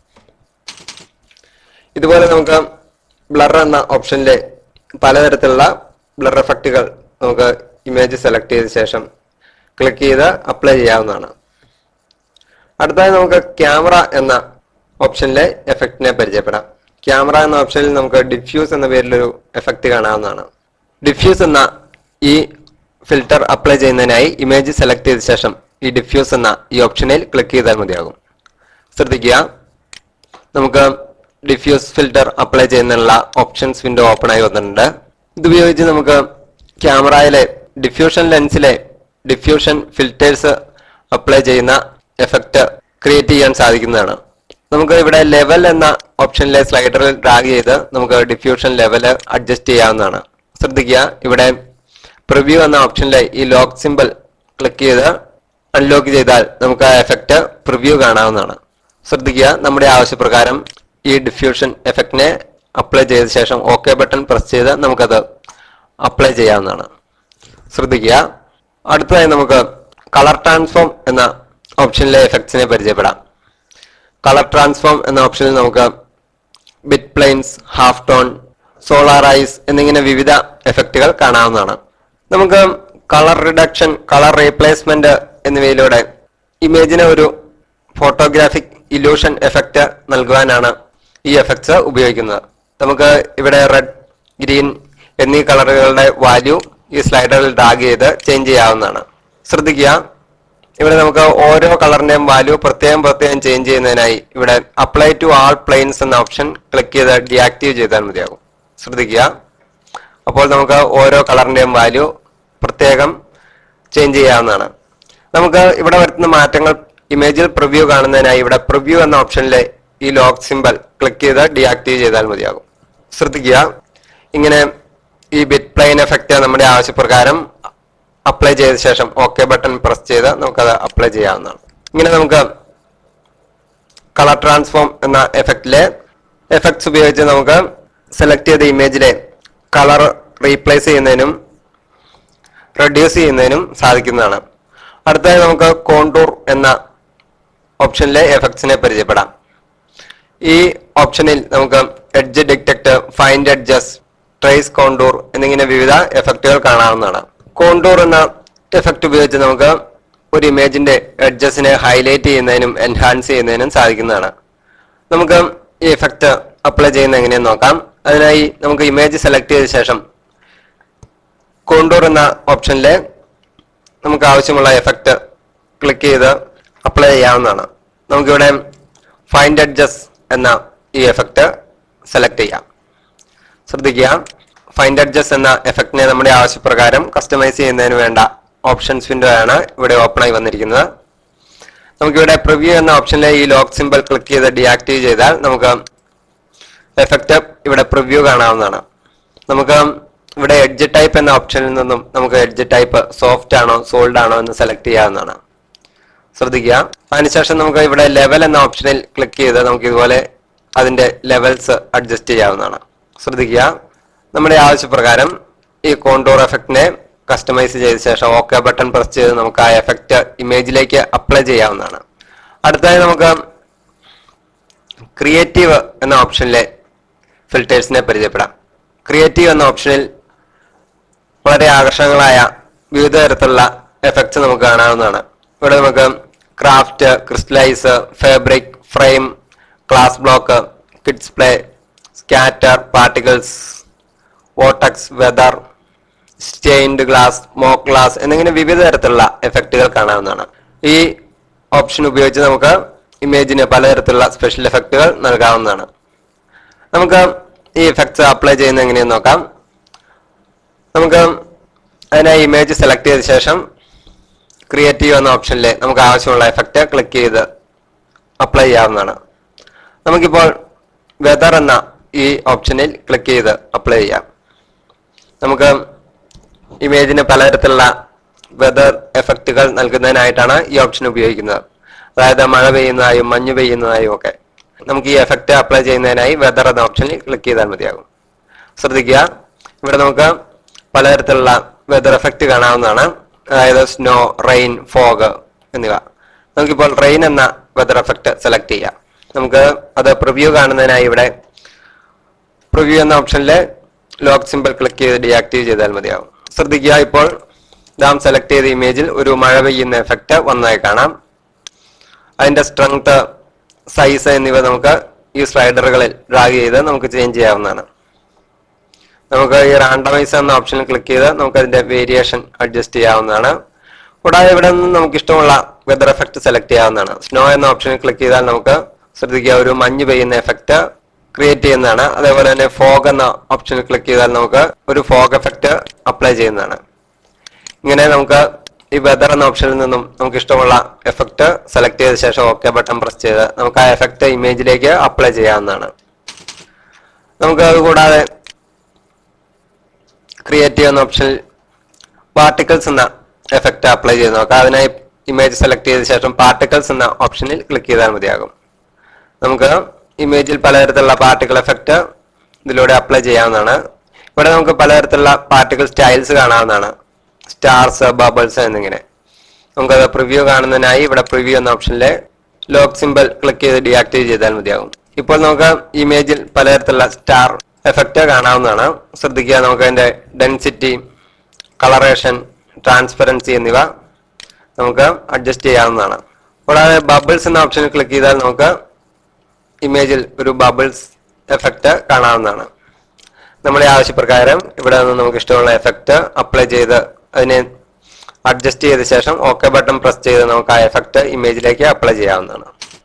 ഇതുപോലെ നമുക്ക് ബ്ലർ എന്ന ഓപ്ഷനിലെ പലതരത്തിലുള്ള ബ്ലർ എഫക്റ്റുകൾ നമുക്ക് ഇമേജ് സെലക്ട് ചെയ്ത ശേഷം ക്ലിക്ക് ചെയ്ത് അപ്ലൈ ചെയ്യാവുന്നതാണ് അടുത്തതായി നമുക്ക് ക്യാമറ എന്ന ഓപ്ഷനിലെ എഫക്റ്റിനെ പരിചയപ്പെടാം ക്യാമറ എന്ന ഓപ്ഷനിൽ നമുക്ക് ഡിഫ്യൂസ് എന്ന പേരിലൊരു എഫക്റ്റ് കാണാവുന്നതാണ് ഡിഫ്യൂസ് എന്ന ഈ ഫിൽറ്റർ അപ്ലൈ ചെയ്യുന്നതിനായി ഇമേജ് സെലക്ട് ചെയ്ത ശേഷം ഈ ഡിഫ്യൂസ് എന്ന ഈ ഓപ്ഷനിൽ ക്ലിക്ക് ചെയ്താൽ മതിയാകും ശ്രദ്ധിക്കുക നമുക്ക് ഡിഫ്യൂസ് ഫിൽറ്റർ അപ്ലൈ ചെയ്യുന്നതിനുള്ള ഓപ്ഷൻസ് വിൻഡോ ഓപ്പൺ ആയി വന്നിട്ടുണ്ട് ഇതുപയോഗിച്ച് നമുക്ക് ക്യാമറയിലെ ഡിഫ്യൂഷൻ ലെൻസിലെ ഡിഫ്യൂഷൻ ഫിൽറ്റേഴ്സ് അപ്ലൈ ചെയ്യുന്ന എഫക്റ്റ് ക്രിയേറ്റ് ചെയ്യാൻ സാധിക്കുന്നതാണ് നമുക്ക് ഇവിടെ ലെവൽ എന്ന ഓപ്ഷനിലെ സ്ലൈഡറിൽ ഡ്രാഗ് ചെയ്ത് നമുക്ക് ഡിഫ്യൂഷൻ ലെവൽ അഡ്ജസ്റ്റ് ചെയ്യാവുന്നതാണ് ശ്രദ്ധിക്കുക ഇവിടെ പ്രിവ്യൂ എന്ന ഓപ്ഷനിലെ ഈ ലോക്ക് സിമ്പിൾ ക്ലിക്ക് ചെയ്ത് അൺലോക്ക് ചെയ്താൽ നമുക്ക് ആ എഫക്റ്റ് പ്രിവ്യൂ കാണാവുന്നതാണ് ശ്രദ്ധിക്കുക നമ്മുടെ ആവശ്യപ്രകാരം ഈ ഡിഫ്യൂഷൻ എഫക്റ്റിനെ അപ്ലൈ ചെയ്ത ശേഷം ഓക്കെ ബട്ടൺ പ്രസ് ചെയ്ത് നമുക്കത് അപ്ലൈ ചെയ്യാവുന്നതാണ് ശ്രദ്ധിക്കുക അടുത്തതായി നമുക്ക് കളർ ട്രാൻസ്ഫോം എന്ന ഓപ്ഷനിലെ എഫക്ട്സിനെ പരിചയപ്പെടാം കളർ ട്രാൻസ്ഫോം എന്ന ഓപ്ഷനിൽ നമുക്ക് bit planes half tone solarise എന്നിങ്ങനെ വിവിധ എഫക്റ്റുകൾ കാണാവുന്നതാണ് നമുക്ക് കളർ റിഡക്ഷൻ കളർ റീപ്ലേസ്മെന്റ് എന്നിവയിലൂടെ ഇമേജിന് ഒരു ഫോട്ടോഗ്രാഫിക് ഇല്യൂഷൻ എഫക്റ്റ് നൽകുവാനാണ് ഈ എഫക്ട്സ് ഉപയോഗിക്കുന്നത് നമുക്ക് ഇവിടെ റെഡ് ഗ്രീൻ എന്നീ കളറുകളുടെ വാല്യൂ ഈ സ്ലൈഡറിൽ ഡ്രാഗ് ചെയ്ത് ചേഞ്ച് ചെയ്യാവുന്നതാണ് ശ്രദ്ധിക്കുക ഇവിടെ നമുക്ക് ഓരോ കളറിന്റെയും വാല്യൂ പ്രത്യേകം പ്രത്യേകം ചേഞ്ച് ചെയ്യുന്നതിനായി ഇവിടെ അപ്ലൈ ടു ആൾ പ്ലെയിൻസ് എന്ന ഓപ്ഷൻ ക്ലിക്ക് ചെയ്ത് ഡിയാക്റ്റീവ് ചെയ്താൽ മതിയാകും ശ്രദ്ധിക്കുക അപ്പോൾ നമുക്ക് ഓരോ കളറിന്റെയും വാല്യൂ പ്രത്യേകം ചേഞ്ച് ചെയ്യാവുന്നതാണ് നമുക്ക് ഇവിടെ വരുത്തുന്ന മാറ്റങ്ങൾ ഇമേജിൽ പ്രിവ്യൂ കാണുന്നതിനായി ഇവിടെ പ്രിവ്യൂ എന്ന ഓപ്ഷനിലെ ഈ ലോക്ക് സിമ്പൽ ക്ലിക്ക് ചെയ്ത് ഡിയാക്റ്റീവ് ചെയ്താൽ മതിയാകും ശ്രദ്ധിക്കുക ഇങ്ങനെ ഈ ബിറ്റ് പ്ലെയിൻ എഫക്റ്റ് നമ്മുടെ ആവശ്യപ്രകാരം അപ്ലൈ ചെയ്ത ശേഷം ഓക്കെ ബട്ടൺ പ്രസ് ചെയ്ത് നമുക്കത് അപ്ലൈ ചെയ്യാവുന്നതാണ് ഇങ്ങനെ നമുക്ക് കളർ ട്രാൻസ്ഫോം എന്ന എഫക്റ്റിലെ എഫക്ട്സ് ഉപയോഗിച്ച് നമുക്ക് സെലക്ട് ചെയ്ത ഇമേജിലെ കളർ റീപ്ലേസ് ചെയ്യുന്നതിനും റെഡ്യൂസ് ചെയ്യുന്നതിനും സാധിക്കുന്നതാണ് അടുത്തതായി നമുക്ക് കോണ്ടൂർ എന്ന ഓപ്ഷനിലെ എഫക്ട്സിനെ പരിചയപ്പെടാം ഈ ഓപ്ഷനിൽ നമുക്ക് edge detect find edges trace contour എന്നിങ്ങനെ വിവിധ എഫക്റ്റുകൾ കാണാവുന്നതാണ് കോണ്ടൂർ എന്ന എഫക്റ്റ് ഉപയോഗിച്ച് നമുക്ക് ഒരു ഇമേജിന്റെ എഡ്ജസിനെ ഹൈലൈറ്റ് ചെയ്യുന്നതിനും എൻഹാൻസ് ചെയ്യുന്നതിനും സാധിക്കുന്നതാണ് നമുക്ക് ഈ എഫക്റ്റ് അപ്ലൈ ചെയ്യുന്ന എങ്ങനെയെന്ന് നോക്കാം അതിനായി നമുക്ക് ഇമേജ് സെലക്ട് ചെയ്ത ശേഷം കോണ്ടൂർ എന്ന ഓപ്ഷനിലെ നമുക്ക് ആവശ്യമുള്ള എഫക്റ്റ് ക്ലിക്ക് ചെയ്ത് അപ്ലൈ ചെയ്യാവുന്നതാണ് നമുക്കിവിടെ ഫൈൻഡ് എഡ്ജസ് എന്ന ഈ എഫക്റ്റ് സെലക്ട് ചെയ്യാം ശ്രദ്ധിക്കുക ഫൈൻഡ് അഡ്ജസ്റ്റ് എന്ന എഫക്റ്റിനെ നമ്മുടെ ആവശ്യപ്രകാരം കസ്റ്റമൈസ് ചെയ്യുന്നതിന് വേണ്ട ഓപ്ഷൻസ് വിൻഡോ ആണ് ഇവിടെ ഓപ്പൺ ആയി വന്നിരിക്കുന്നത് നമുക്കിവിടെ പ്രിവ്യൂ എന്ന ഓപ്ഷനിലെ ഈ ലോക്ക് സിമ്പിൾ ക്ലിക്ക് ചെയ്ത് ഡിയാക്റ്റീവ് ചെയ്താൽ നമുക്ക് എഫക്റ്റ് ഇവിടെ പ്രിവ്യൂ കാണാവുന്നതാണ് നമുക്ക് ഇവിടെ എഡ്ജ് ടൈപ്പ് എന്ന ഓപ്ഷനിൽ നിന്നും നമുക്ക് എഡ്ജ് ടൈപ്പ് സോഫ്റ്റ് ആണോ സോൾഡ് ആണോ എന്ന് സെലക്ട് ചെയ്യാവുന്നതാണ് ശ്രദ്ധിക്കുക അതിനുശേഷം നമുക്ക് ഇവിടെ ലെവൽ എന്ന ഓപ്ഷനിൽ ക്ലിക്ക് ചെയ്ത് നമുക്ക് ഇതുപോലെ അതിന്റെ ലെവൽസ് അഡ്ജസ്റ്റ് ചെയ്യാവുന്നതാണ് ശ്രദ്ധിക്കുക നമ്മുടെ ആവശ്യപ്രകാരം ഈ കോണ്ടൂർ എഫക്റ്റിനെ കസ്റ്റമൈസ് ചെയ്ത ശേഷം ഓക്കെ ബട്ടൺ പ്രസ് ചെയ്ത് നമുക്ക് ആ എഫക്റ്റ് ഇമേജിലേക്ക് അപ്ലൈ ചെയ്യാവുന്നതാണ് അടുത്തതായി നമുക്ക് ക്രിയേറ്റീവ് എന്ന ഓപ്ഷനിലെ ഫിൽറ്റേഴ്സിനെ പരിചയപ്പെടാം ക്രിയേറ്റീവ് എന്ന ഓപ്ഷനിൽ വളരെ ആകർഷകങ്ങളായ വിവിധ തരത്തിലുള്ള എഫക്ട്സ് നമുക്ക് കാണാവുന്നതാണ് ഇവിടെ നമുക്ക് craft crystallise fabric frame glass block kids play scatter particles vortex weather stained glass smoked glass എന്നിങ്ങനെ വിവിധ തരത്തിലുള്ള എഫക്റ്റുകൾ കാണാവുന്നതാണ് ഈ ഓപ്ഷൻ ഉപയോഗിച്ച് നമുക്ക് ഇമേജിന് പലതരത്തിലുള്ള സ്പെഷ്യൽ എഫക്റ്റുകൾ നൽകാവുന്നതാണ് നമുക്ക് ഈ എഫക്ട്സ് അപ്ലൈ ചെയ്യുന്ന എങ്ങനെയെന്ന് നോക്കാം നമുക്ക് അതിനായി ഇമേജ് സെലക്ട് ചെയ്ത ശേഷം ക്രിയേറ്റീവ് എന്ന ഓപ്ഷനിൽ നമുക്ക് ആവശ്യമുള്ള എഫക്റ്റ് ക്ലിക്ക് ചെയ്ത് അപ്ലൈ ചെയ്യാവുന്നതാണ് നമുക്കിപ്പോൾ വെതർ എന്ന ഈ ഓപ്ഷനിൽ ക്ലിക്ക് ചെയ്ത് അപ്ലൈ ചെയ്യാം നമുക്ക് ഇമേജിന് പലതരത്തിലുള്ള വെതർ എഫക്റ്റുകൾ നൽകുന്നതിനായിട്ടാണ് ഈ ഓപ്ഷൻ ഉപയോഗിക്കുന്നത് അതായത് മഴ പെയ്യുന്നതായും മഞ്ഞ് പെയ്യുന്നതായും ഒക്കെ നമുക്ക് ഈ എഫക്റ്റ് അപ്ലൈ ചെയ്യുന്നതിനായി വെതർ എന്ന ഓപ്ഷനിൽ ക്ലിക്ക് ചെയ്താൽ മതിയാകും ശ്രദ്ധിക്കുക ഇവിടെ നമുക്ക് പലതരത്തിലുള്ള വെതർ എഫക്റ്റ് കാണാവുന്നതാണ് അതായത് സ്നോ റെയിൻ ഫോഗ് എന്നിവ നമുക്കിപ്പോൾ റെയിൻ എന്ന വെതർ എഫക്റ്റ് സെലക്ട് ചെയ്യാം നമുക്ക് അത് പ്രിവ്യൂ കാണുന്നതിനായി ഇവിടെ പ്രിവ്യൂ എന്ന ഓപ്ഷനിൽ ലോക്ക് സിമ്പിൾ ക്ലിക്ക് ചെയ്ത് ഡീആക്റ്റീവ് ചെയ്താൽ മതിയാവും ശ്രദ്ധിക്കുക ഇപ്പോൾ നാം സെലക്ട് ചെയ്ത ഇമേജിൽ ഒരു മഴ പെയ്യുന്ന എഫക്റ്റ് വന്നതായി കാണാം അതിന്റെ സ്ട്രെങ്ത് സൈസ് എന്നിവ നമുക്ക് ഈ സ്ലൈഡറുകളിൽ ഡ്രാഗ് ചെയ്ത് നമുക്ക് ചേഞ്ച് ചെയ്യാവുന്നതാണ് നമുക്ക് ഈ റാൻഡമൈസ് എന്ന ഓപ്ഷനിൽ ക്ലിക്ക് ചെയ്ത് നമുക്ക് അതിന്റെ വേരിയേഷൻ അഡ്ജസ്റ്റ് ചെയ്യാവുന്നതാണ് കൂടാതെ ഇവിടെ നിന്ന് നമുക്ക് ഇഷ്ടമുള്ള വെതർ എഫക്റ്റ് സെലക്ട് ചെയ്യാവുന്നതാണ് സ്നോ എന്ന ഓപ്ഷനിൽ ക്ലിക്ക് ചെയ്താൽ നമുക്ക് ശ്രദ്ധിക്കുക ഒരു മഞ്ഞ് പെയ്യുന്ന എഫക്റ്റ് ക്രിയേറ്റ് ചെയ്യുന്നതാണ് അതേപോലെ തന്നെ ഫോഗ് എന്ന ഓപ്ഷനിൽ ക്ലിക്ക് ചെയ്താൽ നമുക്ക് ഒരു ഫോഗ് എഫക്റ്റ് അപ്ലൈ ചെയ്യുന്നതാണ് ഇങ്ങനെ നമുക്ക് ഈ വെതർ എന്ന ഓപ്ഷനിൽ നിന്നും നമുക്ക് ഇഷ്ടമുള്ള എഫക്റ്റ് സെലക്ട് ചെയ്ത ശേഷം ഓക്കെ ബട്ടൺ പ്രസ് ചെയ്ത് നമുക്ക് ആ എഫക്റ്റ് ഇമേജിലേക്ക് അപ്ലൈ ചെയ്യാവുന്നതാണ് നമുക്ക് അത് കൂടാതെ ക്രിയേറ്റീവ് എന്ന ഓപ്ഷനിൽ പാർട്ടിക്കിൾസ് എന്ന എഫക്റ്റ് അപ്ലൈ ചെയ്ത് നോക്കാം അതിനായി ഇമേജ് സെലക്ട് ചെയ്ത ശേഷം പാർട്ടിക്കിൾസ് എന്ന ഓപ്ഷനിൽ ക്ലിക്ക് ചെയ്താൽ മതിയാകും നമുക്ക് ഇമേജിൽ പലതരത്തിലുള്ള പാർട്ടിക്കിൾ എഫക്റ്റ് ഇതിലൂടെ അപ്ലൈ ചെയ്യാവുന്നതാണ് ഇവിടെ നമുക്ക് പലതരത്തിലുള്ള പാർട്ടിക്കിൾ സ്റ്റൈൽസ് കാണാവുന്നതാണ് സ്റ്റാർസ് ബബിൾസ് എന്നിങ്ങനെ നമുക്കത് പ്രിവ്യൂ കാണുന്നതിനായി ഇവിടെ പ്രിവ്യൂ എന്ന ഓപ്ഷനിലെ ലോക്ക് സിമ്പിൾ ക്ലിക്ക് ചെയ്ത് ഡീആക്റ്റീവ് ചെയ്താൽ മതിയാകും ഇപ്പോൾ നമുക്ക് ഇമേജിൽ പലതരത്തിലുള്ള സ്റ്റാർ എഫക്റ്റ് കാണാവുന്നതാണ് ശ്രദ്ധിക്കുക നമുക്ക് അതിന്റെ ഡെൻസിറ്റി കളറേഷൻ ട്രാൻസ്പെറൻസി എന്നിവ നമുക്ക് അഡ്ജസ്റ്റ് ചെയ്യാവുന്നതാണ് കൂടാതെ ബബിൾസ് എന്ന ഓപ്ഷനിൽ ക്ലിക്ക് ചെയ്താൽ നമുക്ക് ഇമേജിൽ ഒരു ബബിൾസ് എഫക്റ്റ് കാണാവുന്നതാണ് നമ്മുടെ ആവശ്യപ്രകാരം ഇവിടെ നിന്ന് നമുക്ക് ഇഷ്ടമുള്ള എഫക്റ്റ് അപ്ലൈ ചെയ്ത് അതിനെ അഡ്ജസ്റ്റ് ചെയ്ത ശേഷം ഓക്കെ ബട്ടൺ പ്രസ് ചെയ്ത് നമുക്ക് ആ എഫക്റ്റ് ഇമേജിലേക്ക് അപ്ലൈ ചെയ്യാവുന്നതാണ്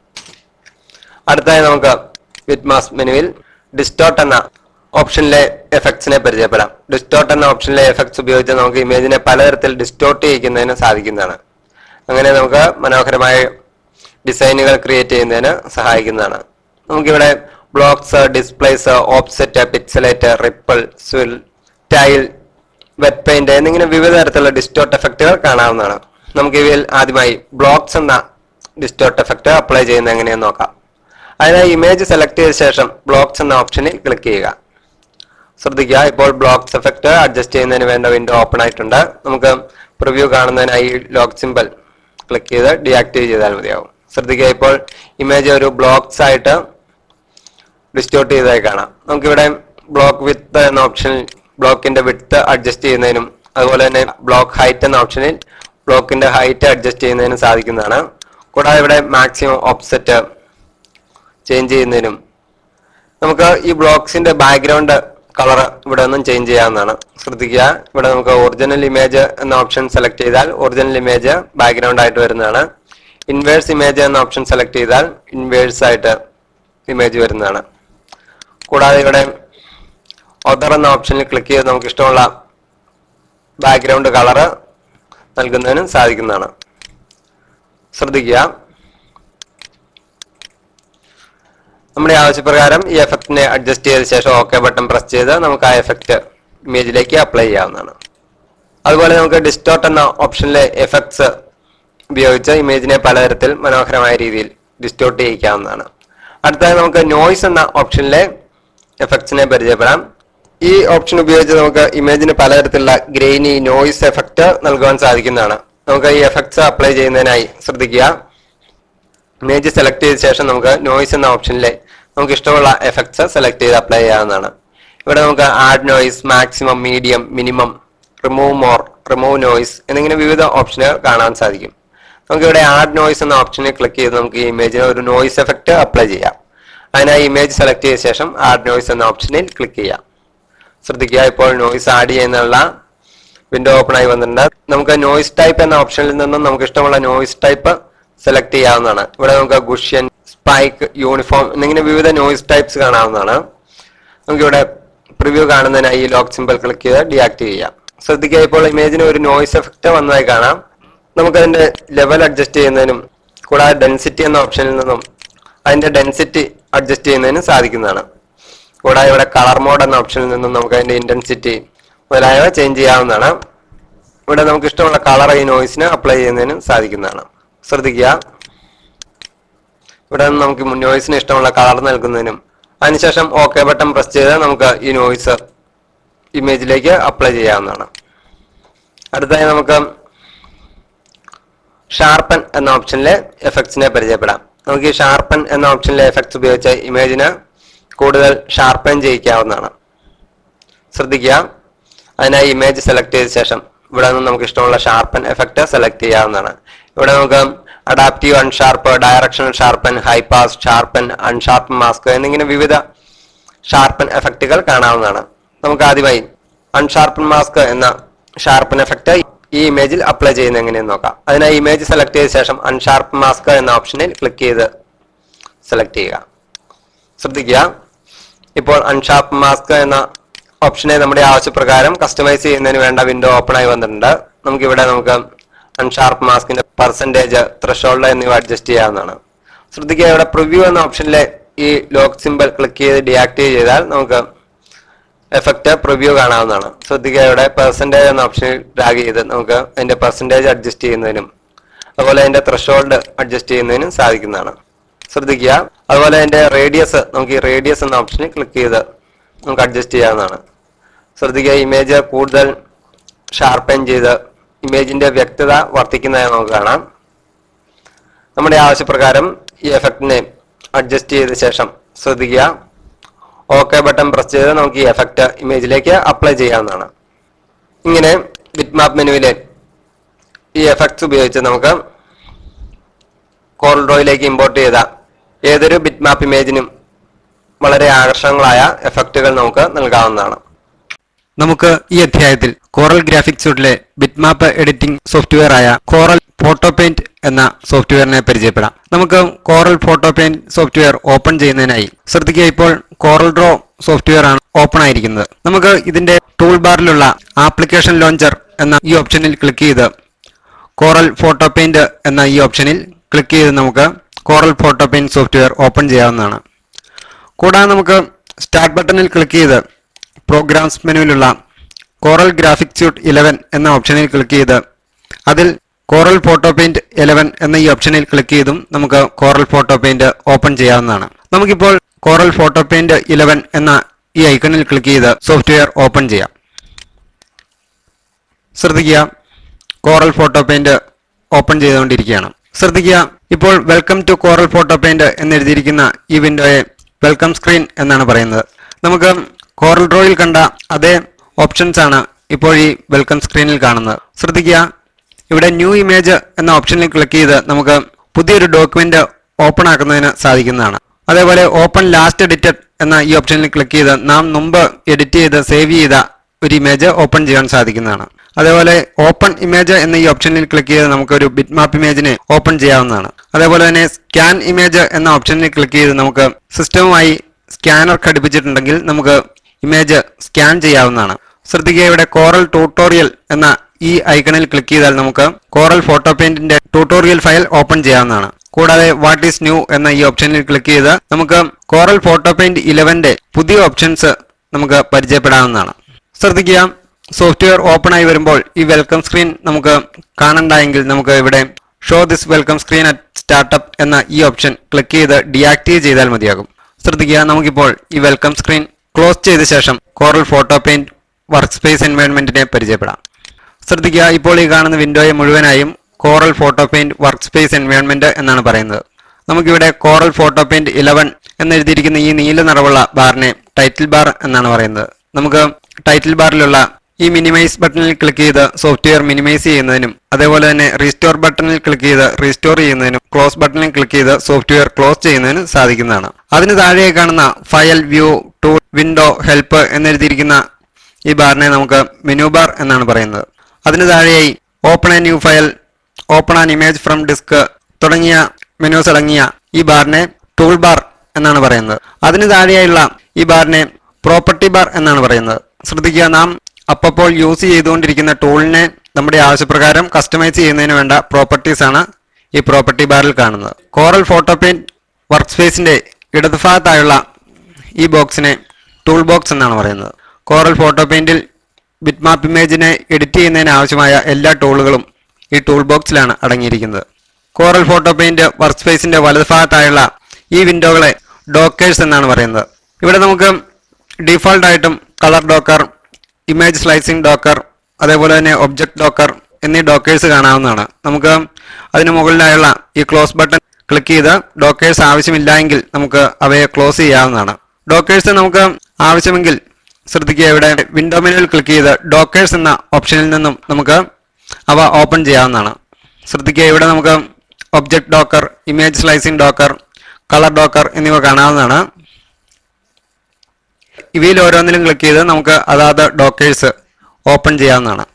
അടുത്തായി നമുക്ക് വിത്ത് മാസ് മെനുവിൽ ഡിസ്റ്റോട്ട് എന്ന ഓപ്ഷനിലെ എഫക്ട്സിനെ പരിചയപ്പെടാം ഡിസ്റ്റോട്ട് എന്ന ഓപ്ഷനിലെ എഫക്ട്സ് ഉപയോഗിച്ച് നമുക്ക് ഇമേജിനെ പലതരത്തിൽ ഡിസ്റ്റോർട്ട് ചെയ്യിക്കുന്നതിന് സാധിക്കുന്നതാണ് അങ്ങനെ നമുക്ക് മനോഹരമായ ഡിസൈനുകൾ ക്രിയേറ്റ് ചെയ്യുന്നതിന് സഹായിക്കുന്നതാണ് നമുക്കിവിടെ blocks displace offset pixelate ripple swirl tile wet paint എന്നിങ്ങനെ വിവിധ തരത്തിലുള്ള ഡിസ്റ്റോർട്ട് എഫക്റ്റുകൾ കാണാവുന്നതാണ് നമുക്ക് ഇവയിൽ ആദ്യമായി ബ്ലോക്സ് എന്ന ഡിസ്റ്റോർട്ട് എഫക്റ്റ് അപ്ലൈ ചെയ്യുന്നത് എങ്ങനെയെന്ന് നോക്കാം അതിനായി ഇമേജ് സെലക്ട് ചെയ്ത ശേഷം ബ്ലോക്സ് എന്ന ഓപ്ഷനിൽ ക്ലിക്ക് ചെയ്യുക ശ്രദ്ധിക്കുക ഇപ്പോൾ ബ്ലോക്സ് എഫക്റ്റ് അഡ്ജസ്റ്റ് ചെയ്യുന്നതിന് വേണ്ട വിൻഡോ ഓപ്പൺ ആയിട്ടുണ്ട് നമുക്ക് പ്രിവ്യൂ കാണുന്നതിനായി ലോക്ക് സിമ്പിൾ ക്ലിക്ക് ചെയ്ത് ഡീആക്റ്റീവ് ചെയ്താൽ മതിയാവും ശ്രദ്ധിക്കുക ഇപ്പോൾ ഇമേജ് ഒരു ബ്ലോക്സ് ആയിട്ട് ഡിസ്റ്റോർട്ട് ചെയ്തതായി കാണാം നമുക്കിവിടെ ബ്ലോക്ക് വിത്ത് എന്ന ഓപ്ഷനിൽ ബ്ലോക്കിന്റെ വിഡ്ത്ത് അഡ്ജസ്റ്റ് ചെയ്യുന്നതിനും അതുപോലെ തന്നെ ബ്ലോക്ക് ഹൈറ്റ് എന്ന ഓപ്ഷനിൽ ബ്ലോക്കിന്റെ ഹൈറ്റ് അഡ്ജസ്റ്റ് ചെയ്യുന്നതിനും സാധിക്കുന്നതാണ് കൂടാതെ ഇവിടെ മാക്സിമം ഓപ്സെറ്റ് ചേഞ്ച് ചെയ്യുന്നതിനും നമുക്ക് ഈ ബ്ലോക്സിന്റെ ബാക്ക്ഗ്രൗണ്ട് കളർ ഇവിടെ നിന്നും ചേഞ്ച് ചെയ്യാവുന്നതാണ് ശ്രദ്ധിക്കുക ഇവിടെ നമുക്ക് ഒറിജിനൽ ഇമേജ് എന്ന ഓപ്ഷൻ സെലക്ട് ചെയ്താൽ ഒറിജിനൽ ഇമേജ് ബാക്ക്ഗ്രൗണ്ട് ആയിട്ട് വരുന്നതാണ് ഇൻവേഴ്സ് ഇമേജ് എന്ന ഓപ്ഷൻ സെലക്ട് ചെയ്താൽ ഇൻവേഴ്സ് ആയിട്ട് ഇമേജ് വരുന്നതാണ് കൂടാതെ ഇവിടെ ഒതർ എന്ന ഓപ്ഷനിൽ ക്ലിക്ക് ചെയ്ത് നമുക്ക് ഇഷ്ടമുള്ള ബാക്ക്ഗ്രൗണ്ട് കളറ് നൽകുന്നതിനും സാധിക്കുന്നതാണ് ശ്രദ്ധിക്കുക നമ്മുടെ ആവശ്യപ്രകാരം ഈ എഫക്റ്റിനെ അഡ്ജസ്റ്റ് ചെയ്ത ശേഷം ഓക്കെ ബട്ടൺ പ്രസ് ചെയ്ത് നമുക്ക് ആ എഫക്റ്റ് ഇമേജിലേക്ക് അപ്ലൈ ചെയ്യാവുന്നതാണ് അതുപോലെ നമുക്ക് ഡിസ്റ്റോർട്ട് എന്ന ഓപ്ഷനിലെ എഫക്ട്സ് ഉപയോഗിച്ച് ഇമേജിനെ പലതരത്തിൽ മനോഹരമായ രീതിയിൽ ഡിസ്റ്റോർട്ട് ചെയ്യിക്കാവുന്നതാണ് അടുത്തതായി നമുക്ക് നോയ്സ് എന്ന ഓപ്ഷനിലെ എഫക്ട്സിനെ പരിചയപ്പെടാം ഈ ഓപ്ഷൻ ഉപയോഗിച്ച് നമുക്ക് ഇമേജിന് പലതരത്തിലുള്ള ഗ്രെയിനി നോയ്സ് എഫക്റ്റ് നൽകുവാൻ സാധിക്കുന്നതാണ് നമുക്ക് ഈ എഫക്ട്സ് അപ്ലൈ ചെയ്യുന്നതിനായി ശ്രദ്ധിക്കുക ഇമേജ് സെലക്ട് ചെയ്ത ശേഷം നമുക്ക് നോയ്സ് എന്ന ഓപ്ഷനിലെ നമുക്ക് ഇഷ്ടമുള്ള എഫക്ട്സ് സെലക്ട് ചെയ്ത് അപ്ലൈ ചെയ്യാവുന്നതാണ് ഇവിടെ നമുക്ക് add noise maximum medium minimum remove moire remove noise എന്നിങ്ങനെ വിവിധ ഓപ്ഷനുകൾ കാണാൻ സാധിക്കും നമുക്ക് ഇവിടെ ആഡ് നോയ്സ് എന്ന ഓപ്ഷനിൽ ക്ലിക്ക് ചെയ്ത് നമുക്ക് ഈ ഇമേജിന് ഒരു നോയ്സ് എഫക്റ്റ് അപ്ലൈ ചെയ്യാം അതിനായി ഇമേജ് സെലക്ട് ചെയ്ത ശേഷം ആഡ് നോയ്സ് എന്ന ഓപ്ഷനിൽ ക്ലിക്ക് ചെയ്യാം ശ്രദ്ധിക്കുക ഇപ്പോൾ നോയ്സ് ആഡ് ചെയ്യുന്നുള്ള വിൻഡോ ഓപ്പൺ ആയി വന്നിട്ടുണ്ട് നമുക്ക് നോയിസ് ടൈപ്പ് എന്ന ഓപ്ഷനിൽ നിന്നും നമുക്ക് ഇഷ്ടമുള്ള നോയിസ് ടൈപ്പ് സെലക്ട് ചെയ്യാവുന്നതാണ് ഇവിടെ നമുക്ക് ഗുഷ്യൻ സ്പൈക്ക് യൂണിഫോം എന്നിങ്ങനെ വിവിധ നോയിസ് ടൈപ്സ് കാണാവുന്നതാണ് നമുക്കിവിടെ പ്രിവ്യൂ കാണുന്നതിനായി ഈ ലോക്ക് സിമ്പിൾ ക്ലിക്ക് ചെയ്ത് ഡീആക്റ്റീവ് ചെയ്യാം ശ്രദ്ധിക്കുക ഇപ്പോൾ ഇമേജിന് ഒരു നോയിസ് എഫക്റ്റ് വന്നതായി കാണാം നമുക്കതിന്റെ ലെവൽ അഡ്ജസ്റ്റ് ചെയ്യുന്നതിനും കൂടാതെ ഡെൻസിറ്റി എന്ന ഓപ്ഷനിൽ നിന്നും അതിന്റെ ഡെൻസിറ്റി അഡ്ജസ്റ്റ് ചെയ്യുന്നതിനും സാധിക്കുന്നതാണ് കൂടാതെ ഇവിടെ കളർ മോഡ് എന്ന ഓപ്ഷനിൽ നിന്നും നമുക്ക് അതിന്റെ ഇന്റൻസിറ്റി മുതലായവ ചേഞ്ച് ചെയ്യാവുന്നതാണ് ഇവിടെ നമുക്ക് ഇഷ്ടമുള്ള കളർ ഈ നോയിസിന് അപ്ലൈ ചെയ്യുന്നതിനും സാധിക്കുന്നതാണ് ശ്രദ്ധിക്കുക ഇവിടെ നിന്ന് നമുക്ക് നോയിസിന് ഇഷ്ടമുള്ള കളർ നൽകുന്നതിനും അതിനുശേഷം ഓക്കെ ബട്ടൺ പ്രസ് ചെയ്ത് നമുക്ക് ഈ നോയിസ് ഇമേജിലേക്ക് അപ്ലൈ ചെയ്യാവുന്നതാണ് അടുത്തായി നമുക്ക് ഷാർപ്പൻ എന്ന ഓപ്ഷനിലെ എഫക്ട്സിനെ പരിചയപ്പെടാം നമുക്ക് ഈ ഷാർപ്പൻ എന്ന ഓപ്ഷനിലെ എഫക്ട്സ് ഉപയോഗിച്ച് ഇമേജിന് കൂടുതൽ ഷാർപ്പൻ ചെയ്യിക്കാവുന്നതാണ് ശ്രദ്ധിക്കുക അതിനായി ഇമേജ് സെലക്ട് ചെയ്ത ശേഷം ഇവിടെ നിന്ന് നമുക്ക് ഇഷ്ടമുള്ള ഷാർപ്പൻ എഫക്റ്റ് സെലക്ട് ചെയ്യാവുന്നതാണ് ഇവിടെ നമുക്ക് adaptive unsharp directional sharpen high pass sharpen unsharpen mask എന്നിങ്ങനെ വിവിധ ഷാർപ്പൻ എഫക്റ്റുകൾ കാണാവുന്നതാണ് നമുക്ക് ആദ്യമായി അൺഷാർപ്പൻ മാസ്ക് എന്ന ഷാർപ്പൻ എഫക്റ്റ് ഈ ഇമേജിൽ അപ്ലൈ ചെയ്യുന്നത് എങ്ങനെയെന്ന് നോക്കാം അതിനായി ഇമേജ് സെലക്ട് ചെയ്ത ശേഷം അൺഷാർപ്പൻ മാസ്ക് എന്ന ഓപ്ഷനിൽ ക്ലിക്ക് ചെയ്ത് സെലക്ട് ചെയ്യുക ശ്രദ്ധിക്കുക ഇപ്പോൾ അൺഷാർപ്പ് മാസ്ക് എന്ന ഓപ്ഷനെ നമ്മുടെ ആവശ്യപ്രകാരം കസ്റ്റമൈസ് ചെയ്യുന്നതിന് വേണ്ട വിൻഡോ ഓപ്പൺ ആയി വന്നിട്ടുണ്ട് നമുക്ക് ഇവിടെ നമുക്ക് അൺഷാർപ്പ് മാസ്കിന്റെ പെർസെന്റേജ് ത്രഷോൾഡ് എന്നിവ അഡ്ജസ്റ്റ് ചെയ്യാവുന്നതാണ് ശ്രദ്ധിക്കുക ഇവിടെ പ്രിവ്യൂ എന്ന ഓപ്ഷനിലെ ഈ ലോക്ക് സിമ്പിൾ ക്ലിക്ക് ചെയ്ത് ഡിയാക്റ്റീവ് ചെയ്താൽ നമുക്ക് എഫക്റ്റ് പ്രിവ്യൂ കാണാവുന്നതാണ് ശ്രദ്ധിക്കുക ഇവിടെ പെർസെന്റേജ് എന്ന ഓപ്ഷനിൽ ഡ്രാഗ് ചെയ്ത് നമുക്ക് അതിന്റെ പെർസെന്റേജ് അഡ്ജസ്റ്റ് ചെയ്യുന്നതിനും അതുപോലെ അതിന്റെ ത്രഷോൾഡ് അഡ്ജസ്റ്റ് ചെയ്യുന്നതിനും സാധിക്കുന്നതാണ് ശ്രദ്ധിക്കുക അതുപോലെ അതിന്റെ റേഡിയസ് നമുക്ക് ഈ റേഡിയസ് എന്ന ഓപ്ഷനിൽ ക്ലിക്ക് ചെയ്ത് നമുക്ക് അഡ്ജസ്റ്റ് ചെയ്യാവുന്നതാണ് ശ്രദ്ധിക്കുക ഇമേജ് കൂടുതൽ ഷാർപ്പൻ ചെയ്ത് ഇമേജിന്റെ വ്യക്തത വർദ്ധിക്കുന്നതായി നമുക്ക് കാണാം നമ്മുടെ ആവശ്യപ്രകാരം ഈ എഫക്റ്റിനെ അഡ്ജസ്റ്റ് ചെയ്ത ശേഷം ശ്രദ്ധിക്കുക ഓക്കെ ബട്ടൺ പ്രസ് ചെയ്ത് നമുക്ക് ഈ എഫക്റ്റ് ഇമേജിലേക്ക് അപ്ലൈ ചെയ്യാവുന്നതാണ് ഇങ്ങനെ ബിറ്റ്മാപ്പ് മെനുവിലെ ഈ എഫക്ട്സ് ഉപയോഗിച്ച് നമുക്ക് കോൾഡ്രോയിലേക്ക് ഇമ്പോർട്ട് ചെയ്ത ഏതൊരു ബിറ്റ്മാപ്പ് ഇമേജിനും വളരെ ആകർഷകങ്ങളായ എഫക്റ്റുകൾ നമുക്ക് നൽകാവുന്നതാണ് നമുക്ക് ഈ അധ്യായത്തിൽ കോറൽ ഗ്രാഫിക്സ് സൂട്ടിലെ ബിറ്റ്മാപ്പ് എഡിറ്റിംഗ് സോഫ്റ്റ്വെയർ ആയ കോറൽ ഫോട്ടോ പെയിന്റ് എന്ന സോഫ്റ്റ്വെയറിനെ പരിചയപ്പെടാം നമുക്ക് Corel photo paint software open ചെയ്യുന്നതിനായി ശ്രദ്ധിക്കുക ഇപ്പോൾ കോറൽ ഡ്രോ സോഫ്റ്റ്വെയർ ആണ് ഓപ്പൺ ആയിരിക്കുന്നത് നമുക്ക് ഇതിന്റെ ടൂൾ ബാറിലുള്ള ആപ്ലിക്കേഷൻ ലോഞ്ചർ എന്ന ഈ ഓപ്ഷനിൽ ക്ലിക്ക് ചെയ്ത് കോറൽ ഫോട്ടോ പെയിന്റ് എന്ന ഈ ഓപ്ഷനിൽ ക്ലിക്ക് ചെയ്ത് നമുക്ക് Corel photo paint software open ചെയ്യാവുന്നതാണ് കൂടാതെ നമുക്ക് സ്റ്റാർട്ട് ബട്ടണിൽ ക്ലിക്ക് ചെയ്ത് പ്രോഗ്രാംസ് മെനുവിലുള്ള കോറൽ ഗ്രാഫിക് സ്യൂട്ട് ഇലവൻ എന്ന ഓപ്ഷനിൽ ക്ലിക്ക് ചെയ്ത് അതിൽ കോറൽ ഫോട്ടോ പെയിന്റ് ഇലവൻ എന്ന ഈ ഓപ്ഷനിൽ ക്ലിക്ക് ചെയ്തും നമുക്ക് കോറൽ ഫോട്ടോ പെയിന്റ് ഓപ്പൺ ചെയ്യാവുന്നതാണ് നമുക്കിപ്പോൾ കോറൽ ഫോട്ടോ പെയിന്റ് ഇലവൻ എന്ന ഈ ഐക്കണിൽ ക്ലിക്ക് ചെയ്ത് സോഫ്റ്റ്വെയർ ഓപ്പൺ ചെയ്യാം ശ്രദ്ധിക്കുക കോറൽ ഫോട്ടോ പെയിന്റ് ഓപ്പൺ ചെയ്തുകൊണ്ടിരിക്കുകയാണ് ശ്രദ്ധിക്കുക ഇപ്പോൾ welcome to Corel photo paint എന്നെഴുതിയിരിക്കുന്ന ഈ വിൻഡോയെ വെൽക്കം സ്ക്രീൻ എന്നാണ് പറയുന്നത് നമുക്ക് കോറൽ ഡ്രോയിൽ കണ്ട അതേ ഓപ്ഷൻസ് ആണ് ഇപ്പോൾ ഈ വെൽക്കം സ്ക്രീനിൽ കാണുന്നത് ശ്രദ്ധിക്കുക ഇവിടെ ന്യൂ ഇമേജ് എന്ന ഓപ്ഷനിൽ ക്ലിക്ക് ചെയ്ത് നമുക്ക് പുതിയൊരു ഡോക്യുമെന്റ് ഓപ്പൺ ആക്കുന്നതിന് സാധിക്കുന്നതാണ് അതേപോലെ ഓപ്പൺ ലാസ്റ്റ് എഡിറ്റഡ് എന്ന ഈ ഓപ്ഷനിൽ ക്ലിക്ക് ചെയ്ത് നാം മുമ്പ് എഡിറ്റ് ചെയ്ത് സേവ് ചെയ്ത ഒരു ഇമേജ് ഓപ്പൺ ചെയ്യാൻ സാധിക്കുന്നതാണ് അതേപോലെ ഓപ്പൺ ഇമേജ് എന്ന ഈ ഓപ്ഷനിൽ ക്ലിക്ക് ചെയ്ത് നമുക്ക് ഒരു ബിറ്റ് മാപ്പ് ഇമേജിനെ ഓപ്പൺ ചെയ്യാവുന്നതാണ് അതേപോലെ തന്നെ സ്കാൻ ഇമേജ് എന്ന ഓപ്ഷനിൽ ക്ലിക്ക് ചെയ്ത് നമുക്ക് സിസ്റ്റവുമായി സ്കാനർ ഘടിപ്പിച്ചിട്ടുണ്ടെങ്കിൽ നമുക്ക് ഇമേജ് സ്കാൻ ചെയ്യാവുന്നതാണ് ശ്രദ്ധിക്കുക ഇവിടെ കോറൽ ട്യൂട്ടോറിയൽ എന്ന ഈ ഐക്കണിൽ ക്ലിക്ക് ചെയ്താൽ നമുക്ക് കോറൽ ഫോട്ടോ പെയിന്റിന്റെ ട്യൂട്ടോറിയൽ ഫയൽ ഓപ്പൺ ചെയ്യാവുന്നതാണ് കൂടാതെ വാട്ട് ഈസ് ന്യൂ എന്ന ഈ ഓപ്ഷനിൽ ക്ലിക്ക് ചെയ്ത് നമുക്ക് കോറൽ ഫോട്ടോ പെയിന്റ് ഇലവന്റെ പുതിയ ഓപ്ഷൻസ് നമുക്ക് പരിചയപ്പെടാവുന്നതാണ് ശ്രദ്ധിക്കുക സോഫ്റ്റ്വെയർ ഓപ്പൺ ആയി വരുമ്പോൾ ഈ വെൽക്കം സ്ക്രീൻ നമുക്ക് കാണണ്ടായെങ്കിൽ നമുക്ക് ഇവിടെ show this welcome screen at startup എന്ന ഈ ഓപ്ഷൻ ക്ലിക്ക് ചെയ്ത് ഡിയാക്റ്റീവ് ചെയ്താൽ മതിയാകും ശ്രദ്ധിക്കുക നമുക്കിപ്പോൾ ഈ വെൽക്കം സ്ക്രീൻ ക്ലോസ് ചെയ്ത ശേഷം Corel photo paint work space എൻവയോൺമെന്റിനെ പരിചയപ്പെടാം ശ്രദ്ധിക്കുക ഇപ്പോൾ ഈ കാണുന്ന വിൻഡോയെ മുഴുവനായും Corel photo paint work space environment എന്നാണ് പറയുന്നത് നമുക്കിവിടെ കോറൽ ഫോട്ടോ പെയിന്റ് ഇലവൻ എന്നെഴുതിയിരിക്കുന്ന ഈ നീല നിറമുള്ള ബാറിനെ ടൈറ്റിൽ ബാർ എന്നാണ് പറയുന്നത് നമുക്ക് ടൈറ്റിൽ ബാറിലുള്ള ഈ മിനിമൈസ് ബട്ടണിൽ ക്ലിക്ക് ചെയ്ത് സോഫ്റ്റ്വെയർ മിനിമൈസ് ചെയ്യുന്നതിനും അതേപോലെ തന്നെ റീസ്റ്റോർ ബട്ടണിൽ ക്ലിക്ക് ചെയ്ത് റീസ്റ്റോർ ചെയ്യുന്നതിനും ക്ലോസ് ബട്ടണിൽ ക്ലിക്ക് ചെയ്ത് സോഫ്റ്റ്വെയർ ക്ലോസ് ചെയ്യുന്നതിനും സാധിക്കുന്നതാണ് അതിന് താഴെ കാണുന്ന file view tool window help എന്നെഴുതിയിരിക്കുന്ന ഈ ബാറിനെ നമുക്ക് മെനു ബാർ എന്നാണ് പറയുന്നത് അതിന് താഴെയായി open a new file open an image from disk തുടങ്ങിയ മെനൂസ് അടങ്ങിയ ഈ ബാറിനെ ടൂൾ ബാർ എന്നാണ് പറയുന്നത് അതിന് താഴെയായുള്ള ഈ ബാറിനെ പ്രോപ്പർട്ടി ബാർ എന്നാണ് പറയുന്നത് ശ്രദ്ധിക്കുക നാം അപ്പോൾ യൂസ് ചെയ്തുകൊണ്ടിരിക്കുന്ന ടൂളിനെ നമ്മുടെ ആവശ്യപ്രകാരം കസ്റ്റമൈസ് ചെയ്യുന്നതിന് വേണ്ട പ്രോപ്പർട്ടീസ് ആണ് ഈ പ്രോപ്പർട്ടി ബാറിൽ കാണുന്നത് കോറൽ ഫോട്ടോ പെയിന്റ് വർക്ക് സ്പേസിന്റെ ഇടതുഭാഗത്തായുള്ള ഈ ബോക്സിനെ ടൂൾ ബോക്സ് എന്നാണ് പറയുന്നത് കോറൽ ഫോട്ടോ പെയിന്റിൽ ബിറ്റ്മാപ്പ് ഇമേജിനെ എഡിറ്റ് ചെയ്യുന്നതിന് ആവശ്യമായ എല്ലാ ടൂളുകളും ഈ ടൂൾ ബോക്സിലാണ് അടങ്ങിയിരിക്കുന്നത് കോറൽ ഫോട്ടോ പെയിന്റ് വർക്ക് സ്പേസിന്റെ വലതുഭാഗത്തായുള്ള ഈ വിൻഡോകളെ ഡോക്കേഴ്സ് എന്നാണ് പറയുന്നത് ഇവിടെ നമുക്ക് ഡീഫോൾട്ട് ആയിട്ടും colour docker image slicing docker അതേപോലെ തന്നെ ഒബ്ജക്ട് ഡോക്കർ എന്നീ ഡോക്കേഴ്സ് കാണാവുന്നതാണ് നമുക്ക് അതിന് മുകളിലായുള്ള ഈ ക്ലോസ് ബട്ടൺ ക്ലിക്ക് ചെയ്ത് ഡോക്കേഴ്സ് ആവശ്യമില്ല എങ്കിൽ നമുക്ക് അവയെ ക്ലോസ് ചെയ്യാവുന്നതാണ് ഡോക്കേഴ്സ് നമുക്ക് ആവശ്യമെങ്കിൽ ശ്രദ്ധിക്കുക ഇവിടെ വിൻഡോ മെനുവിൽ ക്ലിക്ക് ചെയ്ത് ഡോക്കേഴ്സ് എന്ന ഓപ്ഷനിൽ നിന്നും നമുക്ക് അവ ഓപ്പൺ ചെയ്യാവുന്നതാണ് ശ്രദ്ധിക്കുക ഇവിടെ നമുക്ക് object docker image slicing docker colour docker എന്നിവ കാണാവുന്നതാണ് ഇവയിൽ ഓരോന്നിലും ക്ലിക്ക് ചെയ്ത് നമുക്ക് അതാത് ഡോക്കേഴ്സ് ഓപ്പൺ ചെയ്യാവുന്നതാണ്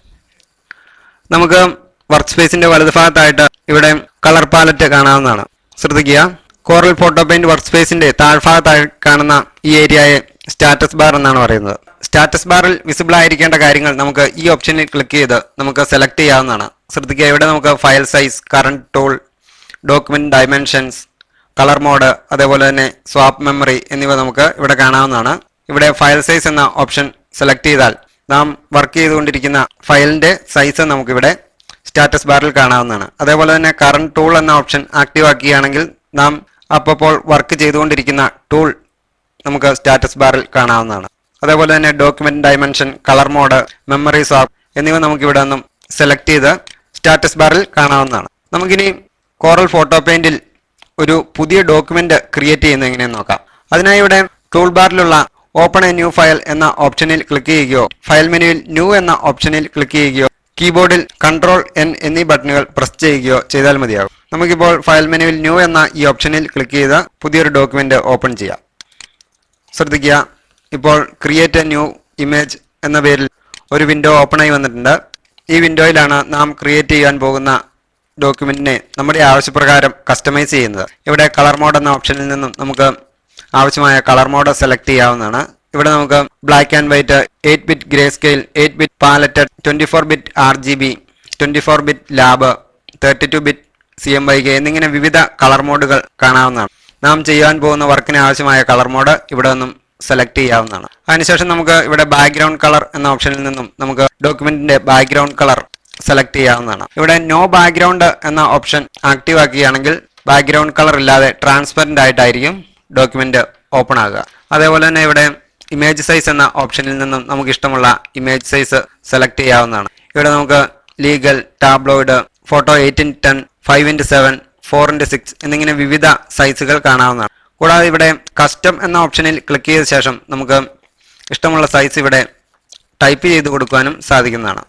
നമുക്ക് വർക്ക് സ്പേസിന്റെ വലതുഭാഗത്തായിട്ട് ഇവിടെ കളർ പാലറ്റ് കാണാവുന്നതാണ് ശ്രദ്ധിക്കുക കോറൽ ഫോട്ടോ പെയിന്റ് വർക്ക് സ്പേസിന്റെ താഴ്ഭാഗത്തായി കാണുന്ന ഈ ഏരിയയെ സ്റ്റാറ്റസ് ബാർ എന്നാണ് പറയുന്നത് സ്റ്റാറ്റസ് ബാറിൽ വിസിബിൾ ആയിരിക്കേണ്ട കാര്യങ്ങൾ നമുക്ക് ഈ ഓപ്ഷനിൽ ക്ലിക്ക് ചെയ്ത് നമുക്ക് സെലക്ട് ചെയ്യാവുന്നതാണ് ശ്രദ്ധിക്കുക ഇവിടെ നമുക്ക് file size current tool document dimensions colour mode അതേപോലെ തന്നെ സ്വാപ്പ് മെമ്മറി എന്നിവ നമുക്ക് ഇവിടെ കാണാവുന്നതാണ് ഇവിടെ ഫയൽ സൈസ് എന്ന ഓപ്ഷൻ സെലക്ട് ചെയ്താൽ നാം വർക്ക് ചെയ്തുകൊണ്ടിരിക്കുന്ന ഫയലിന്റെ സൈസ് നമുക്കിവിടെ സ്റ്റാറ്റസ് ബാറിൽ കാണാവുന്നതാണ് അതേപോലെ തന്നെ കറണ്ട് ടൂൾ എന്ന ഓപ്ഷൻ ആക്റ്റീവ് ആക്കുകയാണെങ്കിൽ നാം അപ്പോൾ വർക്ക് ചെയ്തുകൊണ്ടിരിക്കുന്ന ടൂൾ നമുക്ക് സ്റ്റാറ്റസ് ബാറിൽ കാണാവുന്നതാണ് അതേപോലെ തന്നെ document dimension colour mode memory swap എന്നിവ നമുക്ക് ഇവിടെ നിന്നും സെലക്ട് ചെയ്ത് സ്റ്റാറ്റസ് ബാറിൽ കാണാവുന്നതാണ് നമുക്കിനി കോറൽ ഫോട്ടോ പെയിന്റിൽ ഒരു പുതിയ ഡോക്യുമെന്റ് ക്രിയേറ്റ് ചെയ്യുന്നത് എങ്ങനെയെന്ന് നോക്കാം അതിനായി ഇവിടെ ടൂൾ ബാറിലുള്ള ഓപ്പൺ എ ന്യൂ ഫയൽ എന്ന ഓപ്ഷനിൽ ക്ലിക്ക് ചെയ്യുകയോ ഫയൽ മെനുവിൽ ന്യൂ എന്ന ഓപ്ഷനിൽ ക്ലിക്ക് ചെയ്യുകയോ കീബോർഡിൽ കൺട്രോൾ എൻ എന്നീ ബട്ടണുകൾ പ്രസ് ചെയ്യുകയോ ചെയ്താൽ മതിയാകും നമുക്കിപ്പോൾ ഫയൽ മെനുവിൽ ന്യൂ എന്ന ഈ ഓപ്ഷനിൽ ക്ലിക്ക് ചെയ്ത് പുതിയൊരു ഡോക്യുമെന്റ് ഓപ്പൺ ചെയ്യാം ശ്രദ്ധിക്കുക ഇപ്പോൾ ക്രിയേറ്റ് എ ന്യൂ ഇമേജ് എന്ന പേരിൽ ഒരു വിൻഡോ ഓപ്പൺ ആയി വന്നിട്ടുണ്ട് ഈ വിൻഡോയിലാണ് നാം ക്രിയേറ്റ് ചെയ്യാൻ പോകുന്ന ഡോക്യുമെന്റിനെ നമ്മുടെ ആവശ്യപ്രകാരം കസ്റ്റമൈസ് ചെയ്യുന്നത് ഇവിടെ കളർ മോഡ് എന്ന ഓപ്ഷനിൽ നിന്നും നമുക്ക് ആവശ്യമായ കളർ മോഡ് സെലക്ട് ചെയ്യാവുന്നതാണ് ഇവിടെ നമുക്ക് black and white eight bit grey scale eight bit palette twenty four bit R G B twenty four bit lab thirty two bit C M Y K എന്നിങ്ങനെ വിവിധ കളർ മോഡുകൾ കാണാവുന്നതാണ് നാം ചെയ്യാൻ പോകുന്ന വർക്കിന് ആവശ്യമായ കളർ മോഡ് ഇവിടെ നിന്നും സെലക്ട് ചെയ്യാവുന്നതാണ് അതിനുശേഷം നമുക്ക് ഇവിടെ ബാക്ക്ഗ്രൗണ്ട് കളർ എന്ന ഓപ്ഷനിൽ നിന്നും നമുക്ക് ഡോക്യുമെന്റിന്റെ ബാക്ക്ഗ്രൗണ്ട് കളർ സെലക്ട് ചെയ്യാവുന്നതാണ് ഇവിടെ നോ ബാക്ക്ഗ്രൗണ്ട് എന്ന ഓപ്ഷൻ ആക്റ്റീവ് ആക്കുകയാണെങ്കിൽ ബാക്ക്ഗ്രൗണ്ട് കളർ ഇല്ലാതെ ട്രാൻസ്പെറന്റ് ആയിട്ടായിരിക്കും ഡോക്യുമെന്റ് ഓപ്പൺ ആകുക അതേപോലെ തന്നെ ഇവിടെ ഇമേജ് സൈസ് എന്ന ഓപ്ഷനിൽ നിന്നും നമുക്ക് ഇഷ്ടമുള്ള ഇമേജ് സൈസ് സെലക്ട് ചെയ്യാവുന്നതാണ് ഇവിടെ നമുക്ക് legal tabloid photo eight in ten five into seven four into six എന്നിങ്ങനെ വിവിധ സൈസുകൾ കാണാവുന്നതാണ് കൂടാതെ ഇവിടെ കസ്റ്റം എന്ന ഓപ്ഷനിൽ ക്ലിക്ക് ചെയ്ത ശേഷം നമുക്ക് ഇഷ്ടമുള്ള സൈസ് ഇവിടെ ടൈപ്പ് ചെയ്ത് കൊടുക്കാനും സാധിക്കുന്നതാണ്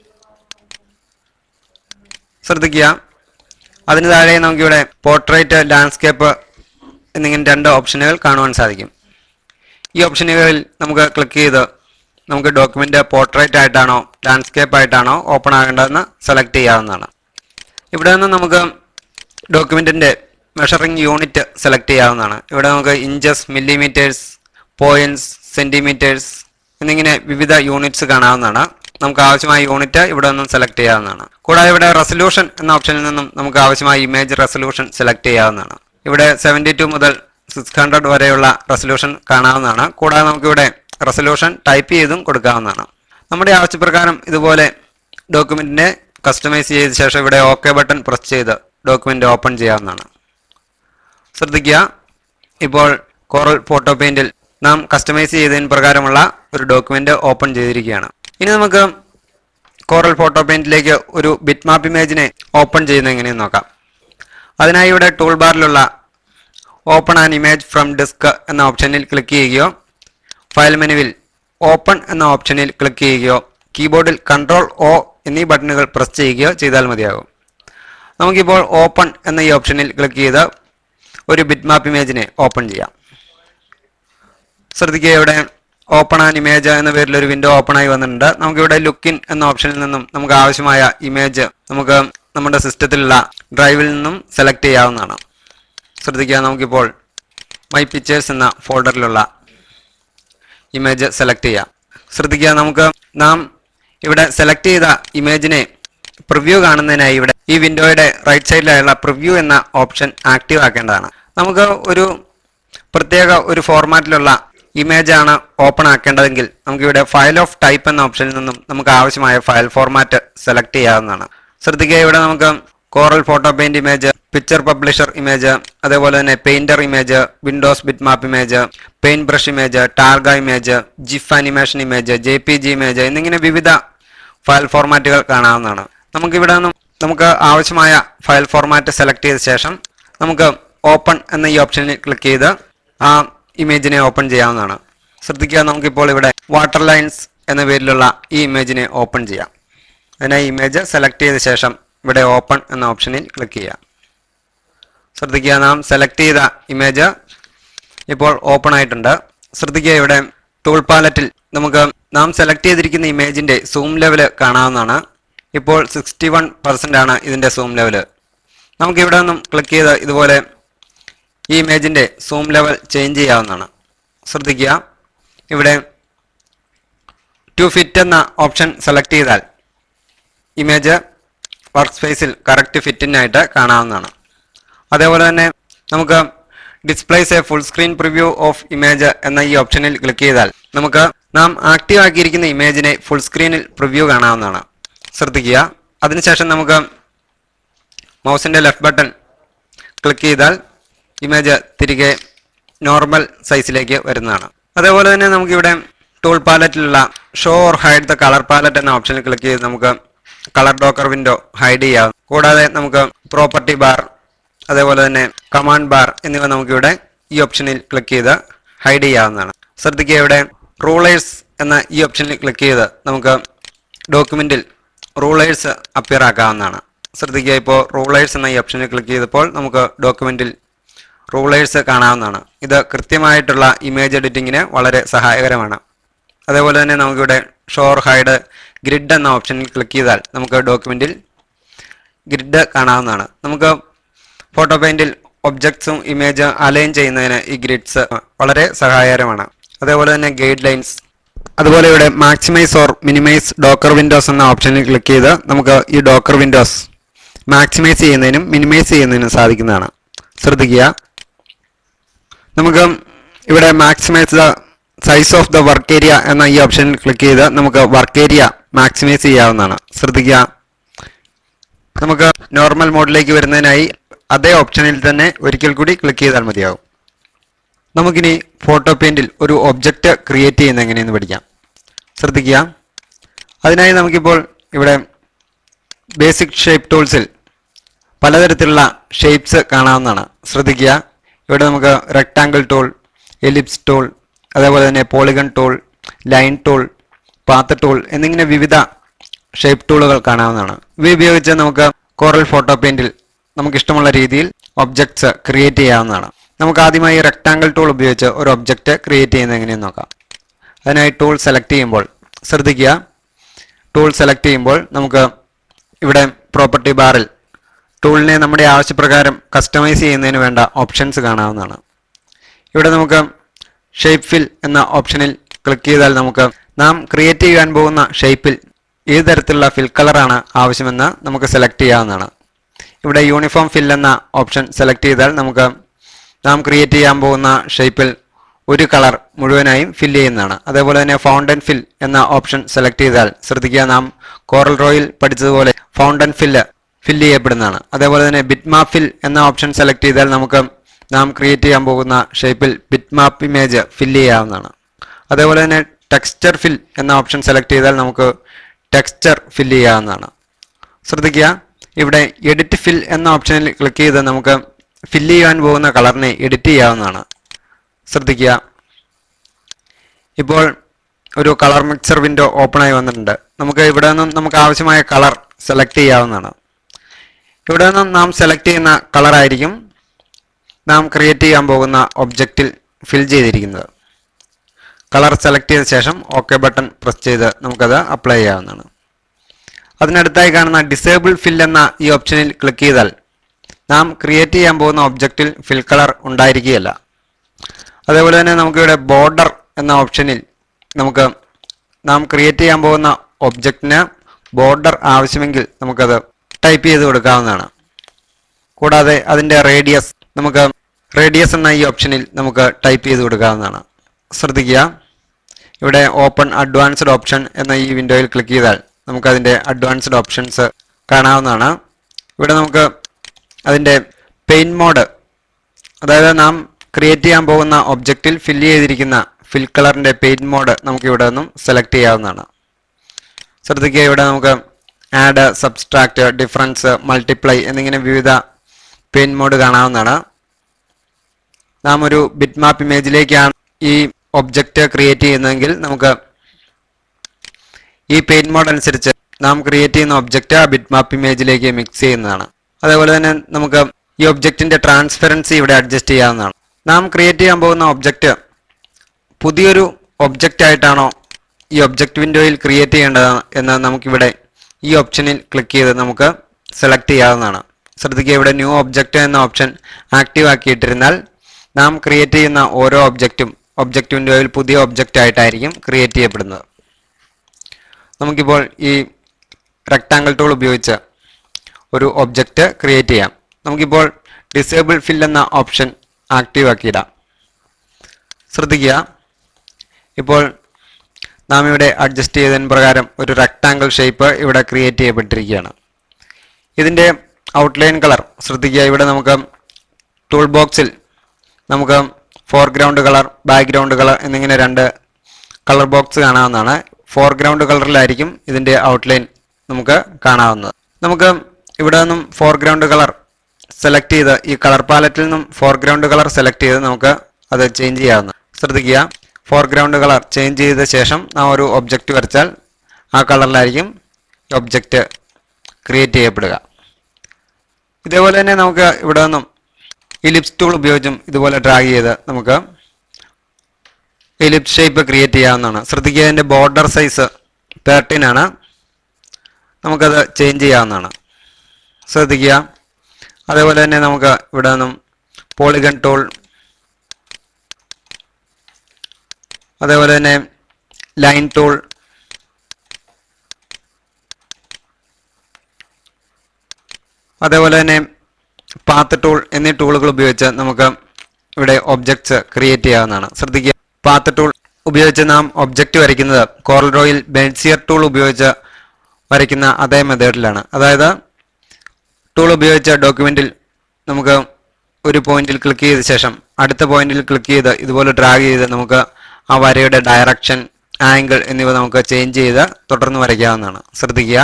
ശ്രദ്ധിക്കുക അതിന് താഴെ നമുക്കിവിടെ പോർട്രേറ്റ് ലാൻഡ്സ്കേപ്പ് എന്നിങ്ങനെ രണ്ട് ഓപ്ഷനുകൾ കാണുവാൻ സാധിക്കും ഈ ഓപ്ഷനുകളിൽ നമുക്ക് ക്ലിക്ക് ചെയ്ത് നമുക്ക് ഡോക്യുമെന്റ് പോർട്രേറ്റ് ആയിട്ടാണോ ലാൻഡ്സ്കേപ്പ് ആയിട്ടാണോ ഓപ്പൺ ആകേണ്ടതെന്ന് സെലക്ട് ചെയ്യാവുന്നതാണ് ഇവിടെ നിന്ന് നമുക്ക് ഡോക്യുമെന്റിന്റെ മെഷറിംഗ് യൂണിറ്റ് സെലക്ട് ചെയ്യാവുന്നതാണ് ഇവിടെ നമുക്ക് ഇഞ്ചസ് മില്ലിമീറ്റേഴ്സ് പോയിന്റ്സ് സെന്റിമീറ്റേഴ്സ് എന്നിങ്ങനെ വിവിധ യൂണിറ്റ്സ് കാണാവുന്നതാണ് നമുക്ക് ആവശ്യമായ യൂണിറ്റ് ഇവിടെ നിന്നും സെലക്ട് ചെയ്യാവുന്നതാണ് കൂടാതെ ഇവിടെ റെസൊല്യൂഷൻ എന്ന ഓപ്ഷനിൽ നിന്നും നമുക്ക് ആവശ്യമായ ഇമേജ് റെസൊല്യൂഷൻ സെലക്ട് ചെയ്യാവുന്നതാണ് ഇവിടെ സെവൻറ്റി ടു മുതൽ സിക്സ് ഹൺഡ്രഡ് വരെയുള്ള റെസൊല്യൂഷൻ കാണാവുന്നതാണ് കൂടാതെ നമുക്കിവിടെ റെസൊല്യൂഷൻ ടൈപ്പ് ചെയ്തും കൊടുക്കാവുന്നതാണ് നമ്മുടെ ആവശ്യപ്രകാരം ഇതുപോലെ ഡോക്യുമെന്റിനെ കസ്റ്റമൈസ് ചെയ്ത ശേഷം ഇവിടെ ഓക്കെ ബട്ടൺ പ്രസ് ചെയ്ത് ഡോക്യുമെന്റ് ഓപ്പൺ ചെയ്യാവുന്നതാണ് ശ്രദ്ധിക്കുക ഇപ്പോൾ കോറൽ ഫോട്ടോ പെയിന്റിൽ നാം കസ്റ്റമൈസ് ചെയ്തതിന് പ്രകാരമുള്ള ഒരു ഡോക്യുമെന്റ് ഓപ്പൺ ചെയ്തിരിക്കുകയാണ് ഇനി നമുക്ക് കോറൽ ഫോട്ടോ പെയിന്റിലേക്ക് ഒരു ബിറ്റ് മാപ്പ് ഇമേജിനെ ഓപ്പൺ ചെയ്യുന്നത് എങ്ങനെയെന്ന് നോക്കാം അതിനായി ഇവിടെ ടൂൾ ബാറിലുള്ള open an image from disk എന്ന ഓപ്ഷനിൽ ക്ലിക്ക് ചെയ്യുകയോ ഫയൽ മെനുവിൽ ഓപ്പൺ എന്ന ഓപ്ഷനിൽ ക്ലിക്ക് ചെയ്യുകയോ കീബോർഡിൽ കൺട്രോൾ ഒ എന്നീ ബട്ടണുകൾ പ്രസ് ചെയ്യുകയോ ചെയ്താൽ മതിയാകും നമുക്കിപ്പോൾ ഓപ്പൺ എന്ന ഈ ഓപ്ഷനിൽ ക്ലിക്ക് ചെയ്ത് ഒരു ബിറ്റ് മാപ്പ് ഇമേജിനെ ഓപ്പൺ ചെയ്യാം ശ്രദ്ധിക്കുക ഇവിടെ ഓപ്പൺ ആൻ ഇമേജ് എന്ന പേരിൽ ഒരു വിൻഡോ ഓപ്പൺ ആയി വന്നിട്ടുണ്ട് നമുക്കിവിടെ ലുക്കിൻ എന്ന ഓപ്ഷനിൽ നിന്നും നമുക്ക് ആവശ്യമായ ഇമേജ് നമുക്ക് നമ്മുടെ സിസ്റ്റത്തിലുള്ള ഡ്രൈവിൽ നിന്നും സെലക്ട് ചെയ്യാവുന്നതാണ് ശ്രദ്ധിക്കുക നമുക്കിപ്പോൾ മൈ പിക്ചേഴ്സ് എന്ന ഫോൾഡറിലുള്ള ഇമേജ് സെലക്ട് ചെയ്യാം ശ്രദ്ധിക്കുക നമുക്ക് നാം ഇവിടെ സെലക്ട് ചെയ്ത ഇമേജിനെ പ്രിവ്യൂ കാണുന്നതിനായി ഇവിടെ ഈ വിൻഡോയുടെ റൈറ്റ് സൈഡിലായുള്ള പ്രിവ്യൂ എന്ന ഓപ്ഷൻ ആക്റ്റീവ് ആക്കേണ്ടതാണ് നമുക്ക് ഒരു പ്രത്യേക ഒരു ഫോർമാറ്റിലുള്ള ഇമേജ് ആണ് ഓപ്പൺ ആക്കേണ്ടതെങ്കിൽ നമുക്കിവിടെ ഫയൽ ഓഫ് ടൈപ്പ് എന്ന ഓപ്ഷനിൽ നിന്നും നമുക്ക് ആവശ്യമായ ഫയൽ ഫോർമാറ്റ് സെലക്ട് ചെയ്യാവുന്നതാണ് ശ്രദ്ധിക്കുക ഇവിടെ നമുക്ക് Corel photo paint image picture publisher image അതേപോലെ തന്നെ painter image windows bit map image paint brush image targa image gif animation image J P G image എന്നിങ്ങനെ വിവിധ ഫയൽ ഫോർമാറ്റുകൾ കാണാവുന്നതാണ് നമുക്കിവിടെ നിന്നും നമുക്ക് ആവശ്യമായ ഫയൽ ഫോർമാറ്റ് സെലക്ട് ചെയ്ത ശേഷം നമുക്ക് ഓപ്പൺ എന്ന ഈ ഓപ്ഷനിൽ ക്ലിക്ക് ചെയ്ത് ആ ഇമേജിനെ ഓപ്പൺ ചെയ്യാവുന്നതാണ് ശ്രദ്ധിക്കുക നമുക്കിപ്പോൾ ഇവിടെ വാട്ടർ ലൈൻസ് എന്ന പേരിലുള്ള ഈ ഇമേജിനെ ഓപ്പൺ ചെയ്യാം അതിനായി ഇമേജ് സെലക്ട് ചെയ്ത ശേഷം ഇവിടെ ഓപ്പൺ എന്ന ഓപ്ഷനിൽ ക്ലിക്ക് ചെയ്യാം ശ്രദ്ധിക്കുക നാം സെലക്ട് ചെയ്ത ഇമേജ് ഇപ്പോൾ ഓപ്പൺ ആയിട്ടുണ്ട് ശ്രദ്ധിക്കുക ഇവിടെ ടൂൾ പാലറ്റിൽ നമുക്ക് നാം സെലക്ട് ചെയ്തിരിക്കുന്ന ഇമേജിന്റെ സൂം ലെവൽ കാണാവുന്നതാണ് ഇപ്പോൾ സിക്സ്റ്റി വൺ പെർസെന്റ് ആണ് ഇതിന്റെ സൂം ലെവൽ നമുക്ക് ഇവിടെ നിന്നും ക്ലിക്ക് ചെയ്ത് ഇതുപോലെ ഈ ഇമേജിന്റെ സൂം ലെവൽ ചേഞ്ച് ചെയ്യാവുന്നതാണ് ശ്രദ്ധിക്കുക ഇവിടെ ടു ഫിറ്റ് എന്ന ഓപ്ഷൻ സെലക്ട് ചെയ്താൽ ഇമേജ് വർക്ക് സ്പേസിൽ കറക്റ്റ് ഫിറ്റിനായിട്ട് കാണാവുന്നതാണ് അതേപോലെ തന്നെ നമുക്ക് display a full screen preview of image എന്ന ഈ ഓപ്ഷനിൽ ക്ലിക്ക് ചെയ്താൽ നമുക്ക് നാം ആക്റ്റീവ് ആക്കിയിരിക്കുന്ന ഇമേജിനെ ഫുൾ സ്ക്രീനിൽ പ്രിവ്യൂ കാണാവുന്നതാണ് ശ്രദ്ധിക്കുക അതിനുശേഷം നമുക്ക് മൗസിന്റെ ലെഫ്റ്റ് ബട്ടൺ ക്ലിക്ക് ചെയ്താൽ ഇമേജ് തിരികെ നോർമൽ സൈസിലേക്ക് വരുന്നതാണ് അതേപോലെ തന്നെ നമുക്കിവിടെ ടൂൾ പാലറ്റിലുള്ള show or hide the colour palette എന്ന ഓപ്ഷനിൽ ക്ലിക്ക് ചെയ്ത് നമുക്ക് കളർ ഡോക്കർ വിൻഡോ ഹൈഡ് ചെയ്യാം കൂടാതെ നമുക്ക് പ്രോപ്പർട്ടി ബാർ അതേപോലെ തന്നെ കമാൻഡ് ബാർ എന്നിവ നമുക്കിവിടെ ഈ ഓപ്ഷനിൽ ക്ലിക്ക് ചെയ്ത് ഹൈഡ് ചെയ്യാവുന്നതാണ് ശ്രദ്ധിക്കുക ഇവിടെ റൂളേഴ്സ് എന്ന ഈ ഓപ്ഷനിൽ ക്ലിക്ക് ചെയ്ത് നമുക്ക് ഡോക്യുമെന്റിൽ റൂളേഴ്സ് അപ്പിയർ ആക്കാവുന്നതാണ് ശ്രദ്ധിക്കുക ഇപ്പോൾ റൂളേഴ്സ് എന്ന ഈ ഓപ്ഷനിൽ ക്ലിക്ക് ചെയ്തപ്പോൾ നമുക്ക് ഡോക്യുമെന്റിൽ റൂളേഴ്സ് കാണാവുന്നതാണ് ഇത് കൃത്യമായിട്ടുള്ള ഇമേജ് എഡിറ്റിങ്ങിന് വളരെ സഹായകരമാണ് അതേപോലെ തന്നെ നമുക്കിവിടെ ഷോർ ഹൈഡ് ഗ്രിഡ് എന്ന ഓപ്ഷനിൽ ക്ലിക്ക് ചെയ്താൽ നമുക്ക് ഡോക്യുമെന്റിൽ ഗ്രിഡ് കാണാവുന്നതാണ് നമുക്ക് ഫോട്ടോ പെയിന്റിൽ ഒബ്ജക്ട്സും ഇമേജ് അലൈൻ ചെയ്യുന്നതിന് ഈ ഗ്രിഡ്സ് വളരെ സഹായകരമാണ് അതേപോലെ തന്നെ ഗൈഡ് ലൈൻസ് അതുപോലെ ഇവിടെ maximise or minimise docker windows എന്ന ഓപ്ഷനിൽ ക്ലിക്ക് ചെയ്ത് നമുക്ക് ഈ ഡോക്കർ വിൻഡോസ് മാക്സിമൈസ് ചെയ്യുന്നതിനും മിനിമൈസ് ചെയ്യുന്നതിനും സാധിക്കുന്നതാണ് ശ്രദ്ധിക്കുക നമുക്ക് ഇവിടെ maximise the size of the work area എന്ന ഈ ഓപ്ഷനിൽ ക്ലിക്ക് ചെയ്ത് നമുക്ക് വർക്ക് ഏരിയ മാക്സിമൈസ് ചെയ്യാവുന്നതാണ് ശ്രദ്ധിക്കുക നമുക്ക് നോർമൽ മോഡിലേക്ക് വരുന്നതിനായി അതേ ഓപ്ഷനിൽ തന്നെ ഒരിക്കൽ കൂടി ക്ലിക്ക് ചെയ്താൽ മതിയാവും നമുക്കിനി ഫോട്ടോ പെയിന്റിൽ ഒരു ഒബ്ജക്റ്റ് ക്രിയേറ്റ് ചെയ്യുന്ന എങ്ങനെയെന്ന് പഠിക്കാം ശ്രദ്ധിക്കുക അതിനായി നമുക്കിപ്പോൾ ഇവിടെ ബേസിക് ഷേപ്പ് ടൂൾസിൽ പലതരത്തിലുള്ള ഷേപ്സ് കാണാവുന്നതാണ് ശ്രദ്ധിക്കുക ഇവിടെ നമുക്ക് റെക്ടാങ്കിൾ ടൂൾ എലിപ്സ് ടൂൾ അതേപോലെ തന്നെ polygon tool line tool path tool എന്നിങ്ങനെ വിവിധ ഷേപ്പ് ടൂളുകൾ കാണാവുന്നതാണ് ഇവ ഉപയോഗിച്ച് നമുക്ക് കോറൽ ഫോട്ടോ പെയിന്റിൽ നമുക്ക് ഇഷ്ടമുള്ള രീതിയിൽ ഒബ്ജക്ട്സ് ക്രിയേറ്റ് ചെയ്യാവുന്നതാണ് നമുക്ക് ആദ്യമായി റെക്ടാങ്കിൾ ടൂൾ ഉപയോഗിച്ച് ഒരു ഒബ്ജക്റ്റ് ക്രിയേറ്റ് ചെയ്യുന്നത് എങ്ങനെയെന്ന് നോക്കാം അതിനായി ടൂൾ സെലക്ട് ചെയ്യുമ്പോൾ ശ്രദ്ധിക്കുക ടൂൾ സെലക്ട് ചെയ്യുമ്പോൾ നമുക്ക് ഇവിടെ പ്രോപ്പർട്ടി ബാറിൽ ടൂളിനെ നമ്മുടെ ആവശ്യപ്രകാരം കസ്റ്റമൈസ് ചെയ്യുന്നതിന് വേണ്ട ഓപ്ഷൻസ് കാണാവുന്നതാണ് ഇവിടെ നമുക്ക് ഷേപ്പ് ഫിൽ എന്ന ഓപ്ഷനിൽ ക്ലിക്ക് ചെയ്താൽ നമുക്ക് നാം ക്രിയേറ്റ് ചെയ്യാൻ പോകുന്ന ഷേപ്പിൽ ഏത് തരത്തിലുള്ള ഫിൽ കളറാണ് ആവശ്യമെന്ന് നമുക്ക് സെലക്ട് ചെയ്യാവുന്നതാണ് ഇവിടെ യൂണിഫോം ഫിൽ എന്ന ഓപ്ഷൻ സെലക്ട് ചെയ്താൽ നമുക്ക് നാം ക്രിയേറ്റ് ചെയ്യാൻ പോകുന്ന ഷേപ്പിൽ ഒരു കളർ മുഴുവനായും ഫിൽ ചെയ്യുന്നതാണ് അതേപോലെ തന്നെ ഫൗണ്ടൻ ഫിൽ എന്ന ഓപ്ഷൻ സെലക്ട് ചെയ്താൽ ശ്രദ്ധിക്കുക നാം കോറൽ റോയിൽ പഠിച്ചതുപോലെ ഫൗണ്ടൻ ഫില്ല് ഫിൽ ചെയ്യപ്പെടുന്നതാണ് അതേപോലെ തന്നെ ബിറ്റ് മാപ്പ് ഫിൽ എന്ന ഓപ്ഷൻ സെലക്ട് ചെയ്താൽ നമുക്ക് നാം ക്രിയേറ്റ് ചെയ്യാൻ പോകുന്ന ഷേപ്പിൽ ബിറ്റ് മാപ്പ് ഇമേജ് ഫിൽ ചെയ്യാവുന്നതാണ് അതേപോലെ തന്നെ ടെക്സ്ചർ ഫിൽ എന്ന ഓപ്ഷൻ സെലക്ട് ചെയ്താൽ നമുക്ക് ടെക്സ്ചർ ഫിൽ ചെയ്യാവുന്നതാണ് ശ്രദ്ധിക്കുക ഇവിടെ എഡിറ്റ് ഫിൽ എന്ന ഓപ്ഷനിൽ ക്ലിക്ക് ചെയ്ത് നമുക്ക് ഫില്ല് ചെയ്യാൻ പോകുന്ന കളറിനെ എഡിറ്റ് ചെയ്യാവുന്നതാണ് ശ്രദ്ധിക്കുക ഇപ്പോൾ ഒരു കളർ മിക്സർ വിൻഡോ ഓപ്പൺ ആയി വന്നിട്ടുണ്ട് നമുക്ക് ഇവിടെ നിന്നും നമുക്ക് ആവശ്യമായ കളർ സെലക്ട് ചെയ്യാവുന്നതാണ് ഇവിടെ നിന്നും നാം സെലക്ട് ചെയ്യുന്ന കളർ ആയിരിക്കും നാം ക്രിയേറ്റ് ചെയ്യാൻ പോകുന്ന ഒബ്ജക്റ്റിൽ ഫിൽ ചെയ്തിരിക്കുന്നത് കളർ സെലക്ട് ചെയ്ത ശേഷം ഓക്കെ ബട്ടൺ പ്രസ് ചെയ്ത് നമുക്കത് അപ്ലൈ ചെയ്യാവുന്നതാണ് അതിനടുത്തായി കാണുന്ന ഡിസേബിൾ ഫിൽ എന്ന ഈ ഓപ്ഷനിൽ ക്ലിക്ക് ചെയ്താൽ നാം ക്രിയേറ്റ് ചെയ്യാൻ പോകുന്ന ഒബ്ജക്റ്റിൽ ഫിൽ കളർ ഉണ്ടായിരിക്കുകയില്ല അതേപോലെ തന്നെ നമുക്കിവിടെ ബോർഡർ എന്ന ഓപ്ഷനിൽ നമുക്ക് നാം ക്രിയേറ്റ് ചെയ്യാൻ പോകുന്ന ഒബ്ജക്റ്റിന് ബോർഡർ ആവശ്യമെങ്കിൽ നമുക്കത് ടൈപ്പ് ചെയ്ത് കൊടുക്കാവുന്നതാണ് കൂടാതെ അതിൻ്റെ റേഡിയസ് നമുക്ക് റേഡിയസ് എന്ന ഈ ഓപ്ഷനിൽ നമുക്ക് ടൈപ്പ് ചെയ്ത് കൊടുക്കാവുന്നതാണ് ശ്രദ്ധിക്കുക ഇവിടെ ഓപ്പൺ അഡ്വാൻസ്ഡ് ഓപ്ഷൻ എന്ന ഈ വിൻഡോയിൽ ക്ലിക്ക് ചെയ്താൽ നമുക്ക് അതിൻ്റെ അഡ്വാൻസ്ഡ് ഓപ്ഷൻസ് കാണാവുന്നതാണ് ഇവിടെ നമുക്ക് അതിൻ്റെ പെയിൻ മോഡ് അതായത് നാം ക്രിയേറ്റ് ചെയ്യാൻ പോകുന്ന ഒബ്ജക്റ്റിൽ ഫില്ല് ചെയ്തിരിക്കുന്ന ഫിൽ കളറിൻ്റെ പെയിൻ മോഡ് നമുക്ക് ഇവിടെ നിന്നും സെലക്ട് ചെയ്യാവുന്നതാണ് ശ്രദ്ധിക്കുക ഇവിടെ നമുക്ക് ആഡ് സബ്സ്ട്രാക്ട് ഡിഫറൻസ് മൾട്ടിപ്ലൈ എന്നിങ്ങനെ വിവിധ പെയിൻ മോഡ് കാണാവുന്നതാണ് നാം ഒരു ബിറ്റ് മാപ്പ് ഇമേജിലേക്കാണ് ഈ ഒബ്ജക്റ്റ് ക്രിയേറ്റ് ചെയ്യുന്നതെങ്കിൽ നമുക്ക് ഈ പെയിൻ മോഡ് അനുസരിച്ച് നാം ക്രിയേറ്റ് ചെയ്യുന്ന ഒബ്ജക്റ്റ് ആ ബിറ്റ് മാപ്പ് ഇമേജിലേക്ക് മിക്സ് ചെയ്യുന്നതാണ് അതേപോലെ തന്നെ നമുക്ക് ഈ ഒബ്ജക്റ്റിന്റെ ട്രാൻസ്പെറൻസി ഇവിടെ അഡ്ജസ്റ്റ് ചെയ്യാവുന്നതാണ് നാം ക്രിയേറ്റ് ചെയ്യാൻ പോകുന്ന ഒബ്ജക്റ്റ് പുതിയൊരു ഒബ്ജക്റ്റ് ആയിട്ടാണോ ഈ ഒബ്ജക്റ്റ് വിൻഡോയിൽ ക്രിയേറ്റ് ചെയ്യേണ്ടത് എന്ന് നമുക്കിവിടെ ഈ ഓപ്ഷനിൽ ക്ലിക്ക് ചെയ്ത് നമുക്ക് സെലക്ട് ചെയ്യാവുന്നതാണ് ശ്രദ്ധിക്കുക ഇവിടെ ന്യൂ ഒബ്ജക്റ്റ് എന്ന ഓപ്ഷൻ ആക്റ്റീവ് ആക്കിയിട്ടിരുന്നാൽ നാം ക്രിയേറ്റ് ചെയ്യുന്ന ഓരോ ഒബ്ജക്റ്റും ഒബ്ജക്റ്റ് വിൻഡോയിൽ പുതിയ ഒബ്ജക്റ്റ് ആയിട്ടായിരിക്കും ക്രിയേറ്റ് ചെയ്യപ്പെടുന്നത് നമുക്കിപ്പോൾ ഈ റെക്ടാങ്കിൾ ടൂൾ ഉപയോഗിച്ച് ഒരു ഒബ്ജക്റ്റ് ക്രിയേറ്റ് ചെയ്യാം നമുക്കിപ്പോൾ ഡിസേബിൾ ഫിൽ എന്ന ഓപ്ഷൻ ആക്റ്റീവ് ആക്കിയിടാം ശ്രദ്ധിക്കുക ഇപ്പോൾ നാം ഇവിടെ അഡ്ജസ്റ്റ് ചെയ്തതിന് പ്രകാരം ഒരു റെക്ടാങ്കിൾ ഷേപ്പ് ഇവിടെ ക്രിയേറ്റ് ചെയ്യപ്പെട്ടിരിക്കുകയാണ് ഇതിൻ്റെ ഔട്ട്ലൈൻ കളർ ശ്രദ്ധിക്കുക ഇവിടെ നമുക്ക് ടൂൾ ബോക്സിൽ നമുക്ക് ഫോർഗ്രൗണ്ട് കളർ ബാക്ക്ഗ്രൗണ്ട് കളർ എന്നിങ്ങനെ രണ്ട് കളർ ബോക്സ് കാണാവുന്നതാണ് ഫോർഗ്രൗണ്ട് കളറിലായിരിക്കും ഇതിൻ്റെ ഔട്ട്ലൈൻ നമുക്ക് കാണാവുന്നത് നമുക്ക് ഇവിടെ നിന്നും ഫോർഗ്രൗണ്ട് കളർ സെലക്ട് ചെയ്ത് ഈ കളർ പാലറ്റിൽ നിന്നും ഫോർഗ്രൗണ്ട് കളർ സെലക്ട് ചെയ്ത് നമുക്ക് അത് ചേഞ്ച് ചെയ്യാവുന്ന ശ്രദ്ധിക്കുക ഫോർഗ്രൗണ്ട് കളർ ചേഞ്ച് ചെയ്ത ശേഷം നാം ഒരു ഒബ്ജക്റ്റ് വരച്ചാൽ ആ കളറിലായിരിക്കും ഒബ്ജക്റ്റ് ക്രിയേറ്റ് ചെയ്യപ്പെടുക ഇതേപോലെ തന്നെ നമുക്ക് ഇവിടെ നിന്നും ഇലിപ്സ് ടൂൾ ഉപയോഗിച്ചും ഇതുപോലെ ഡ്രാഗ് ചെയ്ത് നമുക്ക് എലിപ്സ് ഷേപ്പ് ക്രിയേറ്റ് ചെയ്യാവുന്നതാണ് ശ്രദ്ധിക്കുക അതിൻ്റെ ബോർഡർ സൈസ് തേർട്ടീൻ ആണ് നമുക്കത് ചേഞ്ച് ചെയ്യാവുന്നതാണ് ശ്രദ്ധിക്കുക അതേപോലെ തന്നെ നമുക്ക് ഇവിടെ നിന്നും പോളിഗൺ ടൂൾ അതേപോലെ തന്നെ ലൈൻ ടൂൾ അതേപോലെ തന്നെ പാത്ത് ടൂൾ എന്നീ ടൂളുകൾ ഉപയോഗിച്ച് നമുക്ക് ഇവിടെ ഒബ്ജക്ട്സ് ക്രിയേറ്റ് ചെയ്യാവുന്നതാണ് ശ്രദ്ധിക്കുക പാത്ത് ടൂൾ ഉപയോഗിച്ച് നാം ഒബ്ജക്റ്റ് വരയ്ക്കുന്നത് കോറൽ ഡ്രോയിൽ ബെൻസിയർ ടൂൾ ഉപയോഗിച്ച് വരയ്ക്കുന്ന അതേ മെത്തേഡിലാണ് അതായത് ടൂൾ ഉപയോഗിച്ച ഡോക്യുമെന്റിൽ നമുക്ക് ഒരു പോയിന്റിൽ ക്ലിക്ക് ചെയ്ത ശേഷം അടുത്ത പോയിന്റിൽ ക്ലിക്ക് ചെയ്ത് ഇതുപോലെ ഡ്രാഗ് ചെയ്ത് നമുക്ക് ആ വരയുടെ ഡയറക്ഷൻ ആംഗിൾ എന്നിവ നമുക്ക് ചേഞ്ച് ചെയ്ത് തുടർന്ന് വരയ്ക്കാവുന്നതാണ് ശ്രദ്ധിക്കുക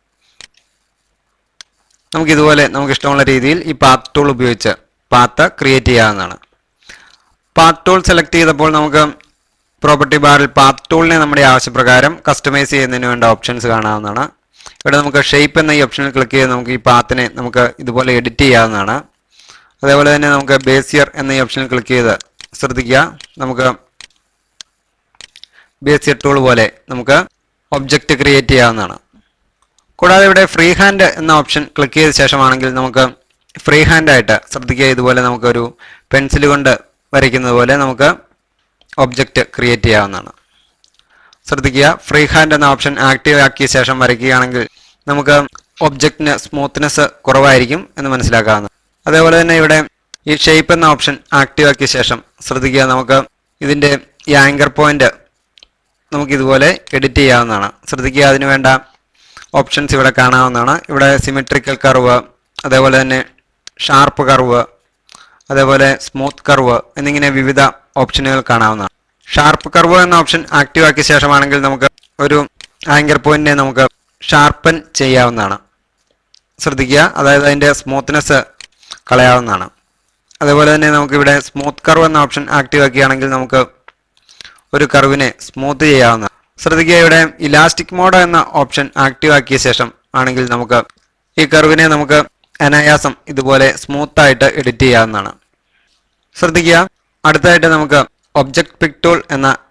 നമുക്ക് ഇതുപോലെ നമുക്ക് ഇഷ്ടമുള്ള രീതിയിൽ ഈ പാത്ത് ടൂൾ ഉപയോഗിച്ച് പാത്ത് ക്രിയേറ്റ് ചെയ്യാവുന്നതാണ് പാത്ത് ടൂൾ സെലക്ട് ചെയ്തപ്പോൾ നമുക്ക് പ്രോപ്പർട്ടി ബാറിൽ പാത്ത് ടൂളിനെ നമ്മുടെ ആവശ്യപ്രകാരം കസ്റ്റമൈസ് ചെയ്യുന്നതിന് വേണ്ട ഓപ്ഷൻസ് കാണാവുന്നതാണ് ഇവിടെ നമുക്ക് ഷേപ്പ് എന്ന ഈ ഓപ്ഷനിൽ ക്ലിക്ക് ചെയ്ത് നമുക്ക് ഈ പാത്തിനെ നമുക്ക് ഇതുപോലെ എഡിറ്റ് ചെയ്യാവുന്നതാണ് അതേപോലെ തന്നെ നമുക്ക് ബേസിയർ എന്ന ഈ ഓപ്ഷനിൽ ക്ലിക്ക് ചെയ്ത് ശ്രദ്ധിക്കുക നമുക്ക് ബേസിയർ ടൂൾ പോലെ നമുക്ക് ഒബ്ജക്റ്റ് ക്രിയേറ്റ് ചെയ്യാവുന്നതാണ് കൂടാതെ ഇവിടെ ഫ്രീ ഹാൻഡ് എന്ന ഓപ്ഷൻ ക്ലിക്ക് ചെയ്ത ശേഷമാണെങ്കിൽ നമുക്ക് ഫ്രീ ഹാൻഡ് ആയിട്ട് ശ്രദ്ധിക്കുക ഇതുപോലെ നമുക്കൊരു പെൻസിൽ കൊണ്ട് വരയ്ക്കുന്നത് പോലെ നമുക്ക് ഒബ്ജക്റ്റ് ക്രിയേറ്റ് ചെയ്യാവുന്നതാണ് ശ്രദ്ധിക്കുക ഫ്രീ ഹാൻഡ് എന്ന ഓപ്ഷൻ ആക്റ്റീവ് ആക്കിയ ശേഷം വരയ്ക്കുകയാണെങ്കിൽ നമുക്ക് ഒബ്ജക്റ്റിന് സ്മൂത്ത്നെസ് കുറവായിരിക്കും എന്ന് മനസ്സിലാക്കാവുന്നതാണ് അതേപോലെ തന്നെ ഇവിടെ ഈ ഷേപ്പ് എന്ന ഓപ്ഷൻ ആക്റ്റീവ് ആക്കിയ ശേഷം ശ്രദ്ധിക്കുക നമുക്ക് ഇതിൻ്റെ ഈ ആങ്കർ പോയിന്റ് നമുക്ക് ഇതുപോലെ എഡിറ്റ് ചെയ്യാവുന്നതാണ് ശ്രദ്ധിക്കുക അതിന് വേണ്ട ഓപ്ഷൻസ് ഇവിടെ കാണാവുന്നതാണ് ഇവിടെ സിമെട്രിക്കൽ കർവ് അതേപോലെ തന്നെ ഷാർപ്പ് കർവ് അതേപോലെ സ്മൂത്ത് കർവ് എന്നിങ്ങനെ വിവിധ ഓപ്ഷനുകൾ കാണാവുന്നതാണ് ഷാർപ്പ് കർവ് എന്ന ഓപ്ഷൻ ആക്റ്റീവ് ആക്കിയ ശേഷമാണെങ്കിൽ നമുക്ക് ഒരു ആങ്കർ പോയിന്റിനെ നമുക്ക് ഷാർപ്പൻ ചെയ്യാവുന്നതാണ് ശ്രദ്ധിക്കുക അതായത് അതിൻ്റെ സ്മൂത്ത്നെസ് കളയാവുന്നതാണ് അതേപോലെ തന്നെ നമുക്ക് ഇവിടെ സ്മൂത്ത് കർവ് എന്ന ഓപ്ഷൻ ആക്റ്റീവ് ആക്കുകയാണെങ്കിൽ നമുക്ക് ഒരു കർവിനെ സ്മൂത്ത് ചെയ്യാവുന്ന ശ്രദ്ധിക്കുക ഇവിടെ ഇലാസ്റ്റിക് മോഡ് എന്ന ഓപ്ഷൻ ആക്റ്റീവ് ആക്കിയ ശേഷം ആണെങ്കിൽ നമുക്ക് ഈ കർവിനെ നമുക്ക് അനായാസം ഇതുപോലെ സ്മൂത്ത് ആയിട്ട് എഡിറ്റ് ചെയ്യാവുന്നതാണ് ശ്രദ്ധിക്കുക അടുത്തായിട്ട് നമുക്ക് ഒബ്ജക്ട് പിക് ടൂൾ എന്ന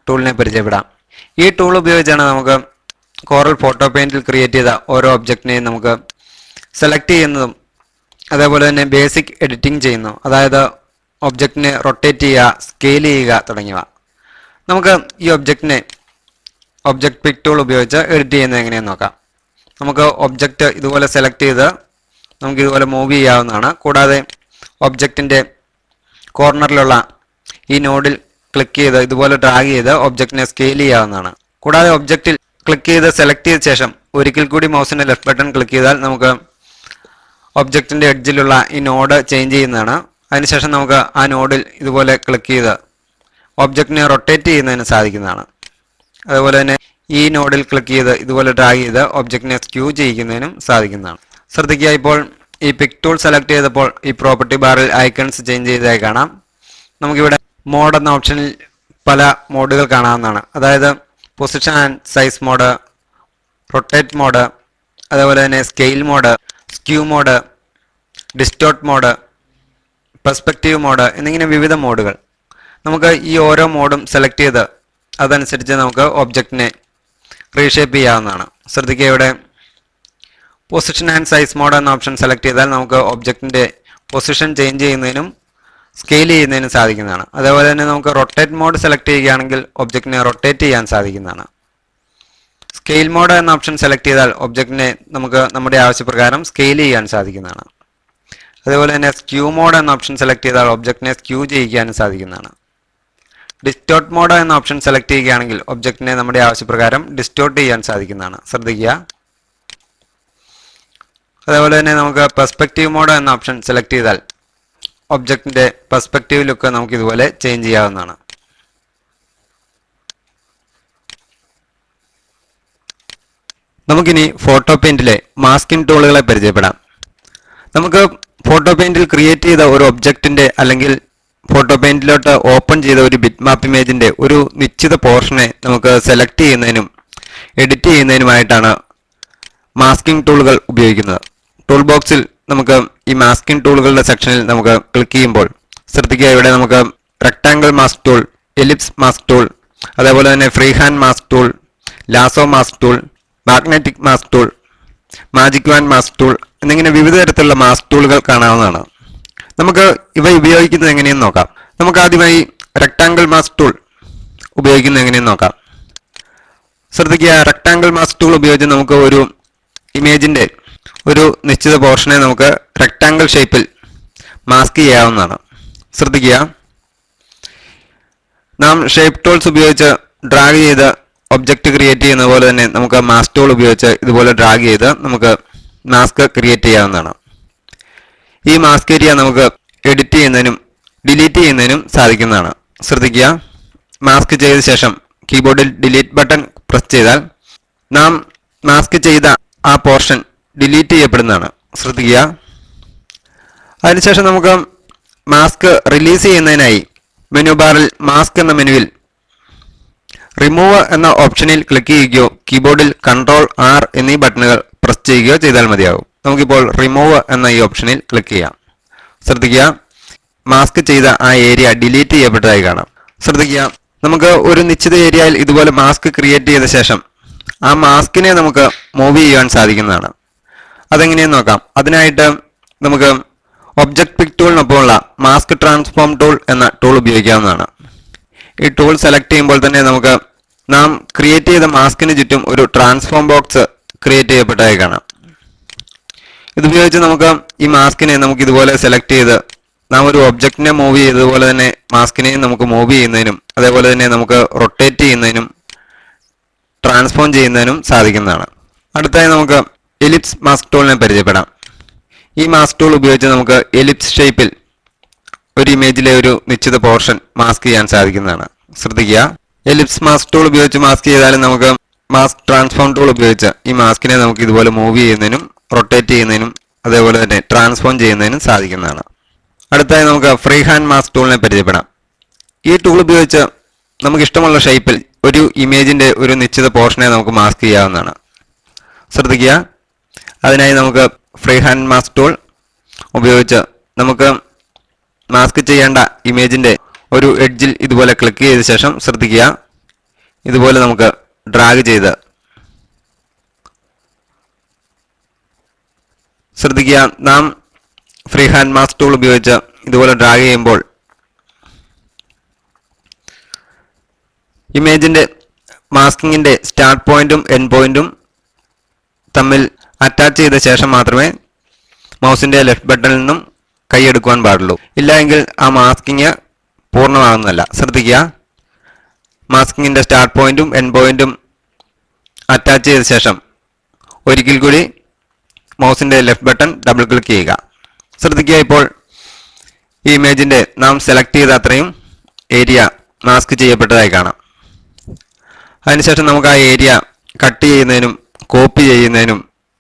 ടൂളിനെ പരിചയപ്പെടാം ഈ ടൂൾ ഉപയോഗിച്ചാണ് നമുക്ക് കോറൽ ഫോട്ടോ പെയിന്റിൽ ക്രിയേറ്റ് ചെയ്ത ഓരോ ഒബ്ജക്റ്റിനെയും നമുക്ക് സെലക്ട് ചെയ്യുന്നതും അതേപോലെ തന്നെ ബേസിക് എഡിറ്റിംഗ് ചെയ്യുന്നു അതായത് ഒബ്ജക്റ്റിനെ റൊട്ടേറ്റ് ചെയ്യുക സ്കെയിൽ ചെയ്യുക തുടങ്ങിയവ നമുക്ക് ഈ ഒബ്ജക്റ്റിനെ ഒബ്ജക്റ്റ് പിക് ടൂൾ ഉപയോഗിച്ച് എഡിറ്റ് ചെയ്യുന്നത് എങ്ങനെയെന്ന് നോക്കാം നമുക്ക് ഒബ്ജക്റ്റ് ഇതുപോലെ സെലക്ട് ചെയ്ത് നമുക്ക് ഇതുപോലെ മൂവ് ചെയ്യാവുന്നതാണ് കൂടാതെ ഒബ്ജക്റ്റിൻ്റെ കോർണറിലുള്ള ഈ നോഡിൽ ക്ലിക്ക് ചെയ്ത് ഇതുപോലെ ഡ്രാഗ് ചെയ്ത് ഒബ്ജക്റ്റിനെ സ്കെയിൽ ചെയ്യാവുന്നതാണ് കൂടാതെ ഒബ്ജക്റ്റിൽ ക്ലിക്ക് ചെയ്ത് സെലക്ട് ചെയ്ത ശേഷം ഒരിക്കൽ കൂടി മൗസിന്റെ ലെഫ്റ്റ് ബട്ടൺ ക്ലിക്ക് ചെയ്താൽ നമുക്ക് ഒബ്ജക്റ്റിന്റെ എഡ്ജിലുള്ള ഈ നോഡ് ചേഞ്ച് ചെയ്യുന്നതാണ് അതിനുശേഷം നമുക്ക് ആ നോഡിൽ ഇതുപോലെ ക്ലിക്ക് ചെയ്ത് ഒബ്ജക്റ്റിനെ റൊട്ടേറ്റ് ചെയ്യുന്നതിന് സാധിക്കുന്നതാണ് അതുപോലെ തന്നെ ഈ നോഡിൽ ക്ലിക്ക് ചെയ്ത് ഇതുപോലെ ഡ്രാഗ് ചെയ്ത് ഒബ്ജക്റ്റിനെ സ്ക്യൂ ചെയ്യിക്കുന്നതിനും സാധിക്കുന്നതാണ് ശ്രദ്ധിക്കുക ഇപ്പോൾ ഈ പിക് ടൂൾ സെലക്ട് ചെയ്തപ്പോൾ ഈ പ്രോപ്പർട്ടി ബാറിൽ ഐക്കൺസ് ചേഞ്ച് ചെയ്തതായി കാണാം നമുക്കിവിടെ മോഡ് എന്ന ഓപ്ഷനിൽ പല മോഡുകൾ കാണാവുന്നതാണ് അതായത് position and size mode rotate mode അതേപോലെ തന്നെ scale mode skew mode distort mode perspective mode എന്നിങ്ങനെ വിവിധ മോഡുകൾ നമുക്ക് ഈ ഓരോ മോഡും സെലക്ട് ചെയ്ത് അതനുസരിച്ച് നമുക്ക് ഒബ്ജക്റ്റിനെ റീഷേപ്പ് ചെയ്യാവുന്നതാണ് ശ്രദ്ധിക്കുക ഇവിടെ പൊസിഷൻ ആൻഡ് സൈസ് മോഡ് എന്ന ഓപ്ഷൻ സെലക്ട് ചെയ്താൽ നമുക്ക് ഒബ്ജക്റ്റിന്റെ പൊസിഷൻ ചേഞ്ച് ചെയ്യുന്നതിനും സ്കെയിൽ ചെയ്യുന്നതിനും സാധിക്കുന്നതാണ് അതേപോലെ തന്നെ നമുക്ക് റൊട്ടേറ്റ് മോഡ് സെലക്ട് ചെയ്യുകയാണെങ്കിൽ ഒബ്ജക്റ്റിനെ റൊട്ടേറ്റ് ചെയ്യാൻ സാധിക്കുന്നതാണ് സ്കെയിൽ മോഡ് എന്ന ഓപ്ഷൻ സെലക്ട് ചെയ്താൽ ഒബ്ജക്റ്റിനെ നമുക്ക് നമ്മുടെ ആവശ്യപ്രകാരം സ്കെയിൽ ചെയ്യാൻ സാധിക്കുന്നതാണ് അതേപോലെ തന്നെ സ്ക്യൂ മോഡ് എന്ന ഓപ്ഷൻ സെലക്ട് ചെയ്താൽ ഒബ്ജക്റ്റിനെ സ്ക്യൂ ചെയ്യിക്കാനും സാധിക്കുന്നതാണ് ഡിസ്റ്റോട്ട് മോഡ് എന്ന ഓപ്ഷൻ സെലക്ട് ചെയ്യുകയാണെങ്കിൽ ഒബ്ജക്റ്റിനെ നമ്മുടെ ആവശ്യപ്രകാരം ഡിസ്റ്റോട്ട് ചെയ്യാൻ സാധിക്കുന്നതാണ് ശ്രദ്ധിക്കുക അതേപോലെ തന്നെ നമുക്ക് പെർസ്പെക്റ്റീവ് മോഡ് എന്ന ഓപ്ഷൻ സെലക്ട് ചെയ്താൽ ഒബ്ജക്റ്റിന്റെ പെർസ്പെക്റ്റീവ് ലുക്ക് നമുക്ക് ഇതുപോലെ ചേഞ്ച് ചെയ്യാവുന്നതാണ് നമുക്കിനി ഫോട്ടോ പെയിന്റിലെ മാസ്കിംഗ് ടൂളുകളെ പരിചയപ്പെടാം നമുക്ക് ഫോട്ടോ പെയിന്റിൽ ക്രിയേറ്റ് ചെയ്ത ഒരു ഒബ്ജക്റ്റിന്റെ അല്ലെങ്കിൽ ഫോട്ടോ പെയിന്റിലോട്ട് ഓപ്പൺ ചെയ്ത ഒരു ബിറ്റ് മാപ്പ് ഇമേജിന്റെ ഒരു നിശ്ചിത പോർഷനെ നമുക്ക് സെലക്ട് ചെയ്യുന്നതിനും എഡിറ്റ് ചെയ്യുന്നതിനുമായിട്ടാണ് മാസ്കിംഗ് ടൂളുകൾ ഉപയോഗിക്കുന്നത് ടൂൾ ബോക്സിൽ നമുക്ക് ഈ മാസ്കിംഗ് ടൂളുകളുടെ സെക്ഷനിൽ നമുക്ക് ക്ലിക്ക് ചെയ്യുമ്പോൾ ശ്രദ്ധിക്കുക ഇവിടെ നമുക്ക് rectangle mask tool ellipse mask tool അതേപോലെ തന്നെ free hand mask tool lasso mask tool magnetic mask tool magic wand mask tool എന്നിങ്ങനെ വിവിധ തരത്തിലുള്ള മാസ്ക് ടൂളുകൾ കാണാവുന്നതാണ് നമുക്ക് ഇവ ഉപയോഗിക്കുന്നത് എങ്ങനെയെന്ന് നോക്കാം നമുക്ക് ആദ്യമായി റെക്ടാങ്കിൾ മാസ്ക് ടൂൾ ഉപയോഗിക്കുന്നത് എങ്ങനെയെന്ന് നോക്കാം ശ്രദ്ധിക്കുക റെക്ടാങ്കിൾ മാസ്ക് ടൂൾ ഉപയോഗിച്ച് നമുക്ക് ഒരു ഇമേജിന്റെ ഒരു നിശ്ചിത പോർഷനെ നമുക്ക് റെക്ടാങ്കിൾ ഷേപ്പിൽ മാസ്ക് ചെയ്യാവുന്നതാണ് ശ്രദ്ധിക്കുക നാം ഷേപ്പ് ടൂൾസ് ഉപയോഗിച്ച് ഡ്രാഗ് ചെയ്ത് ഒബ്ജക്റ്റ് ക്രിയേറ്റ് ചെയ്യുന്ന പോലെ തന്നെ നമുക്ക് മാസ്ക് ടൂൾ ഉപയോഗിച്ച് ഇതുപോലെ ഡ്രാഗ് ചെയ്ത് നമുക്ക് മാസ്ക് ക്രിയേറ്റ് ചെയ്യാവുന്നതാണ് ഈ മാസ്ക് ഏരിയ നമുക്ക് എഡിറ്റ് ചെയ്യുന്നതിനും ഡിലീറ്റ് ചെയ്യുന്നതിനും സാധിക്കുന്നതാണ് ശ്രദ്ധിക്കുക മാസ്ക് ചെയ്ത ശേഷം കീബോർഡിൽ ഡിലീറ്റ് ബട്ടൺ പ്രസ് ചെയ്താൽ നാം മാസ്ക് ചെയ്ത ആ പോർഷൻ ഡിലീറ്റ് ചെയ്യപ്പെടുന്നതാണ് ശ്രദ്ധിക്കുക അതിനുശേഷം നമുക്ക് മാസ്ക് റിലീസ് ചെയ്യുന്നതിനായി മെനു ബാറിൽ മാസ്ക് എന്ന മെനുവിൽ റിമൂവ് എന്ന ഓപ്ഷനിൽ ക്ലിക്ക് ചെയ്യുകയോ കീബോർഡിൽ കൺട്രോൾ ആർ എന്നീ ബട്ടണുകൾ പ്രസ് ചെയ്യുകയോ ചെയ്താൽ മതിയാകും നമുക്കിപ്പോൾ റിമൂവ് എന്ന ഈ ഓപ്ഷനിൽ ക്ലിക്ക് ചെയ്യാം ശ്രദ്ധിക്കുക മാസ്ക് ചെയ്ത ആ ഏരിയ ഡിലീറ്റ് ചെയ്യപ്പെട്ടതായി കാണാം ശ്രദ്ധിക്കുക നമുക്ക് ഒരു നിശ്ചിത ഏരിയയിൽ ഇതുപോലെ മാസ്ക് ക്രിയേറ്റ് ചെയ്ത ശേഷം ആ മാസ്കിനെ നമുക്ക് മൂവ് ചെയ്യാൻ സാധിക്കുന്നതാണ് അതെങ്ങനെയെന്ന് നോക്കാം അതിനായിട്ട് നമുക്ക് ഒബ്ജക്ട് പിക് ടൂളിനൊപ്പമുള്ള മാസ്ക് ട്രാൻസ്ഫോം ടൂൾ എന്ന ടൂൾ ഉപയോഗിക്കാവുന്നതാണ് ഈ ടൂൾ സെലക്ട് ചെയ്യുമ്പോൾ തന്നെ നമുക്ക് നാം ക്രിയേറ്റ് ചെയ്ത മാസ്കിന് ചുറ്റും ഒരു ട്രാൻസ്ഫോം ബോക്സ് ക്രിയേറ്റ് ചെയ്യപ്പെട്ടതായി കാണാം ഇതുപയോഗിച്ച് നമുക്ക് ഈ മാസ്കിനെ നമുക്ക് ഇതുപോലെ സെലക്ട് ചെയ്ത് നാം ഒരു ഒബ്ജക്റ്റിനെ മൂവ് ചെയ്തതുപോലെ തന്നെ മാസ്കിനെയും നമുക്ക് മൂവ് ചെയ്യുന്നതിനും അതേപോലെ തന്നെ നമുക്ക് റൊട്ടേറ്റ് ചെയ്യുന്നതിനും ട്രാൻസ്ഫോം ചെയ്യുന്നതിനും സാധിക്കുന്നതാണ് അടുത്തായി നമുക്ക് എലിപ്സ് മാസ്ക് ടൂളിനെ പരിചയപ്പെടാം ഈ മാസ്ക് ടൂൾ ഉപയോഗിച്ച് നമുക്ക് എലിപ്സ് ഷേപ്പിൽ ഒരു ഇമേജിലെ ഒരു നിശ്ചിത പോർഷൻ മാസ്ക് ചെയ്യാൻ സാധിക്കുന്നതാണ് ശ്രദ്ധിക്കുക എലിപ്സ് മാസ്ക് ടൂൾ ഉപയോഗിച്ച് മാസ്ക് ചെയ്താലും നമുക്ക് മാസ്ക് ട്രാൻസ്ഫോം ടൂൾ ഉപയോഗിച്ച് ഈ മാസ്കിനെ നമുക്ക് ഇതുപോലെ മൂവ് ചെയ്യുന്നതിനും റൊട്ടേറ്റ് ചെയ്യുന്നതിനും അതേപോലെ തന്നെ ട്രാൻസ്ഫോം ചെയ്യുന്നതിനും സാധിക്കുന്നതാണ് അടുത്തായി നമുക്ക് ഫ്രീ ഹാൻഡ് മാസ്ക് ടൂളിനെ പരിചയപ്പെടാം ഈ ടൂൾ ഉപയോഗിച്ച് നമുക്ക് ഇഷ്ടമുള്ള ഷേപ്പിൽ ഒരു ഇമേജിന്റെ ഒരു നിശ്ചിത പോർഷനെ നമുക്ക് മാസ്ക് ചെയ്യാവുന്നതാണ് ശ്രദ്ധിക്കുക അതിനായി നമുക്ക് ഫ്രീ ഹാൻഡ് മാസ്ക് ടൂൾ ഉപയോഗിച്ച് നമുക്ക് മാസ്ക് ചെയ്യേണ്ട ഇമേജിന്റെ ഒരു എഡ്ജിൽ ഇതുപോലെ ക്ലിക്ക് ചെയ്ത ശേഷം ശ്രദ്ധിക്കുക ഇതുപോലെ നമുക്ക് ഡ്രാഗ് ചെയ്ത് ശ്രദ്ധിക്കുക നാം ഫ്രീ ഹാൻഡ് മാസ്ക് ടൂൾ ഉപയോഗിച്ച് ഇതുപോലെ ഡ്രാഗ് ചെയ്യുമ്പോൾ ഇമേജിന്റെ മാസ്കിങ്ങിന്റെ സ്റ്റാർട്ട് പോയിന്റും എൻഡ് പോയിന്റും തമ്മിൽ അറ്റാച്ച് ചെയ്ത ശേഷം മാത്രമേ മൗസിന്റെ ലെഫ്റ്റ് ബട്ടണിൽ നിന്നും കൈയെടുക്കുവാൻ പാടുള്ളൂ ഇല്ല എങ്കിൽ ആ മാസ്കിങ് പൂർണ്ണമാകുന്നതല്ല ശ്രദ്ധിക്കുക മാസ്കിങ്ങിന്റെ സ്റ്റാർട്ട് പോയിന്റും എൻഡ് പോയിന്റും അറ്റാച്ച് ചെയ്ത ശേഷം ഒരിക്കൽ കൂടി മൗസിന്റെ ലെഫ്റ്റ് ബട്ടൺ ഡബിൾ ക്ലിക്ക് ചെയ്യുക ശ്രദ്ധിക്കുക ഇപ്പോൾ ഈ ഇമേജിന്റെ നാം സെലക്ട് ചെയ്ത അത്രയും ഏരിയ മാസ്ക് ചെയ്യപ്പെട്ടതായി കാണാം അതിനുശേഷം നമുക്ക് ആ ഏരിയ കട്ട് ചെയ്യുന്നതിനും കോപ്പി ചെയ്യുന്നതിനും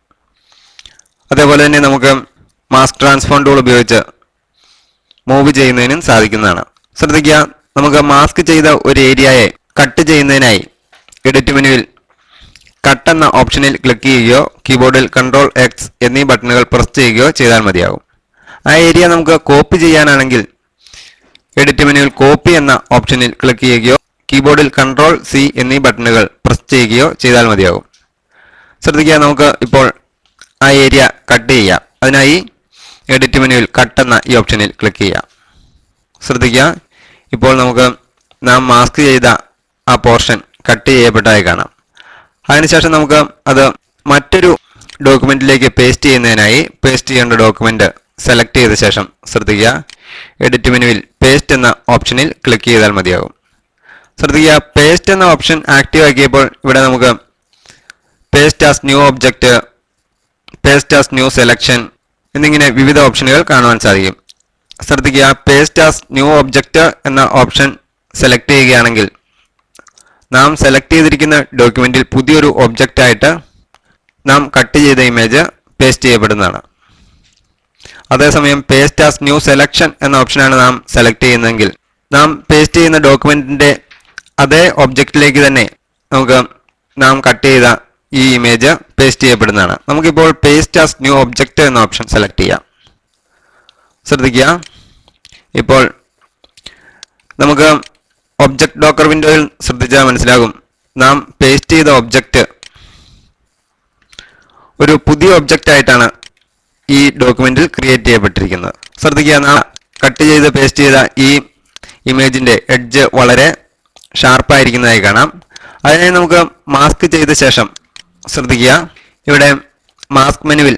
അതേപോലെ തന്നെ നമുക്ക് മാസ്ക് ട്രാൻസ്ഫോം ടൂൾ ഉപയോഗിച്ച് മൂവ് ചെയ്യുന്നതിനും സാധിക്കുന്നതാണ് ശ്രദ്ധിക്കുക നമുക്ക് മാസ്ക് ചെയ്ത ഒരു ഏരിയയെ കട്ട് ചെയ്യുന്നതിനായി എഡിറ്റ് മെനുവിൽ കട്ട് എന്ന ഓപ്ഷനിൽ ക്ലിക്ക് ചെയ്യുകയോ കീബോർഡിൽ കൺട്രോൾ എക്സ് എന്നീ ബട്ടണുകൾ പ്രസ് ചെയ്യുകയോ ചെയ്താൽ മതിയാകും ആ ഏരിയ നമുക്ക് കോപ്പി ചെയ്യാനാണെങ്കിൽ എഡിറ്റ് മെനുവിൽ കോപ്പി എന്ന ഓപ്ഷനിൽ ക്ലിക്ക് ചെയ്യുകയോ കീബോർഡിൽ കൺട്രോൾ സി എന്നീ ബട്ടണുകൾ പ്രസ് ചെയ്യുകയോ ചെയ്താൽ മതിയാകും ശ്രദ്ധിക്കുക നമുക്ക് ഇപ്പോൾ ആ ഏരിയ കട്ട് ചെയ്യാം അതിനായി എഡിറ്റ് മെനുവിൽ കട്ട് എന്ന ഈ ഓപ്ഷനിൽ ക്ലിക്ക് ചെയ്യാം ശ്രദ്ധിക്കുക ഇപ്പോൾ നമുക്ക് നാം മാസ്ക് ചെയ്ത ആ പോർഷൻ കട്ട് ചെയ്യപ്പെട്ടതായി കാണാം അതിനുശേഷം നമുക്ക് അത് മറ്റൊരു ഡോക്യുമെന്റിലേക്ക് പേസ്റ്റ് ചെയ്യുന്നതിനായി പേസ്റ്റ് ചെയ്യേണ്ട ഡോക്യുമെന്റ് സെലക്ട് ചെയ്ത ശേഷം ശ്രദ്ധിക്കുക എഡിറ്റ് മെനുവിൽ പേസ്റ്റ് എന്ന ഓപ്ഷനിൽ ക്ലിക്ക് ചെയ്താൽ മതിയാകും ശ്രദ്ധിക്കുക പേസ്റ്റ് എന്ന ഓപ്ഷൻ ആക്റ്റീവ് ആക്കിയപ്പോൾ ഇവിടെ നമുക്ക് paste as new object paste as new selection എന്നിങ്ങനെ വിവിധ ഓപ്ഷനുകൾ കാണുവാൻ സാധിക്കും ശ്രദ്ധിക്കുക പേസ്റ്റ് ആസ് ന്യൂ ഒബ്ജക്റ്റ് എന്ന ഓപ്ഷൻ സെലക്ട് ചെയ്യുകയാണെങ്കിൽ നാം സെലക്ട് ചെയ്തിരിക്കുന്ന ഡോക്യുമെന്റിൽ പുതിയൊരു ഒബ്ജക്റ്റ് ആയിട്ട് നാം കട്ട് ചെയ്ത ഇമേജ് പേസ്റ്റ് ചെയ്യപ്പെടുന്നതാണ് അതേസമയം പേസ്റ്റ് ആസ് ന്യൂ സെലക്ഷൻ എന്ന ഓപ്ഷനാണ് നാം സെലക്ട് ചെയ്യുന്നതെങ്കിൽ നാം പേസ്റ്റ് ചെയ്യുന്ന ഡോക്യുമെന്റിന്റെ അതേ ഒബ്ജക്റ്റിലേക്ക് തന്നെ നമുക്ക് നാം കട്ട് ചെയ്ത ഈ ഇമേജ് പേസ്റ്റ് ചെയ്യപ്പെടുന്നതാണ് നമുക്കിപ്പോൾ പേസ്റ്റ് ആസ് ന്യൂ ഒബ്ജക്റ്റ് എന്ന ഓപ്ഷൻ സെലക്ട് ചെയ്യാം ശ്രദ്ധിക്കുക ഇപ്പോൾ നമുക്ക് ഒബ്ജക്റ്റ് ഡോക്കർ വിൻഡോയിൽ ശ്രദ്ധിച്ചാൽ മനസ്സിലാകും നാം പേസ്റ്റ് ചെയ്ത ഒബ്ജക്റ്റ് ഒരു പുതിയ ഒബ്ജക്റ്റ് ആയിട്ടാണ് ഈ ഡോക്യുമെന്റിൽ ക്രിയേറ്റ് ചെയ്യപ്പെട്ടിരിക്കുന്നത് ശ്രദ്ധിക്കുക നാം കട്ട് ചെയ്ത് പേസ്റ്റ് ചെയ്ത ഈ ഇമേജിന്റെ എഡ്ജ് വളരെ ഷാർപ്പായിരിക്കുന്നതായി കാണാം അതിനെ നമുക്ക് മാസ്ക് ചെയ്ത ശേഷം ശ്രദ്ധിക്കുക ഇവിടെ മാസ്ക് മെനുവിൽ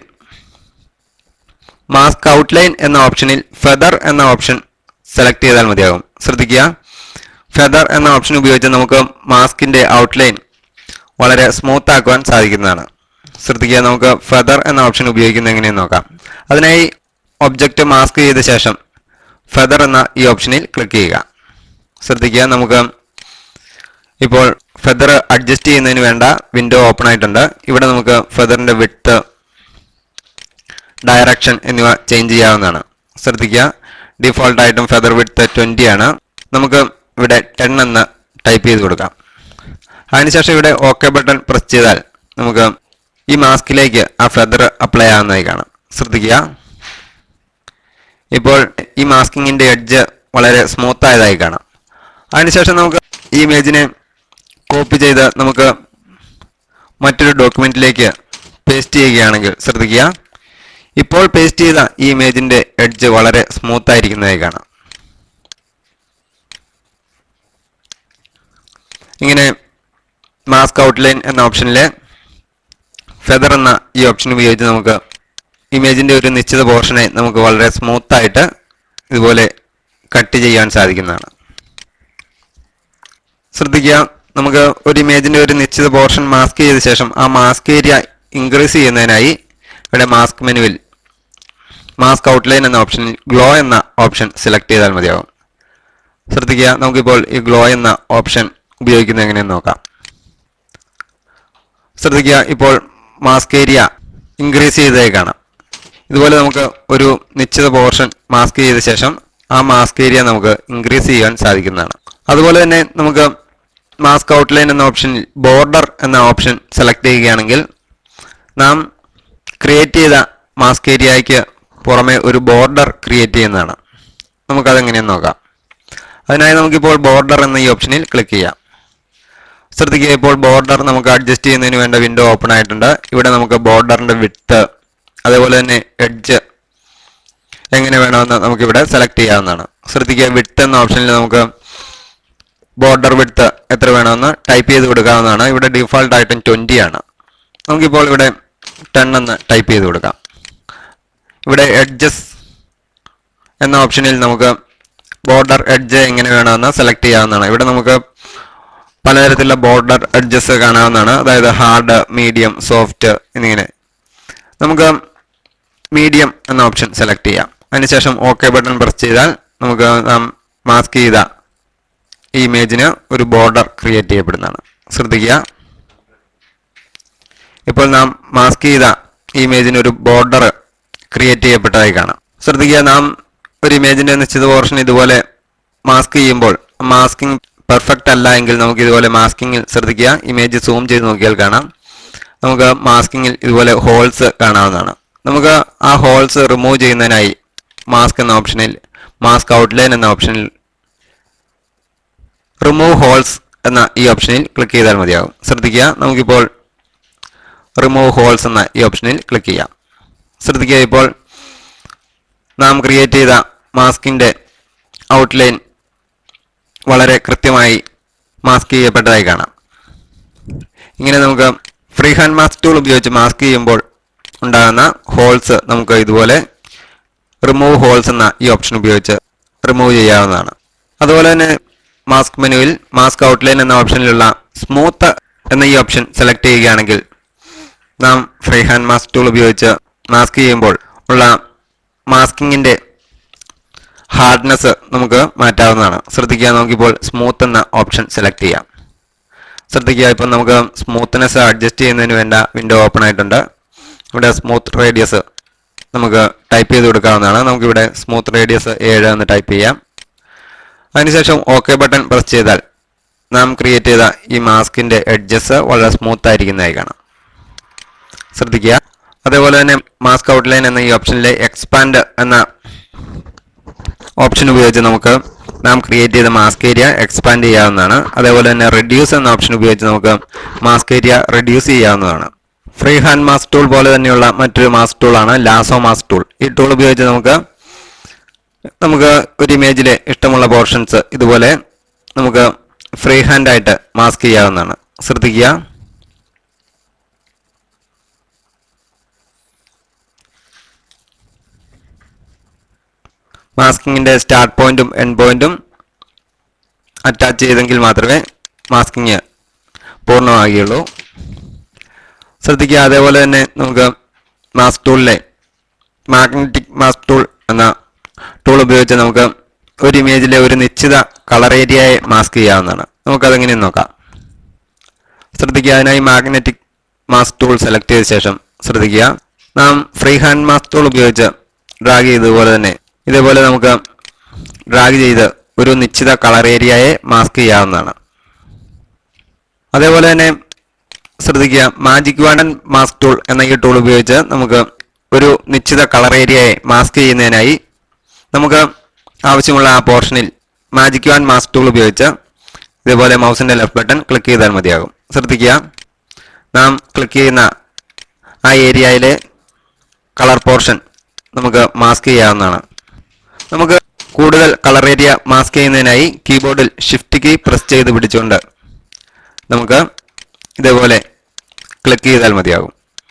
മാസ്ക് ഔട്ട്ലൈൻ എന്ന ഓപ്ഷനിൽ ഫെദർ എന്ന ഓപ്ഷൻ സെലക്ട് ചെയ്താൽ മതിയാകും ശ്രദ്ധിക്കുക ഫെദർ എന്ന ഓപ്ഷൻ ഉപയോഗിച്ച് നമുക്ക് മാസ്കിന്റെ ഔട്ട്ലൈൻ വളരെ സ്മൂത്ത് ആക്കുവാൻ സാധിക്കുന്നതാണ് ശ്രദ്ധിക്കുക നമുക്ക് ഫെദർ എന്ന ഓപ്ഷൻ ഉപയോഗിക്കുന്നത് എങ്ങനെയെന്ന് നോക്കാം അതിനായി ഒബ്ജക്റ്റ് മാസ്ക് ചെയ്ത ശേഷം ഫെദർ എന്ന ഈ ഓപ്ഷനിൽ ക്ലിക്ക് ചെയ്യുക ശ്രദ്ധിക്കുക നമുക്ക് ഇപ്പോൾ ഫെദർ അഡ്ജസ്റ്റ് ചെയ്യുന്നതിന് വേണ്ട വിൻഡോ ഓപ്പൺ ആയിട്ടുണ്ട് ഇവിടെ നമുക്ക് ഫെദറിന്റെ വിട്ട് ഡയറക്ഷൻ എന്നിവ ചേഞ്ച് ചെയ്യാവുന്നതാണ് ശ്രദ്ധിക്കുക ഡിഫോൾട്ട് ആയിട്ടും ഫെദർ വിഡ്ത്ത് ട്വൻറ്റി ആണ് നമുക്ക് ഇവിടെ ടെൻ എന്ന് ടൈപ്പ് ചെയ്ത് കൊടുക്കാം അതിനുശേഷം ഇവിടെ ഓക്കെ ബട്ടൺ പ്രസ് ചെയ്താൽ നമുക്ക് ഈ മാസ്കിലേക്ക് ആ ഫെദർ അപ്ലൈ ആവുന്നതായി കാണാം ശ്രദ്ധിക്കുക ഇപ്പോൾ ഈ മാസ്കിങ്ങിന്റെ എഡ്ജ് വളരെ സ്മൂത്ത് ആയതായി കാണാം അതിനുശേഷം നമുക്ക് ഈ ഇമേജിനെ കോപ്പി ചെയ്ത് നമുക്ക് മറ്റൊരു ഡോക്യുമെന്റിലേക്ക് പേസ്റ്റ് ചെയ്യുകയാണെങ്കിൽ ശ്രദ്ധിക്കുക ഇപ്പോൾ പേസ്റ്റ് ചെയ്ത ഈ ഇമേജിന്റെ എഡ്ജ് വളരെ സ്മൂത്ത് ആയിരിക്കുന്നതായി കാണാം ഇങ്ങനെ മാസ്ക് ഔട്ട്ലൈൻ എന്ന ഓപ്ഷനിലെ ഫെദർ എന്ന ഈ ഓപ്ഷൻ ഉപയോഗിച്ച് നമുക്ക് ഇമേജിന്റെ ഒരു നിശ്ചിത പോർഷനെ നമുക്ക് വളരെ സ്മൂത്ത് ആയിട്ട് ഇതുപോലെ കട്ട് ചെയ്യാൻ സാധിക്കുന്നതാണ് ശ്രദ്ധിക്കുക നമുക്ക് ഒരു ഇമേജിന്റെ ഒരു നിശ്ചിത പോർഷൻ മാസ്ക് ചെയ്ത ശേഷം ആ മാസ്ക് ഏരിയ ഇൻക്രീസ് ചെയ്യുന്നതിനായി ഇവിടെ മാസ്ക് മെനുവിൽ മാസ്ക് ഔട്ട്ലൈൻ എന്ന ഓപ്ഷനിൽ ഗ്ലോ എന്ന ഓപ്ഷൻ സെലക്ട് ചെയ്താൽ മതിയാകും ശ്രദ്ധിക്കുക നമുക്കിപ്പോൾ ഈ ഗ്ലോ എന്ന ഓപ്ഷൻ ഉപയോഗിക്കുന്നത് എങ്ങനെയെന്ന് നോക്കാം ശ്രദ്ധിക്കുക ഇപ്പോൾ മാസ്ക് ഏരിയ ഇൻക്രീസ് ചെയ്തതായി കാണാം ഇതുപോലെ നമുക്ക് ഒരു നിശ്ചിത പോർഷൻ മാസ്ക് ചെയ്ത ശേഷം ആ മാസ്ക് ഏരിയ നമുക്ക് ഇൻക്രീസ് ചെയ്യാൻ സാധിക്കുന്നതാണ് അതുപോലെ തന്നെ നമുക്ക് മാസ്ക് ഔട്ട്ലൈൻ എന്ന ഓപ്ഷനിൽ ബോർഡർ എന്ന ഓപ്ഷൻ സെലക്ട് ചെയ്യുകയാണെങ്കിൽ നാം ക്രിയേറ്റ് ചെയ്ത മാസ്ക് ഏരിയയ്ക്ക് പുറമെ ഒരു ബോർഡർ ക്രിയേറ്റ് ചെയ്യുന്നതാണ് നമുക്കതെങ്ങനെയെന്ന് നോക്കാം അതിനായി നമുക്കിപ്പോൾ ബോർഡർ എന്ന ഈ ഓപ്ഷനിൽ ക്ലിക്ക് ചെയ്യാം ശ്രദ്ധിക്കുക ഇപ്പോൾ ബോർഡർ നമുക്ക് അഡ്ജസ്റ്റ് ചെയ്യുന്നതിന് വേണ്ട വിൻഡോ ഓപ്പൺ ആയിട്ടുണ്ട് ഇവിടെ നമുക്ക് ബോർഡറിന്റെ വിട്ത് അതേപോലെ തന്നെ എഡ്ജ് എങ്ങനെ വേണമെന്ന് നമുക്കിവിടെ സെലക്ട് ചെയ്യാവുന്നതാണ് ശ്രദ്ധിക്കുക വിട്ത് എന്ന ഓപ്ഷനിൽ നമുക്ക് ബോർഡർ വിട്ത് എത്ര വേണമെന്ന് ടൈപ്പ് ചെയ്ത് കൊടുക്കാവുന്നതാണ് ഇവിടെ ഡിഫോൾട്ട് ആയിട്ടും ട്വൻറ്റി ആണ് നമുക്കിപ്പോൾ ഇവിടെ ടെൻ എന്ന് ടൈപ്പ് ചെയ്ത് കൊടുക്കാം ഇവിടെ എഡ്ജസ് എന്ന ഓപ്ഷനിൽ നമുക്ക് ബോർഡർ എഡ്ജ് എങ്ങനെ വേണമെന്ന് സെലക്ട് ചെയ്യാവുന്നതാണ് ഇവിടെ നമുക്ക് പലതരത്തിലുള്ള ബോർഡർ എഡ്ജസ് കാണാവുന്നതാണ് അതായത് ഹാർഡ് മീഡിയം സോഫ്റ്റ് എന്നിങ്ങനെ നമുക്ക് മീഡിയം എന്ന ഓപ്ഷൻ സെലക്ട് ചെയ്യാം അതിനുശേഷം ഓക്കെ ബട്ടൺ പ്രസ് ചെയ്താൽ നമുക്ക് നാം മാസ്ക് ചെയ്ത ഈ ഇമേജിന് ഒരു ബോർഡർ ക്രിയേറ്റ് ചെയ്യപ്പെടുന്നതാണ് ശ്രദ്ധിക്കുക ഇപ്പോൾ നാം മാസ്ക് ചെയ്ത ഈ ഇമേജിന് ഒരു ബോർഡർ ക്രിയേറ്റ് ചെയ്യപ്പെട്ടതായി കാണാം ശ്രദ്ധിക്കുക നാം ഒരു ഇമേജിന്റെ നിശ്ചിത പോർഷൻ ഇതുപോലെ മാസ്ക് ചെയ്യുമ്പോൾ മാസ്കിംഗ് പെർഫെക്റ്റ് അല്ല എങ്കിൽ നമുക്ക് ഇതുപോലെ മാസ്കിങ്ങിൽ ശ്രദ്ധിക്കുക ഇമേജ് സൂം ചെയ്ത് നോക്കിയാൽ കാണാം നമുക്ക് മാസ്കിങ്ങിൽ ഇതുപോലെ ഹോൾസ് കാണാവുന്നതാണ് നമുക്ക് ആ ഹോൾസ് റിമൂവ് ചെയ്യുന്നതിനായി മാസ്ക് എന്ന ഓപ്ഷനിൽ മാസ്ക് ഔട്ട്ലൈൻ എന്ന ഓപ്ഷനിൽ റിമൂവ് ഹോൾസ് എന്ന ഈ ഓപ്ഷനിൽ ക്ലിക്ക് ചെയ്താൽ മതിയാകും ശ്രദ്ധിക്കുക നമുക്കിപ്പോൾ റിമൂവ് ഹോൾസ് എന്ന ഈ ഓപ്ഷനിൽ ക്ലിക്ക് ചെയ്യാം ശ്രദ്ധിക്കുക ഇപ്പോൾ നാം ക്രിയേറ്റ് ചെയ്ത മാസ്കിന്റെ ഔട്ട്ലൈൻ വളരെ കൃത്യമായി മാസ്ക് ചെയ്യപ്പെട്ടതായി കാണാം ഇങ്ങനെ നമുക്ക് ഫ്രീ ഹാൻഡ് മാസ്ക് ടൂൾ ഉപയോഗിച്ച് മാസ്ക് ചെയ്യുമ്പോൾ ഉണ്ടാകുന്ന ഹോൾസ് നമുക്ക് ഇതുപോലെ റിമൂവ് ഹോൾസ് എന്ന ഈ ഓപ്ഷൻ ഉപയോഗിച്ച് റിമൂവ് ചെയ്യാവുന്നതാണ് അതുപോലെ തന്നെ മാസ്ക് മെനുവിൽ മാസ്ക് ഔട്ട്ലൈൻ എന്ന ഓപ്ഷനിലുള്ള സ്മൂത്ത് എന്ന ഈ ഓപ്ഷൻ സെലക്ട് ചെയ്യുകയാണെങ്കിൽ നാം ഫ്രീ ഹാൻഡ് മാസ്ക് ടൂൾ ഉപയോഗിച്ച് മാസ്ക് ചെയ്യുമ്പോൾ ഉള്ള മാസ്കിങ്ങിന്റെ ഹാർഡ്നെസ് നമുക്ക് മാറ്റാവുന്നതാണ് ശ്രദ്ധിക്കുക നമുക്കിപ്പോൾ സ്മൂത്ത് എന്ന ഓപ്ഷൻ സെലക്ട് ചെയ്യാം ശ്രദ്ധിക്കുക ഇപ്പം നമുക്ക് സ്മൂത്ത്നെസ് അഡ്ജസ്റ്റ് ചെയ്യുന്നതിന് വേണ്ട വിൻഡോ ഓപ്പൺ ആയിട്ടുണ്ട് ഇവിടെ സ്മൂത്ത് റേഡിയസ് നമുക്ക് ടൈപ്പ് ചെയ്ത് കൊടുക്കാവുന്നതാണ് നമുക്കിവിടെ സ്മൂത്ത് റേഡിയസ് ഏഴ് എന്ന് ടൈപ്പ് ചെയ്യാം അതിനുശേഷം ഓക്കെ ബട്ടൺ പ്രസ് ചെയ്താൽ നാം ക്രിയേറ്റ് ചെയ്ത ഈ മാസ്കിന്റെ എഡ്ജസ് വളരെ സ്മൂത്ത് ആയിരിക്കുന്നതായി കാണാം ശ്രദ്ധിക്കുക അതേപോലെ തന്നെ മാസ്ക് ഔട്ട്ലൈൻ എന്ന ഈ ഓപ്ഷനിലെ എക്സ്പാൻഡ് എന്ന ഓപ്ഷൻ ഉപയോഗിച്ച് നമുക്ക് നാം ക്രിയേറ്റ് ചെയ്ത മാസ്ക് ഏരിയ എക്സ്പാൻഡ് ചെയ്യാവുന്നതാണ് അതേപോലെ തന്നെ റെഡ്യൂസ് എന്ന ഓപ്ഷൻ ഉപയോഗിച്ച് നമുക്ക് മാസ്ക് ഏരിയ റെഡ്യൂസ് ചെയ്യാവുന്നതാണ് ഫ്രീ ഹാൻഡ് മാസ്ക് ടൂൾ പോലെ തന്നെയുള്ള മറ്റൊരു മാസ്ക് ടൂൾ ആണ് ലാസോ മാസ്ക് ടൂൾ ഈ ടൂൾ ഉപയോഗിച്ച് നമുക്ക് നമുക്ക് ഒരു ഇമേജിലെ ഇഷ്ടമുള്ള പോർഷൻസ് ഇതുപോലെ നമുക്ക് ഫ്രീ ഹാൻഡ് ആയിട്ട് മാസ്ക് ചെയ്യാവുന്നതാണ് ശ്രദ്ധിക്കുക മാസ്കിങ്ങിന്റെ സ്റ്റാർട്ട് പോയിന്റും എൻഡ് പോയിന്റും അറ്റാച്ച് ചെയ്തെങ്കിൽ മാത്രമേ മാസ്കിങ് പൂർണ്ണമാകുകയുള്ളൂ ശ്രദ്ധിക്കുക അതേപോലെ തന്നെ നമുക്ക് മാസ്ക് ടൂളിലെ മാഗ്നറ്റിക് മാസ്ക് ടൂൾ എന്ന ടൂൾ ഉപയോഗിച്ച് നമുക്ക് ഒരു ഇമേജിലെ ഒരു നിശ്ചിത കളർ ഏരിയയെ മാസ്ക് ചെയ്യാവുന്നതാണ് നമുക്കതെങ്ങനെ നോക്കാം ശ്രദ്ധിക്കുക അതിനായി മാഗ്നറ്റിക് മാസ്ക് ടൂൾ സെലക്ട് ചെയ്ത ശേഷം ശ്രദ്ധിക്കുക നാം ഫ്രീ ഹാൻഡ് മാസ്ക് ടൂൾ ഉപയോഗിച്ച് ഡ്രാഗ് ചെയ്തതുപോലെ തന്നെ ഇതേപോലെ നമുക്ക് ഡ്രാഗ് ചെയ്ത് ഒരു നിശ്ചിത കളർ ഏരിയയെ മാസ്ക് ചെയ്യാവുന്നതാണ് അതേപോലെ തന്നെ ശ്രദ്ധിക്കുക മാജിക് വാണ്ടൻ മാസ്ക് ടൂൾ എന്ന ഈ ടൂൾ ഉപയോഗിച്ച് നമുക്ക് ഒരു നിശ്ചിത കളർ ഏരിയയെ മാസ്ക് ചെയ്യുന്നതിനായി നമുക്ക് ആവശ്യമുള്ള ആ പോർഷനിൽ മാജിക് വാൻ മാസ്ക് ടൂൾ ഉപയോഗിച്ച് ഇതേപോലെ മൗസിന്റെ ലെഫ്റ്റ് ബട്ടൺ ക്ലിക്ക് ചെയ്താൽ മതിയാകും ശ്രദ്ധിക്കുക നാം ക്ലിക്ക് ചെയ്യുന്ന ആ ഏരിയയിലെ കളർ പോർഷൻ നമുക്ക് മാസ്ക് ചെയ്യാവുന്നതാണ് നമുക്ക് കൂടുതൽ കളർ ഏരിയ മാസ്ക് ചെയ്യുന്നതിനായി കീബോർഡിൽ ഷിഫ്റ്റ് കീ പ്രസ് ചെയ്ത് പിടിച്ചുകൊണ്ട് നമുക്ക് ഇതേപോലെ ക്ലിക്ക് ചെയ്താൽ മതിയാകും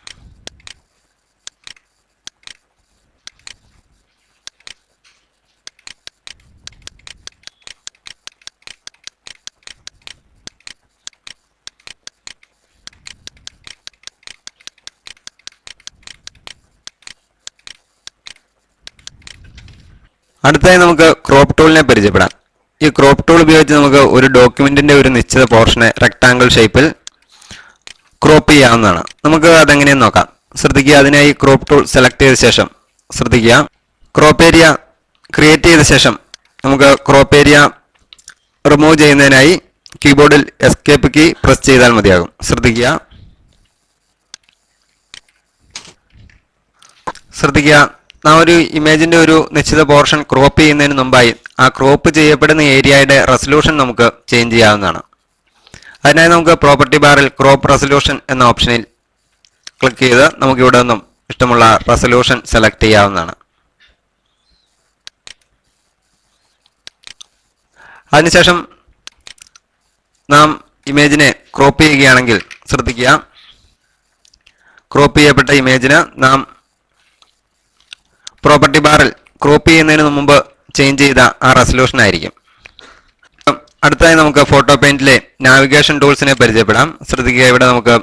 അടുത്തായി നമുക്ക് ക്രോപ്പ് ടൂളിനെ പരിചയപ്പെടാം ഈ ക്രോപ്പ് ടൂൾ ഉപയോഗിച്ച് നമുക്ക് ഒരു ഡോക്യുമെന്റിന്റെ ഒരു നിശ്ചിത പോർഷനെ റെക്ടാങ്കിൾ ഷേപ്പിൽ ക്രോപ്പ് ചെയ്യാവുന്നതാണ് നമുക്ക് അതെങ്ങനെയെന്ന് നോക്കാം ശ്രദ്ധിക്കുക അതിനായി ക്രോപ്പ് ടൂൾ സെലക്ട് ചെയ്ത ശേഷം ശ്രദ്ധിക്കുക ക്രോപ്പ് ഏരിയ ക്രിയേറ്റ് ചെയ്ത ശേഷം നമുക്ക് ക്രോപ്പ് ഏരിയ റിമൂവ് ചെയ്യുന്നതിനായി കീബോർഡിൽ എസ്കേപ്പ് കീ പ്രസ് ചെയ്താൽ മതിയാകും ശ്രദ്ധിക്കുക ശ്രദ്ധിക്കുക നാം ഒരു ഇമേജിന്റെ ഒരു നിശ്ചിത പോർഷൻ ക്രോപ്പ് ചെയ്യുന്നതിന് മുമ്പായി ആ ക്രോപ്പ് ചെയ്യപ്പെടുന്ന ഏരിയയുടെ റെസൊല്യൂഷൻ നമുക്ക് ചേഞ്ച് ചെയ്യാവുന്നതാണ് അതിനായി നമുക്ക് പ്രോപ്പർട്ടി ബാറിൽ ക്രോപ്പ് റെസൊല്യൂഷൻ എന്ന ഓപ്ഷനിൽ ക്ലിക്ക് ചെയ്ത് നമുക്ക് ഇവിടെ നിന്നും ഇഷ്ടമുള്ള റെസൊല്യൂഷൻ സെലക്ട് ചെയ്യാവുന്നതാണ് അതിനുശേഷം നാം ഇമേജിനെ ക്രോപ്പ് ചെയ്യുകയാണെങ്കിൽ ശ്രദ്ധിക്കുക ക്രോപ്പ് ചെയ്യപ്പെട്ട ഇമേജിന് നാം പ്രോപ്പർട്ടി ബാറിൽ ക്രോപ്പ് ചെയ്യുന്നതിന് മുമ്പ് ചേഞ്ച് ചെയ്ത ആ റെസൊല്യൂഷൻ ആയിരിക്കും അടുത്തതായി നമുക്ക് ഫോട്ടോ പെയിന്റിലെ നാവിഗേഷൻ ടൂൾസിനെ പരിചയപ്പെടാം ശ്രദ്ധിക്കുക ഇവിടെ നമുക്ക്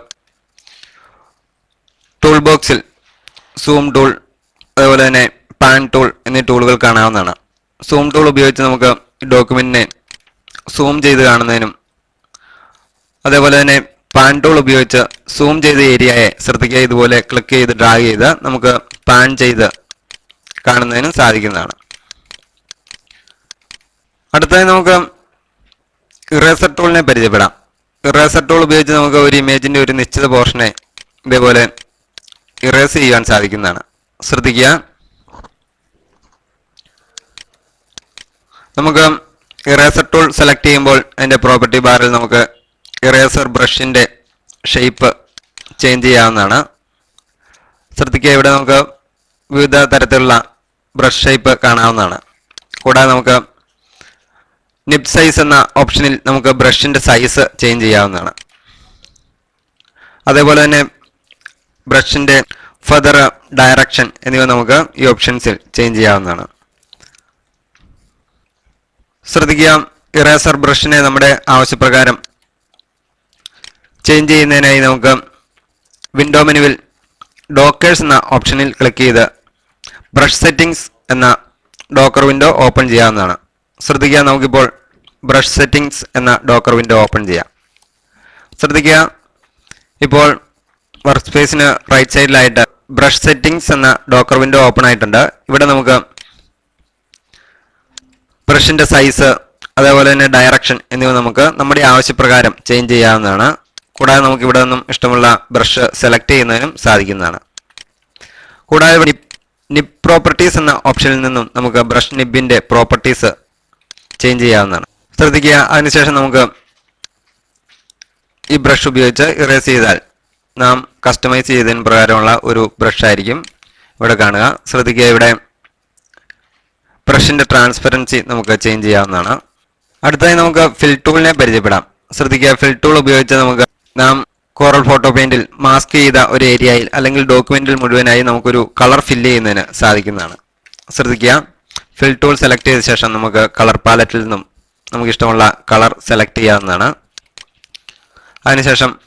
ടൂൾ ബോക്സിൽ സൂം ടൂൾ അതുപോലെ തന്നെ പാൻ ടൂൾ എന്നീ ടൂളുകൾ കാണാവുന്നതാണ് സൂം ടൂൾ ഉപയോഗിച്ച് നമുക്ക് ഡോക്യുമെന്റിനെ സൂം ചെയ്ത് കാണുന്നതിനും അതേപോലെ തന്നെ പാൻ ടൂൾ ഉപയോഗിച്ച് സൂം ചെയ്ത ഏരിയയെ ശ്രദ്ധിക്കുക ഇതുപോലെ ക്ലിക്ക് ചെയ്ത് ഡ്രാഗ് ചെയ്ത് നമുക്ക് പാൻ ചെയ്ത് കാണുന്നതിനും സാധിക്കുന്നതാണ് അടുത്തതായി നമുക്ക് ഇറേസർ ടൂളിനെ പരിചയപ്പെടാം ഇറേസർ ടൂൾ ഉപയോഗിച്ച് നമുക്ക് ഒരു ഇമേജിന്റെ ഒരു നിശ്ചിത പോർഷനെ ഇതേപോലെ ഇറേസ് ചെയ്യാൻ സാധിക്കുന്നതാണ് ശ്രദ്ധിക്കുക നമുക്ക് ഇറേസർ ടൂൾ സെലക്ട് ചെയ്യുമ്പോൾ അതിന്റെ പ്രോപ്പർട്ടി ബാറിൽ നമുക്ക് ഇറേസർ ബ്രഷിന്റെ ഷേപ്പ് ചേഞ്ച് ചെയ്യാവുന്നതാണ് ശ്രദ്ധിക്കുക ഇവിടെ നമുക്ക് വിവിധ തരത്തിലുള്ള ബ്രഷ് ഷേപ്പ് കാണാവുന്നതാണ് കൂടാതെ നമുക്ക് നിബ് സൈസ് എന്ന ഓപ്ഷനിൽ നമുക്ക് ബ്രഷിന്റെ സൈസ് ചേഞ്ച് ചെയ്യാവുന്നതാണ് അതേപോലെ തന്നെ ബ്രഷിന്റെ ഫെദർ ഡയറക്ഷൻ എന്നിവ നമുക്ക് ഈ ഓപ്ഷൻസിൽ ചേഞ്ച് ചെയ്യാവുന്നതാണ് ശ്രദ്ധിക്കുക ഇറേസർ ബ്രഷിനെ നമ്മുടെ ആവശ്യപ്രകാരം ചേഞ്ച് ചെയ്യുന്നതിനായി നമുക്ക് വിൻഡോ മെനുവിൽ ഡോക്കേഴ്സ് എന്ന ഓപ്ഷനിൽ ക്ലിക്ക് ചെയ്ത് ബ്രഷ് സെറ്റിംഗ്സ് എന്ന ഡോക്കർ വിൻഡോ ഓപ്പൺ ചെയ്യാവുന്നതാണ് ശ്രദ്ധിക്കുക നമുക്കിപ്പോൾ ബ്രഷ് സെറ്റിംഗ്സ് എന്ന ഡോക്കർ വിൻഡോ ഓപ്പൺ ചെയ്യാം ശ്രദ്ധിക്കുക ഇപ്പോൾ വർക്ക് സ്പേസിന് റൈറ്റ് സൈഡിലായിട്ട് ബ്രഷ് സെറ്റിംഗ്സ് എന്ന ഡോക്കർ വിൻഡോ ഓപ്പൺ ആയിട്ടുണ്ട് ഇവിടെ നമുക്ക് ബ്രഷിന്റെ സൈസ് അതേപോലെ തന്നെ ഡയറക്ഷൻ എന്നിവ നമുക്ക് നമ്മുടെ ആവശ്യപ്രകാരം ചേഞ്ച് ചെയ്യാവുന്നതാണ് കൂടാതെ നമുക്ക് ഇവിടെ നിന്നും ഇഷ്ടമുള്ള ബ്രഷ് സെലക്ട് ചെയ്യുന്നതിനും സാധിക്കുന്നതാണ് കൂടാതെ നിപ് നിബ് പ്രോപ്പർട്ടീസ് എന്ന ഓപ്ഷനിൽ നിന്നും നമുക്ക് ബ്രഷ് നിബിന്റെ പ്രോപ്പർട്ടീസ് ചേഞ്ച് ചെയ്യാവുന്നതാണ് ശ്രദ്ധിക്കുക അതിനുശേഷം നമുക്ക് ഈ ബ്രഷ് ഉപയോഗിച്ച് ഇറേസ് ചെയ്താൽ നാം കസ്റ്റമൈസ് ചെയ്തതിന് പ്രകാരമുള്ള ഒരു ബ്രഷ് ആയിരിക്കും ഇവിടെ കാണുക ശ്രദ്ധിക്കുക ഇവിടെ ബ്രഷിന്റെ ട്രാൻസ്പെറൻസി നമുക്ക് ചേഞ്ച് ചെയ്യാവുന്നതാണ് അടുത്തതായി നമുക്ക് ഫിൽ ടൂളിനെ പരിചയപ്പെടാം ശ്രദ്ധിക്കുക ഫിൽ ടൂൾ ഉപയോഗിച്ച് നമുക്ക് നാം കോറൽ ഫോട്ടോ പെയിന്റിൽ മാസ്ക് ചെയ്ത ഒരു ഏരിയയിൽ അല്ലെങ്കിൽ ഡോക്യുമെന്റിൽ മുഴുവനായി നമുക്കൊരു കളർ ഫില്ല് ചെയ്യുന്നതിന് സാധിക്കുന്നതാണ് ശ്രദ്ധിക്കുക ഫിൽ ടൂൾ സെലക്ട് ചെയ്ത ശേഷം നമുക്ക് കളർ പാലറ്റിൽ നിന്നും നമുക്ക് ഇഷ്ടമുള്ള കളർ സെലക്ട് ചെയ്യാവുന്നതാണ് അതിനുശേഷം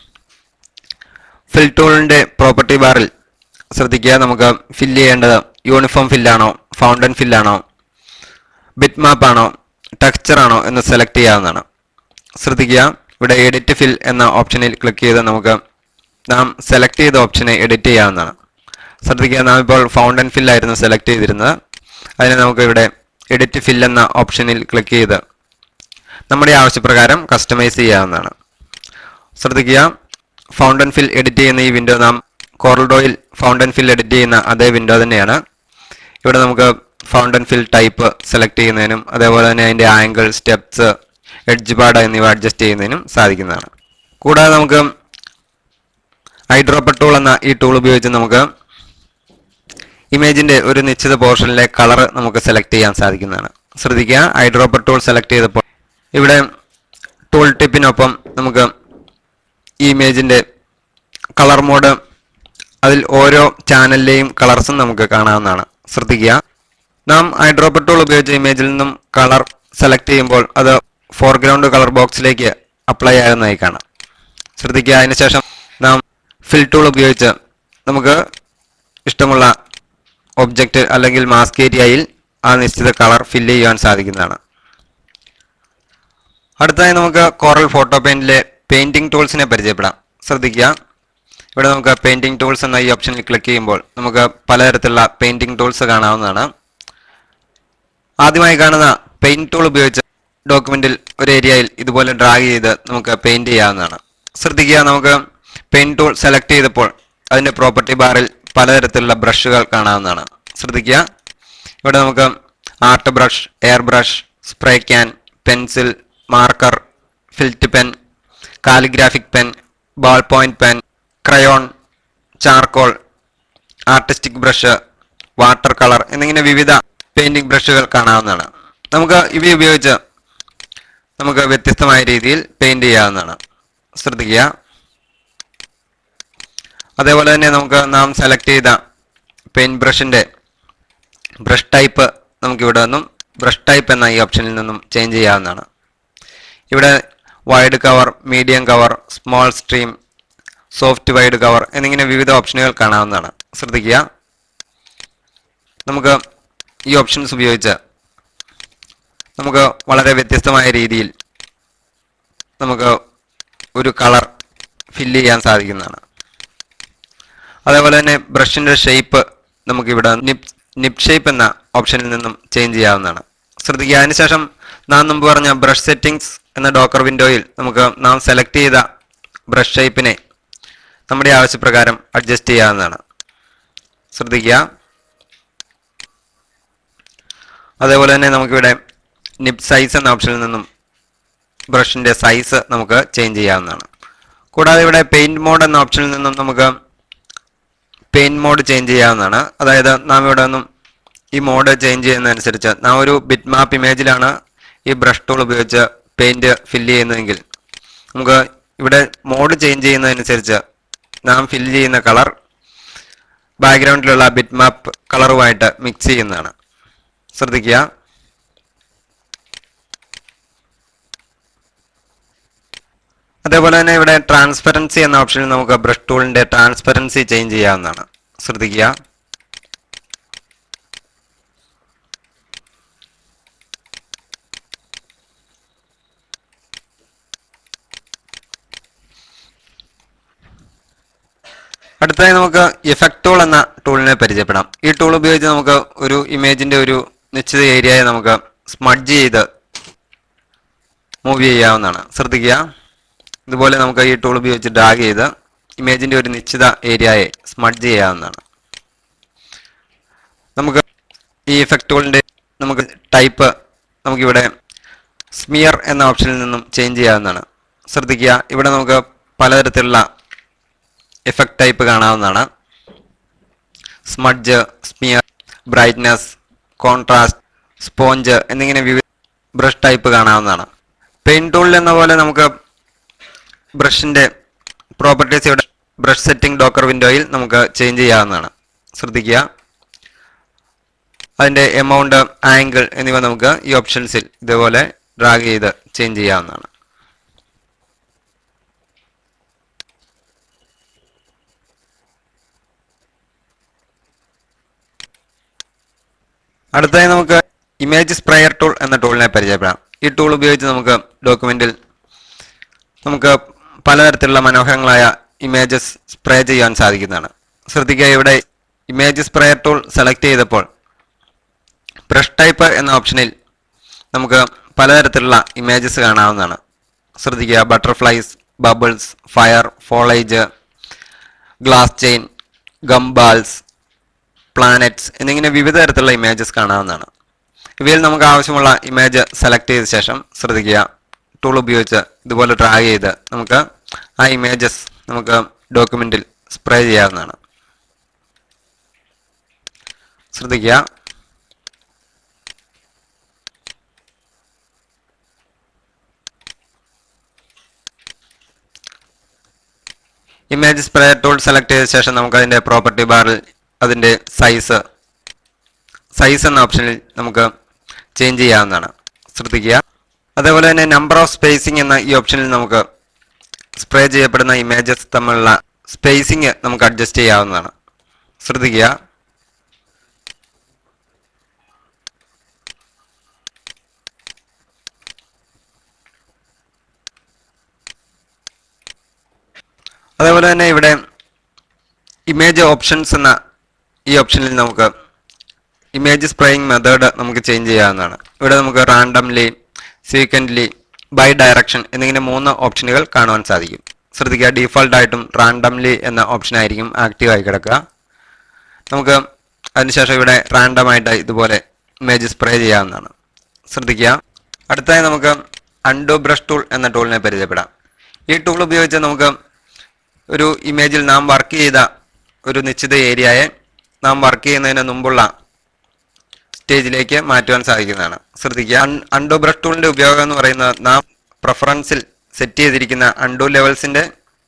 ഫിൽ ടൂളിന്റെ പ്രോപ്പർട്ടി ബാറിൽ ശ്രദ്ധിക്കുക നമുക്ക് ഫില്ല് ചെയ്യേണ്ടത് യൂണിഫോം ഫില്ലാണോ ഫൗണ്ടൻ ഫില്ലാണോ ബിറ്റ് മാപ്പ് ആണോ ടെക്സ്ചർ ആണോ എന്ന് സെലക്ട് ചെയ്യാവുന്നതാണ് ശ്രദ്ധിക്കുക ഇവിടെ എഡിറ്റ് ഫിൽ എന്ന ഓപ്ഷനിൽ ക്ലിക്ക് ചെയ്ത് നമുക്ക് നാം സെലക്ട് ചെയ്ത ഓപ്ഷനെ എഡിറ്റ് ചെയ്യാവുന്നതാണ് ശ്രദ്ധിക്കുക നാം ഇപ്പോൾ ഫൗണ്ടൻ ഫിൽ ആയിരുന്നു സെലക്ട് ചെയ്തിരുന്നത് അതിനെ നമുക്ക് ഇവിടെ എഡിറ്റ് ഫിൽ എന്ന ഓപ്ഷനിൽ ക്ലിക്ക് ചെയ്ത് നമ്മുടെ ആവശ്യപ്രകാരം കസ്റ്റമൈസ് ചെയ്യാവുന്നതാണ് ശ്രദ്ധിക്കുക ഫൗണ്ടൻ ഫിൽ എഡിറ്റ് ചെയ്യുന്ന ഈ വിൻഡോ നാം കോറൽഡോയിൽ ഫൗണ്ടൻ ഫിൽ എഡിറ്റ് ചെയ്യുന്ന അതേ വിൻഡോ തന്നെയാണ് ഇവിടെ നമുക്ക് ഫൗണ്ടൻ ഫിൽ ടൈപ്പ് സെലക്ട് ചെയ്യുന്നതിനും അതേപോലെ തന്നെ അതിൻ്റെ ആംഗിൾ സ്റ്റെപ്സ് എഡ്ജ് പാഡ് എന്നിവ അഡ്ജസ്റ്റ് ചെയ്യുന്നതിനും സാധിക്കുന്നതാണ് കൂടാതെ നമുക്ക് ഐഡ്രോപ്പർ ടൂൾ എന്ന ഈ ടൂൾ ഉപയോഗിച്ച് നമുക്ക് ഇമേജിന്റെ ഒരു നിശ്ചിത പോർഷനിലെ കളർ നമുക്ക് സെലക്ട് ചെയ്യാൻ സാധിക്കുന്നതാണ് ശ്രദ്ധിക്കുക ഐഡ്രോപ്പർ ടൂൾ സെലക്ട് ചെയ്തപ്പോൾ ഇവിടെ ടൂൾ ടിപ്പിനൊപ്പം നമുക്ക് ഈ ഇമേജിന്റെ കളർ മോഡ് അതിൽ ഓരോ ചാനലിലെയും കളർസും നമുക്ക് കാണാവുന്നതാണ് ശ്രദ്ധിക്കുക നാം ഐഡ്രോപ്പർ ടൂൾ ഉപയോഗിച്ച ഇമേജിൽ നിന്നും കളർ സെലക്ട് ചെയ്യുമ്പോൾ അത് ഫോർഗ്രൗണ്ട് കളർ ബോക്സിലേക്ക് അപ്ലൈ ആകുന്നതായി കാണാം ശ്രദ്ധിക്കുക അതിനുശേഷം നാം ഫിൽ ടൂൾ ഉപയോഗിച്ച് നമുക്ക് ഇഷ്ടമുള്ള ഒബ്ജക്റ്റ് അല്ലെങ്കിൽ മാസ്ക് ഏരിയയിൽ ആ നിശ്ചിത കളർ ഫില്ല് ചെയ്യാൻ സാധിക്കുന്നതാണ് അടുത്തതായി നമുക്ക് കോറൽ ഫോട്ടോ പെയിന്റിലെ പെയിന്റിംഗ് ടൂൾസിനെ പരിചയപ്പെടാം ശ്രദ്ധിക്കുക ഇവിടെ നമുക്ക് പെയിന്റിംഗ് ടൂൾസ് എന്ന ഈ ഓപ്ഷനിൽ ക്ലിക്ക് ചെയ്യുമ്പോൾ നമുക്ക് പലതരത്തിലുള്ള പെയിന്റിംഗ് ടൂൾസ് കാണാവുന്നതാണ് ആദ്യമായി കാണുന്ന പെയിന്റ് ടൂൾ ഉപയോഗിച്ച് ഡോക്യുമെന്റിൽ ഒരു ഏരിയയിൽ ഇതുപോലെ ഡ്രാഗ് ചെയ്ത് നമുക്ക് പെയിന്റ് ചെയ്യാവുന്നതാണ് ശ്രദ്ധിക്കുക നമുക്ക് പെയിന്റ് ടൂൾ സെലക്ട് ചെയ്തപ്പോൾ അതിന്റെ പ്രോപ്പർട്ടി ബാറിൽ പലതരത്തിലുള്ള ബ്രഷുകൾ കാണാവുന്നതാണ് ശ്രദ്ധിക്കുക ഇവിടെ നമുക്ക് art brush air brush spray can pencil marker felt pen calligraphic pen ball point pen crayon charcoal artistic brush water colour എന്നിങ്ങനെ വിവിധ പെയിന്റിംഗ് ബ്രഷുകൾ കാണാവുന്നതാണ് നമുക്ക് ഇവ ഉപയോഗിച്ച് നമുക്ക് വ്യത്യസ്തമായ രീതിയിൽ പെയിന്റ് ചെയ്യാവുന്നതാണ് ശ്രദ്ധിക്കുക അതേപോലെ തന്നെ നമുക്ക് നാം സെലക്ട് ചെയ്ത പെയിന്റ് ബ്രഷിന്റെ ബ്രഷ് ടൈപ്പ് നമുക്ക് ഇവിടെ നിന്നും ബ്രഷ് ടൈപ്പ് എന്ന ഈ ഓപ്ഷനിൽ നിന്നും ചേഞ്ച് ചെയ്യാവുന്നതാണ് ഇവിടെ wide cover medium cover small stream soft wide cover എന്നിങ്ങനെ വിവിധ ഓപ്ഷനുകൾ കാണാവുന്നതാണ് ശ്രദ്ധിക്കുക നമുക്ക് ഈ ഓപ്ഷൻസ് ഉപയോഗിച്ച് നമുക്ക് വളരെ വ്യത്യസ്തമായ രീതിയിൽ നമുക്ക് ഒരു കളർ ഫില്ല് ചെയ്യാൻ സാധിക്കുന്നതാണ് അതേപോലെ തന്നെ ബ്രഷിന്റെ ഷേപ്പ് നമുക്ക് ഇവിടെ നിപ് നിപ് ഷേപ്പ് എന്ന ഓപ്ഷനിൽ നിന്നും ചേഞ്ച് ചെയ്യാവുന്നതാണ് ശ്രദ്ധിക്കുക അതിനുശേഷം നാം മുമ്പ് പറഞ്ഞ ബ്രഷ് സെറ്റിംഗ്സ് എന്ന ഡോക്കർ വിൻഡോയിൽ നമുക്ക് നാം സെലക്ട് ചെയ്ത ബ്രഷ് ഷേപ്പിനെ നമ്മുടെ ആവശ്യപ്രകാരം അഡ്ജസ്റ്റ് ചെയ്യാവുന്നതാണ് ശ്രദ്ധിക്കുക അതേപോലെ തന്നെ നമുക്കിവിടെ നിപ് സൈസ് എന്ന ഓപ്ഷനിൽ നിന്നും ബ്രഷിന്റെ സൈസ് നമുക്ക് ചേഞ്ച് ചെയ്യാവുന്നതാണ് കൂടാതെ ഇവിടെ പെയിന്റ് മോഡ് എന്ന ഓപ്ഷനിൽ നിന്നും നമുക്ക് പെയിന്റ് മോഡ് ചേഞ്ച് ചെയ്യാവുന്നതാണ് അതായത് നാം ഇവിടെ നിന്നും ഈ മോഡ് ചേഞ്ച് ചെയ്യുന്നതനുസരിച്ച് നാം ഒരു ബിറ്റ് മാപ്പ് ഇമേജിലാണ് ഈ ബ്രഷ് ടൂൾ ഉപയോഗിച്ച് പെയിന്റ് ഫില്ല് ചെയ്യുന്നതെങ്കിൽ നമുക്ക് ഇവിടെ മോഡ് ചേഞ്ച് ചെയ്യുന്നതനുസരിച്ച് നാം ഫില്ല് ചെയ്യുന്ന കളർ ബാക്ക്ഗ്രൗണ്ടിലുള്ള ബിറ്റ് മാപ്പ് കളറുമായിട്ട് മിക്സ് ചെയ്യുന്നതാണ് ശ്രദ്ധിക്കുക അതേപോലെ തന്നെ ഇവിടെ ട്രാൻസ്പെറൻസി എന്ന ഓപ്ഷനിൽ നമുക്ക് ബ്രഷ് ടൂളിന്റെ ട്രാൻസ്പെറൻസി ചേഞ്ച് ചെയ്യാവുന്നതാണ് ശ്രദ്ധിക്കുക അടുത്തതായി നമുക്ക് ഇഫക്ട് ടൂൾ എന്ന ടൂളിനെ പരിചയപ്പെടാം ഈ ടൂൾ ഉപയോഗിച്ച് നമുക്ക് ഒരു ഇമേജിന്റെ ഒരു നിശ്ചിത ഏരിയയെ നമുക്ക് സ്മഡ്ജ് ചെയ്ത് മൂവ് ചെയ്യാവുന്നതാണ് ശ്രദ്ധിക്കുക ഇതുപോലെ നമുക്ക് ഈ ടൂൾ ഉപയോഗിച്ച് ഡ്രാഗ് ചെയ്ത് ഇമേജിന്റെ ഒരു നിശ്ചിത ഏരിയയെ സ്മഡ്ജ് ചെയ്യാവുന്നതാണ് നമുക്ക് ഈ ഇഫക്ട് ടൂളിന്റെ നമുക്ക് ടൈപ്പ് നമുക്കിവിടെ സ്മിയർ എന്ന ഓപ്ഷനിൽ നിന്നും ചേഞ്ച് ചെയ്യാവുന്നതാണ് ശ്രദ്ധിക്കുക ഇവിടെ നമുക്ക് പലതരത്തിലുള്ള എഫക്ട് ടൈപ്പ് കാണാവുന്നതാണ് smudge smear brightness contrast sponge എന്നിങ്ങനെ വിവിധ ബ്രഷ് ടൈപ്പ് കാണാവുന്നതാണ് പെയിന്റ് ടൂളിൽ എന്ന പോലെ നമുക്ക് ബ്രഷിന്റെ പ്രോപ്പർട്ടീസ് ഇവിടെ ബ്രഷ് സെറ്റിംഗ് ഡോക്കർ വിൻഡോയിൽ നമുക്ക് ചേഞ്ച് ചെയ്യാവുന്നതാണ് ശ്രദ്ധിക്കുക അതിന്റെ എമൗണ്ട് ആംഗിൾ എന്നിവ നമുക്ക് ഈ ഓപ്ഷൻസിൽ ഇതുപോലെ ഡ്രാഗ് ചെയ്ത് ചേഞ്ച് ചെയ്യാവുന്നതാണ് അടുത്തതായി നമുക്ക് ഇമേജ് സ്പ്രെയർ ടൂൾ എന്ന ടൂളിനെ പരിചയപ്പെടാം ഈ ടൂൾ ഉപയോഗിച്ച് നമുക്ക് ഡോക്യുമെന്റിൽ നമുക്ക് പലതരത്തിലുള്ള മനോഹരങ്ങളായ ഇമേജസ് സ്പ്രേ ചെയ്യാൻ സാധിക്കുന്നതാണ് ശ്രദ്ധിക്കുക ഇവിടെ ഇമേജ് സ്പ്രെയർ ടൂൾ സെലക്ട് ചെയ്തപ്പോൾ ബ്രഷ് ടൈപ്പ് എന്ന ഓപ്ഷനിൽ നമുക്ക് പലതരത്തിലുള്ള ഇമേജസ് കാണാവുന്നതാണ് ശ്രദ്ധിക്കുക butterflies bubbles fire foliage glass chain gumballs planets എന്നിങ്ങനെ വിവിധ തരത്തിലുള്ള ഇമേജസ് കാണാവുന്നതാണ് ഇവയിൽ നമുക്ക് ആവശ്യമുള്ള ഇമേജ് സെലക്ട് ചെയ്ത ശേഷം ശ്രദ്ധിക്കുക ടൂൾ ഉപയോഗിച്ച് ഇതുപോലെ ഡ്രാഗ് ചെയ്ത് നമുക്ക് ആ ഇമേജസ് നമുക്ക് ഡോക്യുമെന്റിൽ സ്പ്രേ ചെയ്യാവുന്നതാണ് ശ്രദ്ധിക്കുക ഇമേജ് സ്പ്രേ ടൂൾ സെലക്ട് ചെയ്ത ശേഷം നമുക്ക് അതിന്റെ പ്രോപ്പർട്ടി ബാറിൽ അതിന്റെ സൈസ് സൈസ് എന്ന ഓപ്ഷനിൽ നമുക്ക് ചേഞ്ച് ചെയ്യാവുന്നതാണ് ശ്രദ്ധിക്കുക അതേപോലെ തന്നെ നമ്പർ ഓഫ് സ്പേസിംഗ് എന്ന ഈ ഓപ്ഷനിൽ നമുക്ക് സ്പ്രേ ചെയ്യപ്പെടുന്ന ഇമേജസ് തമ്മിലുള്ള സ്പേസിംഗ് നമുക്ക് അഡ്ജസ്റ്റ് ചെയ്യാവുന്നതാണ് ശ്രദ്ധിക്കുക അതേപോലെ തന്നെ ഇവിടെ ഇമേജ് ഓപ്ഷൻസ് എന്ന ഈ ഓപ്ഷനിൽ നമുക്ക് ഇമേജ് സ്പ്രേയിങ് മെത്തേഡ് നമുക്ക് ചേഞ്ച് ചെയ്യാവുന്നതാണ് ഇവിടെ നമുക്ക് റാൻഡംലി സീക്വൻ്റ്ലി ബൈ ഡയറക്ഷൻ എന്നിങ്ങനെ മൂന്ന് ഓപ്ഷനുകൾ കാണുവാൻ സാധിക്കും ശ്രദ്ധിക്കുക ഡീഫോൾട്ട് ആയിട്ടും റാൻഡംലി എന്ന ഓപ്ഷൻ ആയിരിക്കും ആക്റ്റീവ് ആയി കിടക്കുക നമുക്ക് അതിനുശേഷം ഇവിടെ റാൻഡം ആയിട്ട് ഇതുപോലെ ഇമേജ് സ്പ്രേ ചെയ്യാവുന്നതാണ് ശ്രദ്ധിക്കുക അടുത്തായി നമുക്ക് അൺഡു ബ്രഷ് ടൂൾ എന്ന ടൂളിനെ പരിചയപ്പെടാം ഈ ടൂൾ ഉപയോഗിച്ച് നമുക്ക് ഒരു ഇമേജിൽ നാം വർക്ക് ചെയ്ത ഒരു നിശ്ചിത ഏരിയയെ നാം വർക്ക് ചെയ്യുന്നതിന് മുമ്പുള്ള സ്റ്റേജിലേക്ക് മാറ്റുവാൻ സാധിക്കുന്നതാണ് ശ്രദ്ധിക്കുക അൺഡു ബ്രഷ് ടൂളിന്റെ ഉപയോഗം എന്ന് പറയുന്നത് നാം പ്രിഫറൻസിൽ സെറ്റ് ചെയ്തിരിക്കുന്ന അൺഡു ലെവൽസിന്റെ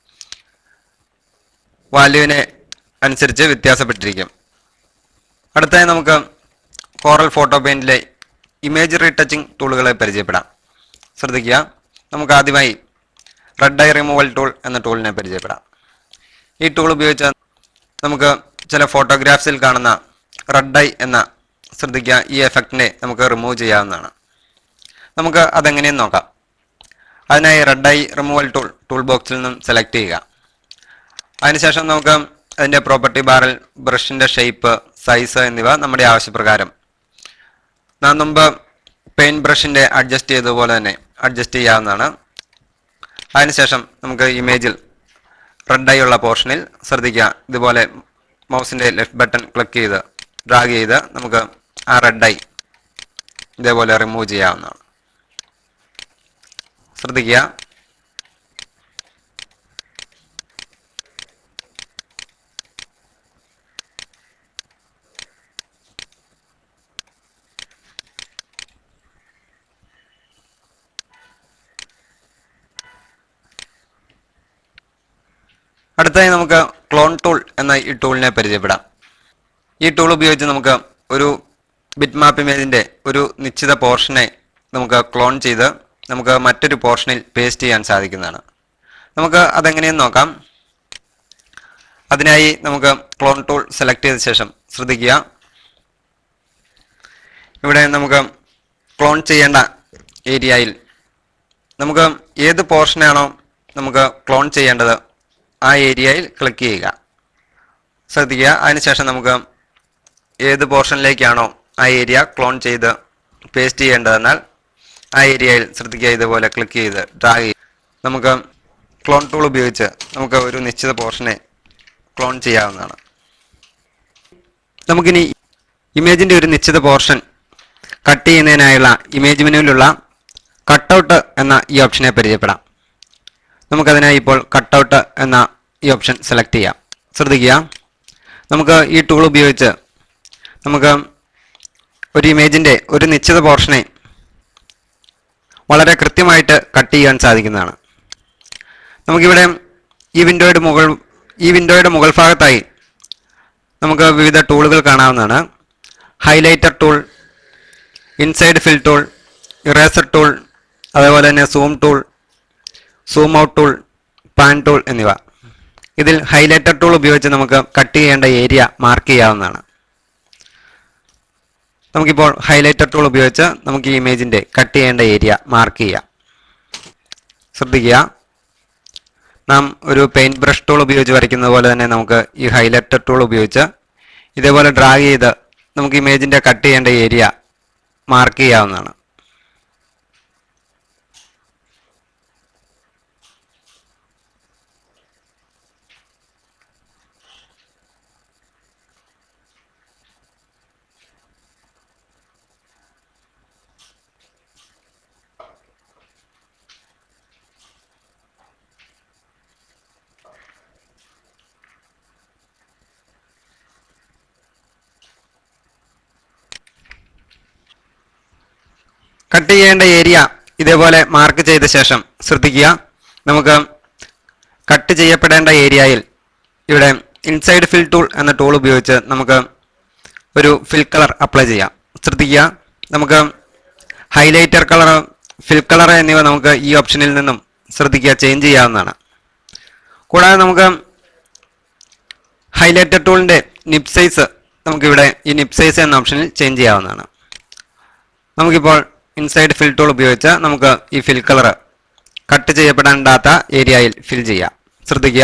വാല്യൂവിനെ അനുസരിച്ച് വ്യത്യാസപ്പെട്ടിരിക്കും അടുത്തായി നമുക്ക് കോറൽ ഫോട്ടോ പെയിന്റിലെ ഇമേജ് റീടച്ചിങ് ടൂളുകളെ പരിചയപ്പെടാം ശ്രദ്ധിക്കുക നമുക്ക് ആദ്യമായി റെഡ് ഐ റിമൂവൽ ടൂൾ എന്ന ടൂളിനെ പരിചയപ്പെടാം ഈ ടൂൾ ഉപയോഗിച്ച് നമുക്ക് ചില ഫോട്ടോഗ്രാഫ്സിൽ കാണുന്ന റെഡ് ഐ എന്ന ശ്രദ്ധിക്കുക ഈ എഫക്റ്റിനെ നമുക്ക് റിമൂവ് ചെയ്യാവുന്നതാണ് നമുക്ക് അതെങ്ങനെയെന്ന് നോക്കാം അതിനായി red eye removal tool tool ബോക്സിൽ നിന്നും സെലക്ട് ചെയ്യുക അതിനുശേഷം നമുക്ക് അതിൻ്റെ പ്രോപ്പർട്ടി ബാറിൽ ബ്രഷിൻ്റെ ഷേപ്പ് സൈസ് എന്നിവ നമ്മുടെ ആവശ്യപ്രകാരം നാം മുമ്പ് പെയിന്റ് ബ്രഷിൻ്റെ അഡ്ജസ്റ്റ് ചെയ്തതുപോലെ തന്നെ അഡ്ജസ്റ്റ് ചെയ്യാവുന്നതാണ് അതിനുശേഷം നമുക്ക് ഇമേജിൽ റെഡ് ആയി ഉള്ള പോർഷനിൽ ശ്രദ്ധിക്കുക ഇതുപോലെ മൗസിൻ്റെ ലെഫ്റ്റ് ബട്ടൺ ക്ലിക്ക് ചെയ്ത് ഡ്രാഗ് ചെയ്ത് നമുക്ക് ആ റെഡ് ആയി ഇതേപോലെ റിമൂവ് ചെയ്യാവുന്നതാണ് ശ്രദ്ധിക്കുക അടുത്തായി നമുക്ക് ക്ലോൺ ടൂൾ എന്ന ഈ ടൂളിനെ പരിചയപ്പെടാം ഈ ടൂൾ ഉപയോഗിച്ച് നമുക്ക് ഒരു ബിറ്റ് മാപ്പ് ഇമേജിന്റെ ഒരു നിശ്ചിത പോർഷനെ നമുക്ക് ക്ലോൺ ചെയ്ത് നമുക്ക് മറ്റൊരു പോർഷനിൽ പേസ്റ്റ് ചെയ്യാൻ സാധിക്കുന്നതാണ് നമുക്ക് അതെങ്ങനെയെന്ന് നോക്കാം അതിനായി നമുക്ക് ക്ലോൺ ടൂൾ സെലക്ട് ചെയ്ത ശേഷം ശ്രദ്ധിക്കുക ഇവിടെ നമുക്ക് ക്ലോൺ ചെയ്യേണ്ട ഏരിയയിൽ നമുക്ക് ഏത് പോർഷനാണോ നമുക്ക് ക്ലോൺ ചെയ്യേണ്ടത് ആ ഏരിയയിൽ ക്ലിക്ക് ചെയ്യുക ശ്രദ്ധിക്കുക അതിനുശേഷം നമുക്ക് ഏത് പോർഷനിലേക്കാണോ ആ ഏരിയ ക്ലോൺ ചെയ്ത് പേസ്റ്റ് ചെയ്യേണ്ടതെന്നാൽ ആ ഏരിയയിൽ ശ്രദ്ധിക്കുക ഇതുപോലെ ക്ലിക്ക് ചെയ്ത് ഡ്രാഗ് ചെയ്ത് നമുക്ക് ക്ലോൺ ടൂൾ ഉപയോഗിച്ച് നമുക്ക് ഒരു നിശ്ചിത പോർഷനെ ക്ലോൺ ചെയ്യാവുന്നതാണ് നമുക്കിനി ഇമേജിൻ്റെ ഒരു നിശ്ചിത പോർഷൻ കട്ട് ചെയ്യുന്നതിനായുള്ള ഇമേജ് മെനുവിലുള്ള കട്ടൗട്ട് എന്ന ഈ ഓപ്ഷനെ പരിചയപ്പെടാം നമുക്കതിനായി ഇപ്പോൾ കട്ടൗട്ട് എന്ന ഈ ഓപ്ഷൻ സെലക്ട് ചെയ്യാം ശ്രദ്ധിക്കുക നമുക്ക് ഈ ടൂൾ ഉപയോഗിച്ച് നമുക്ക് ഒരു ഇമേജിൻ്റെ ഒരു നിശ്ചിത പോർഷനെ വളരെ കൃത്യമായിട്ട് കട്ട് ചെയ്യാൻ സാധിക്കുന്നതാണ് നമുക്കിവിടെ ഈ വിൻഡോയുടെ മുകൾ ഈ വിൻഡോയുടെ മുകൾ ഭാഗത്തായി നമുക്ക് വിവിധ ടൂളുകൾ കാണാവുന്നതാണ് highlighter tool inside fill tool eraser tool അതേപോലെ തന്നെ zoom tool zoom out tool pan tool എന്നിവ ഇതിൽ ഹൈലൈറ്റർ ടൂൾ ഉപയോഗിച്ച് നമുക്ക് കട്ട് ചെയ്യേണ്ട ഏരിയ മാർക്ക് ചെയ്യാവുന്നതാണ് നമുക്കിപ്പോൾ ഹൈലൈറ്റർ ടൂൾ ഉപയോഗിച്ച് നമുക്ക് ഈ ഇമേജിന്റെ കട്ട് ചെയ്യേണ്ട ഏരിയ മാർക്ക് ചെയ്യാം ശ്രദ്ധിക്കുക നാം ഒരു പെയിന്റ് ബ്രഷ് ടൂൾ ഉപയോഗിച്ച് വരയ്ക്കുന്നത് പോലെ തന്നെ നമുക്ക് ഈ ഹൈലൈറ്റർ ടൂൾ ഉപയോഗിച്ച് ഇതേപോലെ ഡ്രാഗ് ചെയ്ത് നമുക്ക് ഇമേജിന്റെ കട്ട് ചെയ്യേണ്ട ഏരിയ മാർക്ക് ചെയ്യാവുന്നതാണ് കട്ട് ചെയ്യേണ്ട ഏരിയ ഇതേപോലെ മാർക്ക് ചെയ്ത ശേഷം ശ്രദ്ധിക്കുക നമുക്ക് കട്ട് ചെയ്യപ്പെടേണ്ട ഏരിയയിൽ ഇവിടെ ഇൻസൈഡ് ഫിൽ ടൂൾ എന്ന ടൂൾ ഉപയോഗിച്ച് നമുക്ക് ഒരു ഫിൽ കളർ അപ്ലൈ ചെയ്യാം ശ്രദ്ധിക്കുക നമുക്ക് ഹൈലൈറ്റർ കളർ ഫിൽ കളർ എന്നിവ നമുക്ക് ഈ ഓപ്ഷനിൽ നിന്നും ശ്രദ്ധിക്കുക ചേഞ്ച് ചെയ്യാവുന്നതാണ് കൂടാതെ നമുക്ക് ഹൈലൈറ്റർ ടൂളിന്റെ നിപ്പ് സൈസ് നമുക്കിവിടെ ഈ നിപ്പ് സൈസ് എന്ന ഓപ്ഷനിൽ ചേഞ്ച് ചെയ്യാവുന്നതാണ് നമുക്കിപ്പോൾ ഇൻസൈഡ് ഫിൽ ടൂൾ ഉപയോഗിച്ച് നമുക്ക് ഈ ഫിൽ കളർ കട്ട് ചെയ്യപ്പെടേണ്ടാത്ത ഏരിയയിൽ ഫിൽ ചെയ്യാം ശ്രദ്ധിക്കുക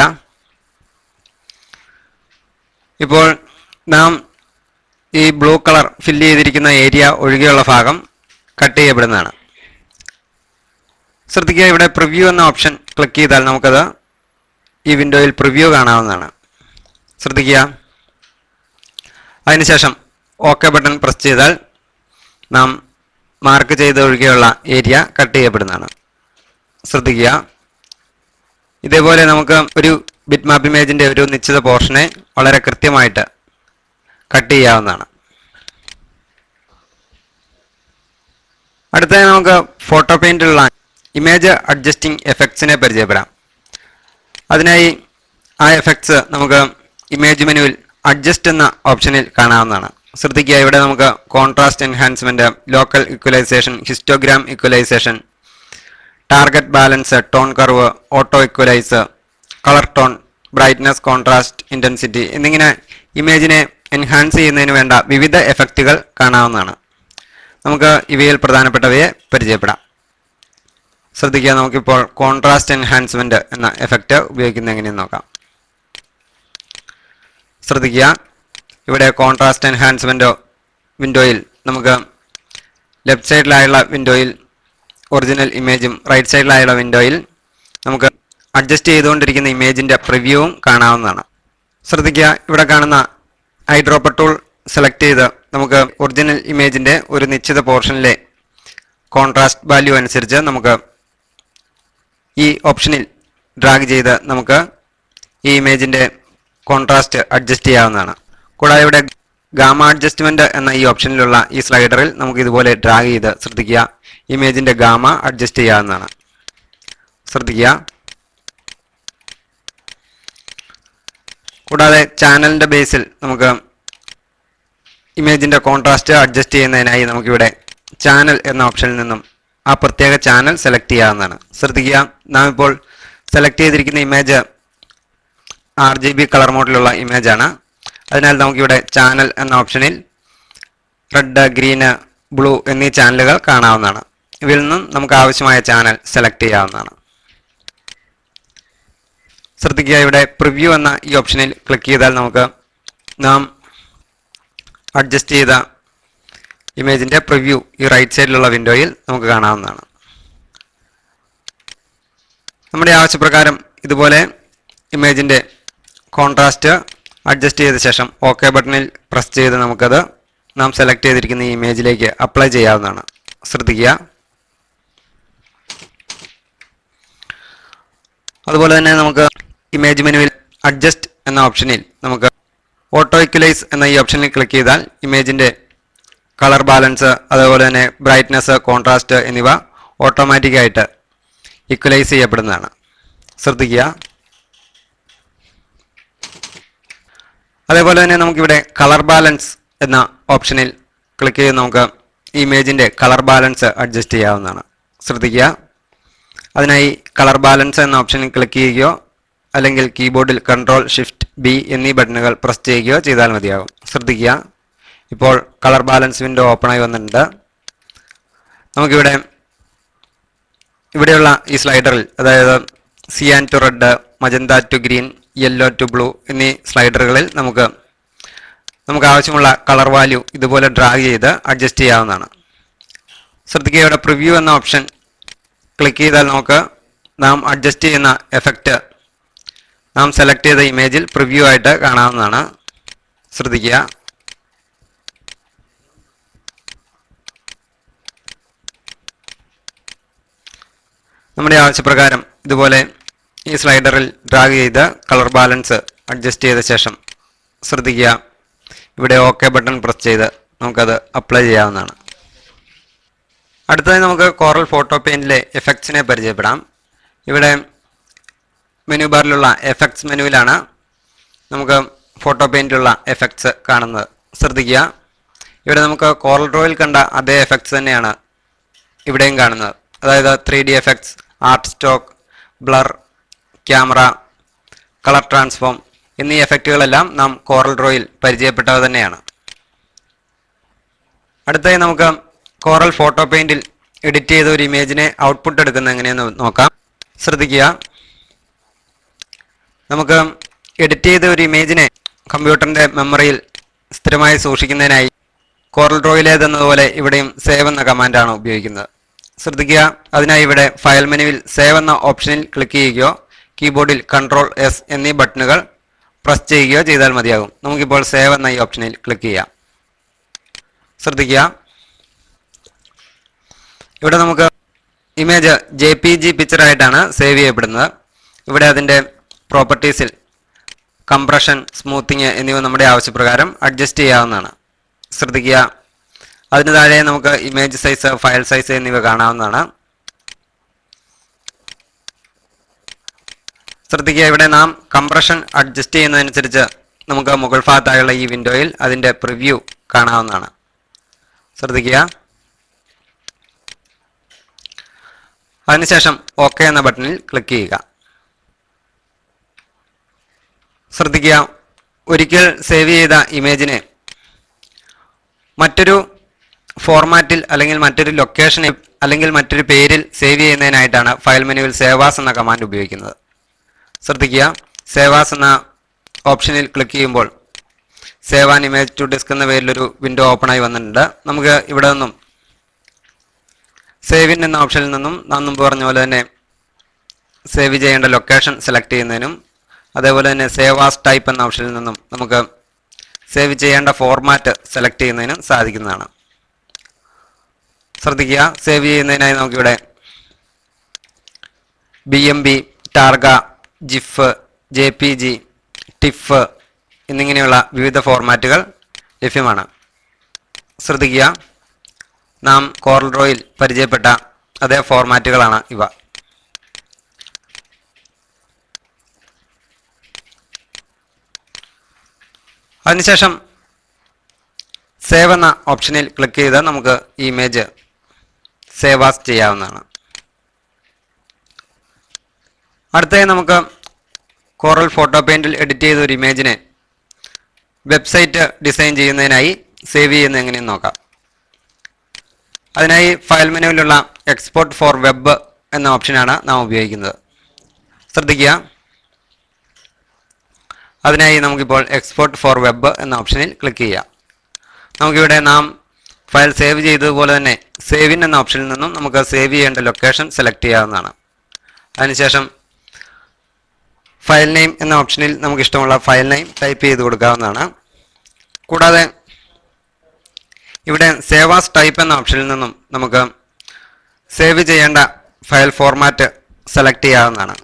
ഇപ്പോൾ നാം ഈ ബ്ലൂ കളർ ഫില്ല് ചെയ്തിരിക്കുന്ന ഏരിയ ഒഴികെയുള്ള ഭാഗം കട്ട് ചെയ്യപ്പെടുന്നതാണ് ശ്രദ്ധിക്കുക ഇവിടെ പ്രിവ്യൂ എന്ന ഓപ്ഷൻ ക്ലിക്ക് ചെയ്താൽ നമുക്കത് ഈ വിൻഡോയിൽ പ്രിവ്യൂ കാണാവുന്നതാണ് ശ്രദ്ധിക്കുക അതിനുശേഷം ഓക്കെ ബട്ടൺ പ്രസ് ചെയ്താൽ നാം മാർക്ക് ചെയ്ത് ഒഴികെയുള്ള ഏരിയ കട്ട് ചെയ്യപ്പെടുന്നതാണ് ശ്രദ്ധിക്കുക ഇതേപോലെ നമുക്ക് ഒരു ബിറ്റ് മാപ്പ് ഇമേജിന്റെ ഒരു നിശ്ചിത പോർഷനെ വളരെ കൃത്യമായിട്ട് കട്ട് ചെയ്യാവുന്നതാണ് അടുത്തതായി നമുക്ക് ഫോട്ടോ പെയിന്റിലുള്ള ഇമേജ് അഡ്ജസ്റ്റിംഗ് എഫക്ട്സിനെ പരിചയപ്പെടാം അതിനായി ആ എഫക്ട്സ് നമുക്ക് ഇമേജ് മെനുവിൽ അഡ്ജസ്റ്റ് എന്ന ഓപ്ഷനിൽ കാണാവുന്നതാണ് ശ്രദ്ധിക്കുക ഇവിടെ നമുക്ക് contrast enhancement local equalisation histogram equalisation target balance tone curve auto equalise colour tone brightness contrast intensity എന്നിങ്ങനെ ഇമേജിനെ എൻഹാൻസ് ചെയ്യുന്നതിന് വേണ്ട വിവിധ എഫക്റ്റുകൾ കാണാവുന്നതാണ് നമുക്ക് ഇവയിൽ പ്രധാനപ്പെട്ടവയെ പരിചയപ്പെടാം ശ്രദ്ധിക്കുക നമുക്കിപ്പോൾ കോൺട്രാസ്റ്റ് എൻഹാൻസ്മെന്റ് എന്ന എഫക്റ്റ് ഉപയോഗിക്കുന്നത് എങ്ങനെയെന്ന് നോക്കാം ശ്രദ്ധിക്കുക ഇവിടെ കോൺട്രാസ്റ്റ് എൻഹാൻസ്മെന്റ് വിൻഡോയിൽ നമുക്ക് ലെഫ്റ്റ് സൈഡിലായുള്ള വിൻഡോയിൽ ഒറിജിനൽ ഇമേജും റൈറ്റ് സൈഡിലായുള്ള വിൻഡോയിൽ നമുക്ക് അഡ്ജസ്റ്റ് ചെയ്തുകൊണ്ടിരിക്കുന്ന ഇമേജിന്റെ പ്രിവ്യൂവും കാണാവുന്നതാണ് ശ്രദ്ധിക്കുക ഇവിടെ കാണുന്ന ഐ ഡ്രോപ്പർ ടൂൾ സെലക്ട് ചെയ്ത് നമുക്ക് ഒറിജിനൽ ഇമേജിന്റെ ഒരു നിശ്ചിത പോർഷനിലെ കോൺട്രാസ്റ്റ് വാല്യൂ അനുസരിച്ച് നമുക്ക് ഈ ഓപ്ഷനിൽ ഡ്രാഗ് ചെയ്ത് നമുക്ക് ഈ ഇമേജിന്റെ കോൺട്രാസ്റ്റ് അഡ്ജസ്റ്റ് ചെയ്യാവുന്നതാണ് കൂടാതെ ഇവിടെ ഗാമ അഡ്ജസ്റ്റ്മെന്റ് എന്ന ഈ ഓപ്ഷനിലുള്ള ഈ സ്ലൈഡറിൽ നമുക്ക് ഇതുപോലെ ഡ്രാഗ് ചെയ്ത് ശ്രദ്ധിക്കുക ഇമേജിന്റെ ഗാമ അഡ്ജസ്റ്റ് ചെയ്യാവുന്നതാണ് ശ്രദ്ധിക്കുക കൂടാതെ ചാനലിന്റെ ബേസിൽ നമുക്ക് ഇമേജിന്റെ കോൺട്രാസ്റ്റ് അഡ്ജസ്റ്റ് ചെയ്യുന്നതിനായി നമുക്കിവിടെ ചാനൽ എന്ന ഓപ്ഷനിൽ നിന്നും ആ പ്രത്യേക ചാനൽ സെലക്ട് ചെയ്യാവുന്നതാണ് ശ്രദ്ധിക്കുക നാം ഇപ്പോൾ സെലക്ട് ചെയ്തിരിക്കുന്ന image R G B colour മോഡിലുള്ള ഇമേജ് ആണ് അതിനാൽ നമുക്കിവിടെ ചാനൽ എന്ന ഓപ്ഷനിൽ റെഡ് ഗ്രീന് ബ്ലൂ എന്നീ ചാനലുകൾ കാണാവുന്നതാണ് ഇവയിൽ നിന്നും നമുക്ക് ആവശ്യമായ ചാനൽ സെലക്ട് ചെയ്യാവുന്നതാണ് ശ്രദ്ധിക്കുക ഇവിടെ പ്രിവ്യൂ എന്ന ഈ ഓപ്ഷനിൽ ക്ലിക്ക് ചെയ്താൽ നമുക്ക് നാം അഡ്ജസ്റ്റ് ചെയ്ത ഇമേജിന്റെ പ്രിവ്യൂ ഈ റൈറ്റ് സൈഡിലുള്ള വിൻഡോയിൽ നമുക്ക് കാണാവുന്നതാണ് നമ്മുടെ ആവശ്യപ്രകാരം ഇതുപോലെ ഇമേജിന്റെ കോൺട്രാസ്റ്റ് അഡ്ജസ്റ്റ് ചെയ്ത ശേഷം ഓക്കെ ബട്ടണിൽ പ്രസ് ചെയ്ത് നമുക്കത് നാം സെലക്ട് ചെയ്തിരിക്കുന്ന ഈ ഇമേജിലേക്ക് അപ്ലൈ ചെയ്യാവുന്നതാണ് ശ്രദ്ധിക്കുക അതുപോലെ തന്നെ നമുക്ക് ഇമേജ് മെനുവിൽ അഡ്ജസ്റ്റ് എന്ന ഓപ്ഷനിൽ നമുക്ക് ഓട്ടോ ഇക്വലൈസ് എന്ന ഈ ഓപ്ഷനിൽ ക്ലിക്ക് ചെയ്താൽ ഇമേജിന്റെ കളർ ബാലൻസ് അതുപോലെ തന്നെ ബ്രൈറ്റ്നസ് കോൺട്രാസ്റ്റ് എന്നിവ ഓട്ടോമാറ്റിക്കായിട്ട് ഇക്വലൈസ് ചെയ്യപ്പെടുന്നതാണ് ശ്രദ്ധിക്കുക അതേപോലെ തന്നെ നമുക്കിവിടെ കളർ ബാലൻസ് എന്ന ഓപ്ഷനിൽ ക്ലിക്ക് ചെയ്ത് നമുക്ക് ഈ ഇമേജിന്റെ കളർ ബാലൻസ് അഡ്ജസ്റ്റ് ചെയ്യാവുന്നതാണ് ശ്രദ്ധിക്കുക അതിനായി കളർ ബാലൻസ് എന്ന ഓപ്ഷനിൽ ക്ലിക്ക് ചെയ്യുകയോ അല്ലെങ്കിൽ കീബോർഡിൽ കൺട്രോൾ ഷിഫ്റ്റ് ബി എന്നീ ബട്ടണുകൾ പ്രസ് ചെയ്യുകയോ ചെയ്താൽ മതിയാകും ശ്രദ്ധിക്കുക ഇപ്പോൾ കളർ ബാലൻസ് വിൻഡോ ഓപ്പണായി വന്നിട്ടുണ്ട് നമുക്കിവിടെ ഇവിടെയുള്ള ഈ സ്ലൈഡറിൽ അതായത് cyan to red magenta to green yellow to blue എന്നീ സ്ലൈഡറുകളിൽ നമുക്ക് നമുക്ക് ആവശ്യമുള്ള കളർ വാല്യൂ ഇതുപോലെ ഡ്രാഗ് ചെയ്ത് അഡ്ജസ്റ്റ് ചെയ്യാവുന്നതാണ് ശ്രദ്ധിക്കുക ഇവിടെ പ്രിവ്യൂ എന്ന ഓപ്ഷൻ ക്ലിക്ക് ചെയ്താൽ നമുക്ക് നാം അഡ്ജസ്റ്റ് ചെയ്യുന്ന എഫക്റ്റ് നാം സെലക്ട് ചെയ്ത ഇമേജിൽ പ്രിവ്യൂ ആയിട്ട് കാണാവുന്നതാണ് ശ്രദ്ധിക്കുക നമ്മുടെ ആവശ്യപ്രകാരം ഇതുപോലെ ഈ സ്ലൈഡറിൽ ഡ്രാഗ് ചെയ്ത് കളർ ബാലൻസ് അഡ്ജസ്റ്റ് ചെയ്ത ശേഷം ശ്രദ്ധിക്കുക ഇവിടെ ഓക്കെ ബട്ടൺ പ്രസ് ചെയ്ത് നമുക്കത് അപ്ലൈ ചെയ്യാവുന്നതാണ് അടുത്തതായി നമുക്ക് കോറൽ ഫോട്ടോ പെയിന്റിലെ എഫക്ട്സിനെ പരിചയപ്പെടാം ഇവിടെ മെനു ബാറിലുള്ള എഫക്ട്സ് മെനുവിലാണ് നമുക്ക് ഫോട്ടോ പെയിന്റിലുള്ള എഫക്ട്സ് കാണുന്നത് ശ്രദ്ധിക്കുക ഇവിടെ നമുക്ക് കോറൽ ഡ്രോയിൽ കണ്ട അതേ എഫക്ട്സ് തന്നെയാണ് ഇവിടെയും കാണുന്നത് അതായത് three D effects art stroke blur camera colour transform എന്നീ എഫക്റ്റുകളെല്ലാം നാം കോറൽ ഡ്രോയിൽ പരിചയപ്പെട്ടവ തന്നെയാണ് അടുത്തായി നമുക്ക് കോറൽ ഫോട്ടോ പെയിന്റിൽ എഡിറ്റ് ചെയ്ത ഒരു ഇമേജിനെ ഔട്ട്പുട്ട് എടുക്കുന്നത് എങ്ങനെയെന്ന് നോക്കാം ശ്രദ്ധിക്കുക നമുക്ക് എഡിറ്റ് ചെയ്ത ഒരു ഇമേജിനെ കമ്പ്യൂട്ടറിന്റെ മെമ്മറിയിൽ സ്ഥിരമായി സൂക്ഷിക്കുന്നതിനായി കോറൽ ഡ്രോയിലേതെന്നതുപോലെ ഇവിടെയും സേവ് എന്ന കമാൻഡാണ് ഉപയോഗിക്കുന്നത് ശ്രദ്ധിക്കുക അതിനായി ഇവിടെ ഫയൽ മെനുവിൽ സേവ് എന്ന ഓപ്ഷനിൽ ക്ലിക്ക് ചെയ്യുകയോ കീബോർഡിൽ കൺട്രോൾ എസ് എന്നീ ബട്ടണുകൾ പ്രസ് ചെയ്യുകയോ ചെയ്താൽ മതിയാകും നമുക്കിപ്പോൾ സേവ് എന്ന ഈ ഓപ്ഷനിൽ ക്ലിക്ക് ചെയ്യാം ശ്രദ്ധിക്കുക ഇവിടെ നമുക്ക് ഇമേജ് ജെ പി ജി പിക്ചറായിട്ടാണ് സേവ് ചെയ്യപ്പെടുന്നത് ഇവിടെ അതിൻ്റെ പ്രോപ്പർട്ടീസിൽ കംപ്രഷൻ സ്മൂത്തിങ് എന്നിവ നമ്മുടെ ആവശ്യപ്രകാരം അഡ്ജസ്റ്റ് ചെയ്യാവുന്നതാണ് ശ്രദ്ധിക്കുക അതിന് താഴെ നമുക്ക് ഇമേജ് സൈസ് ഫയൽ സൈസ് എന്നിവ കാണാവുന്നതാണ് ശ്രദ്ധിക്കുക ഇവിടെ നാം കംപ്രഷൻ അഡ്ജസ്റ്റ് ചെയ്യുന്നതനുസരിച്ച് നമുക്ക് മുകൾ ഭാഗത്തായുള്ള ഈ വിൻഡോയിൽ അതിൻ്റെ പ്രിവ്യൂ കാണാവുന്നതാണ് ശ്രദ്ധിക്കുക അതിനുശേഷം ഓക്കെ എന്ന ബട്ടണിൽ ക്ലിക്ക് ചെയ്യുക ശ്രദ്ധിക്കുക ഒരിക്കൽ സേവ് ചെയ്ത ഇമേജിനെ മറ്റൊരു ഫോർമാറ്റിൽ അല്ലെങ്കിൽ മറ്റൊരു ലൊക്കേഷനിൽ അല്ലെങ്കിൽ മറ്റൊരു പേരിൽ സേവ് ചെയ്യുന്നതിനായിട്ടാണ് ഫയൽ മെനുവിൽ സേവാസ് എന്ന കമാൻഡ് ഉപയോഗിക്കുന്നത് ശ്രദ്ധിക്കുക സേവാസ് എന്ന ഓപ്ഷനിൽ ക്ലിക്ക് ചെയ്യുമ്പോൾ save an image to disk എന്ന പേരിലൊരു വിൻഡോ ഓപ്പൺ ആയി വന്നിട്ടുണ്ട് നമുക്ക് ഇവിടെ നിന്നും സേവിൻ എന്ന ഓപ്ഷനിൽ നിന്നും നാം മുമ്പ് പറഞ്ഞ പോലെ തന്നെ സേവ് ചെയ്യേണ്ട ലൊക്കേഷൻ സെലക്ട് ചെയ്യുന്നതിനും അതേപോലെ തന്നെ സേവ് ആസ് ടൈപ്പ് എന്ന ഓപ്ഷനിൽ നിന്നും നമുക്ക് സേവ് ചെയ്യേണ്ട ഫോർമാറ്റ് സെലക്ട് ചെയ്യുന്നതിനും സാധിക്കുന്നതാണ് ശ്രദ്ധിക്കുക സേവ് ചെയ്യുന്നതിനായി നമുക്കിവിടെ B M B Targa GIF J P G TIFF എന്നിങ്ങനെയുള്ള വിവിധ ഫോർമാറ്റുകൾ ലഭ്യമാണ് ശ്രദ്ധിക്കുക നാം കോറൽ ഡ്രോയിൽ പരിചയപ്പെട്ട അതേ ഫോർമാറ്റുകളാണ് ഇവ അതിനുശേഷം സേവ് എന്ന ഓപ്ഷനിൽ ക്ലിക്ക് ചെയ്ത് നമുക്ക് ഈ ഇമേജ് സേവ് ആസ് ചെയ്യാവുന്നതാണ് അടുത്തതായി നമുക്ക് കോറൽ ഫോട്ടോ പെയിന്റിൽ എഡിറ്റ് ചെയ്ത ഒരു ഇമേജിനെ വെബ്സൈറ്റ് ഡിസൈൻ ചെയ്യുന്നതിനായി സേവ് ചെയ്യുന്നത് എങ്ങനെയെന്ന് നോക്കാം അതിനായി ഫയൽ മെനുവിലുള്ള എക്സ്പോർട്ട് ഫോർ വെബ് എന്ന ഓപ്ഷനാണ് നാം ഉപയോഗിക്കുന്നത് ശ്രദ്ധിക്കുക അതിനായി നമുക്കിപ്പോൾ എക്സ്പോർട്ട് ഫോർ വെബ് എന്ന ഓപ്ഷനിൽ ക്ലിക്ക് ചെയ്യാം നമുക്കിവിടെ നാം ഫയൽ സേവ് ചെയ്തതുപോലെ തന്നെ സേവിൻ എന്ന ഓപ്ഷനിൽ നിന്നും നമുക്ക് സേവ് ചെയ്യേണ്ട ലൊക്കേഷൻ സെലക്ട് ചെയ്യാവുന്നതാണ് അതിനുശേഷം ഫയൽ നെയിം എന്ന ഓപ്ഷനിൽ നമുക്ക് ഇഷ്ടമുള്ള ഫയൽ നെയിം ടൈപ്പ് ചെയ്ത് കൊടുക്കാവുന്നതാണ് കൂടാതെ ഇവിടെ സേവാസ് ടൈപ്പ് എന്ന ഓപ്ഷനിൽ നിന്നും നമുക്ക് സേവ് ചെയ്യേണ്ട ഫയൽ ഫോർമാറ്റ് സെലക്ട് ചെയ്യാവുന്നതാണ്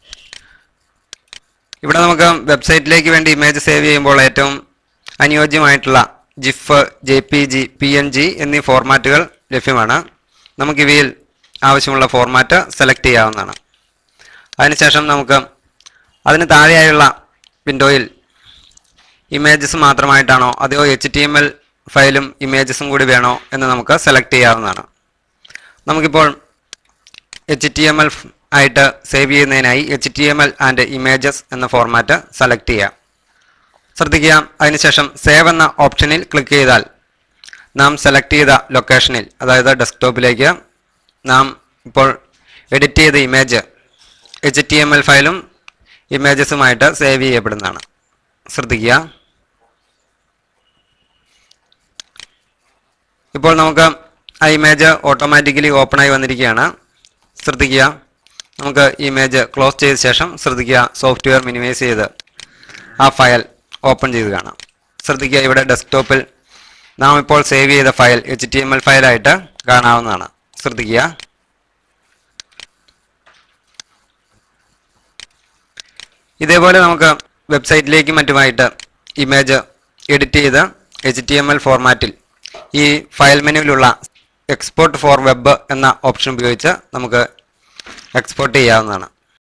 ഇവിടെ നമുക്ക് വെബ്സൈറ്റിലേക്ക് വേണ്ടി ഇമേജ് സേവ് ചെയ്യുമ്പോൾ ഏറ്റവും അനുയോജ്യമായിട്ടുള്ള GIF J P G P N G എന്നീ ഫോർമാറ്റുകൾ ലഭ്യമാണ് നമുക്കിവയിൽ ആവശ്യമുള്ള ഫോർമാറ്റ് സെലക്ട് ചെയ്യാവുന്നതാണ് അതിനുശേഷം നമുക്ക് അതിന് താഴെയായുള്ള വിൻഡോയിൽ ഇമേജസ് മാത്രമായിട്ടാണോ അതോ എച്ച് ടി എം എൽ ഫയലും ഇമേജസും കൂടി വേണോ എന്ന് നമുക്ക് സെലക്ട് ചെയ്യാവുന്നതാണ് നമുക്കിപ്പോൾ എച്ച് ടി എം എൽ ആയിട്ട് സേവ് ചെയ്യുന്നതിനായി H T M L and images എന്ന ഫോർമാറ്റ് സെലക്ട് ചെയ്യാം ശ്രദ്ധിക്കുക അതിനുശേഷം സേവ് എന്ന ഓപ്ഷനിൽ ക്ലിക്ക് ചെയ്താൽ നാം സെലക്ട് ചെയ്ത ലൊക്കേഷനിൽ അതായത് ഡെസ്ക്ടോപ്പിലേക്ക് നാം ഇപ്പോൾ എഡിറ്റ് ചെയ്ത image H T M L ഫയലും ഇമേജസുമായിട്ട് സേവ് ചെയ്യപ്പെടുന്നതാണ് ശ്രദ്ധിക്കുക ഇപ്പോൾ നമുക്ക് ആ ഇമേജ് ഓട്ടോമാറ്റിക്കലി ഓപ്പൺ ആയി വന്നിരിക്കുകയാണ് ശ്രദ്ധിക്കുക നമുക്ക് ഇമേജ് ക്ലോസ് ചെയ്ത ശേഷം ശ്രദ്ധിക്കുക സോഫ്റ്റ്വെയർ മിനിമൈസ് ചെയ്ത് ആ ഫയൽ ഓപ്പൺ ചെയ്ത് കാണാം ശ്രദ്ധിക്കുക ഇവിടെ ഡെസ്ക്ടോപ്പിൽ നാം ഇപ്പോൾ സേവ് ചെയ്ത file H T M L ഫയലായിട്ട് കാണാവുന്നതാണ് ശ്രദ്ധിക്കുക ഇതേപോലെ നമുക്ക് വെബ്സൈറ്റിലേക്കും മറ്റുമായിട്ട് ഇമേജ് എഡിറ്റ് ചെയ്ത് എച്ച് ടി എം എൽ ഫോർമാറ്റിൽ ഈ ഫയൽ മെനുവിലുള്ള എക്സ്പോർട്ട് ഫോർ വെബ് എന്ന ഓപ്ഷൻ ഉപയോഗിച്ച് നമുക്ക് എക്സ്പോർട്ട് ചെയ്യാവുന്നതാണ്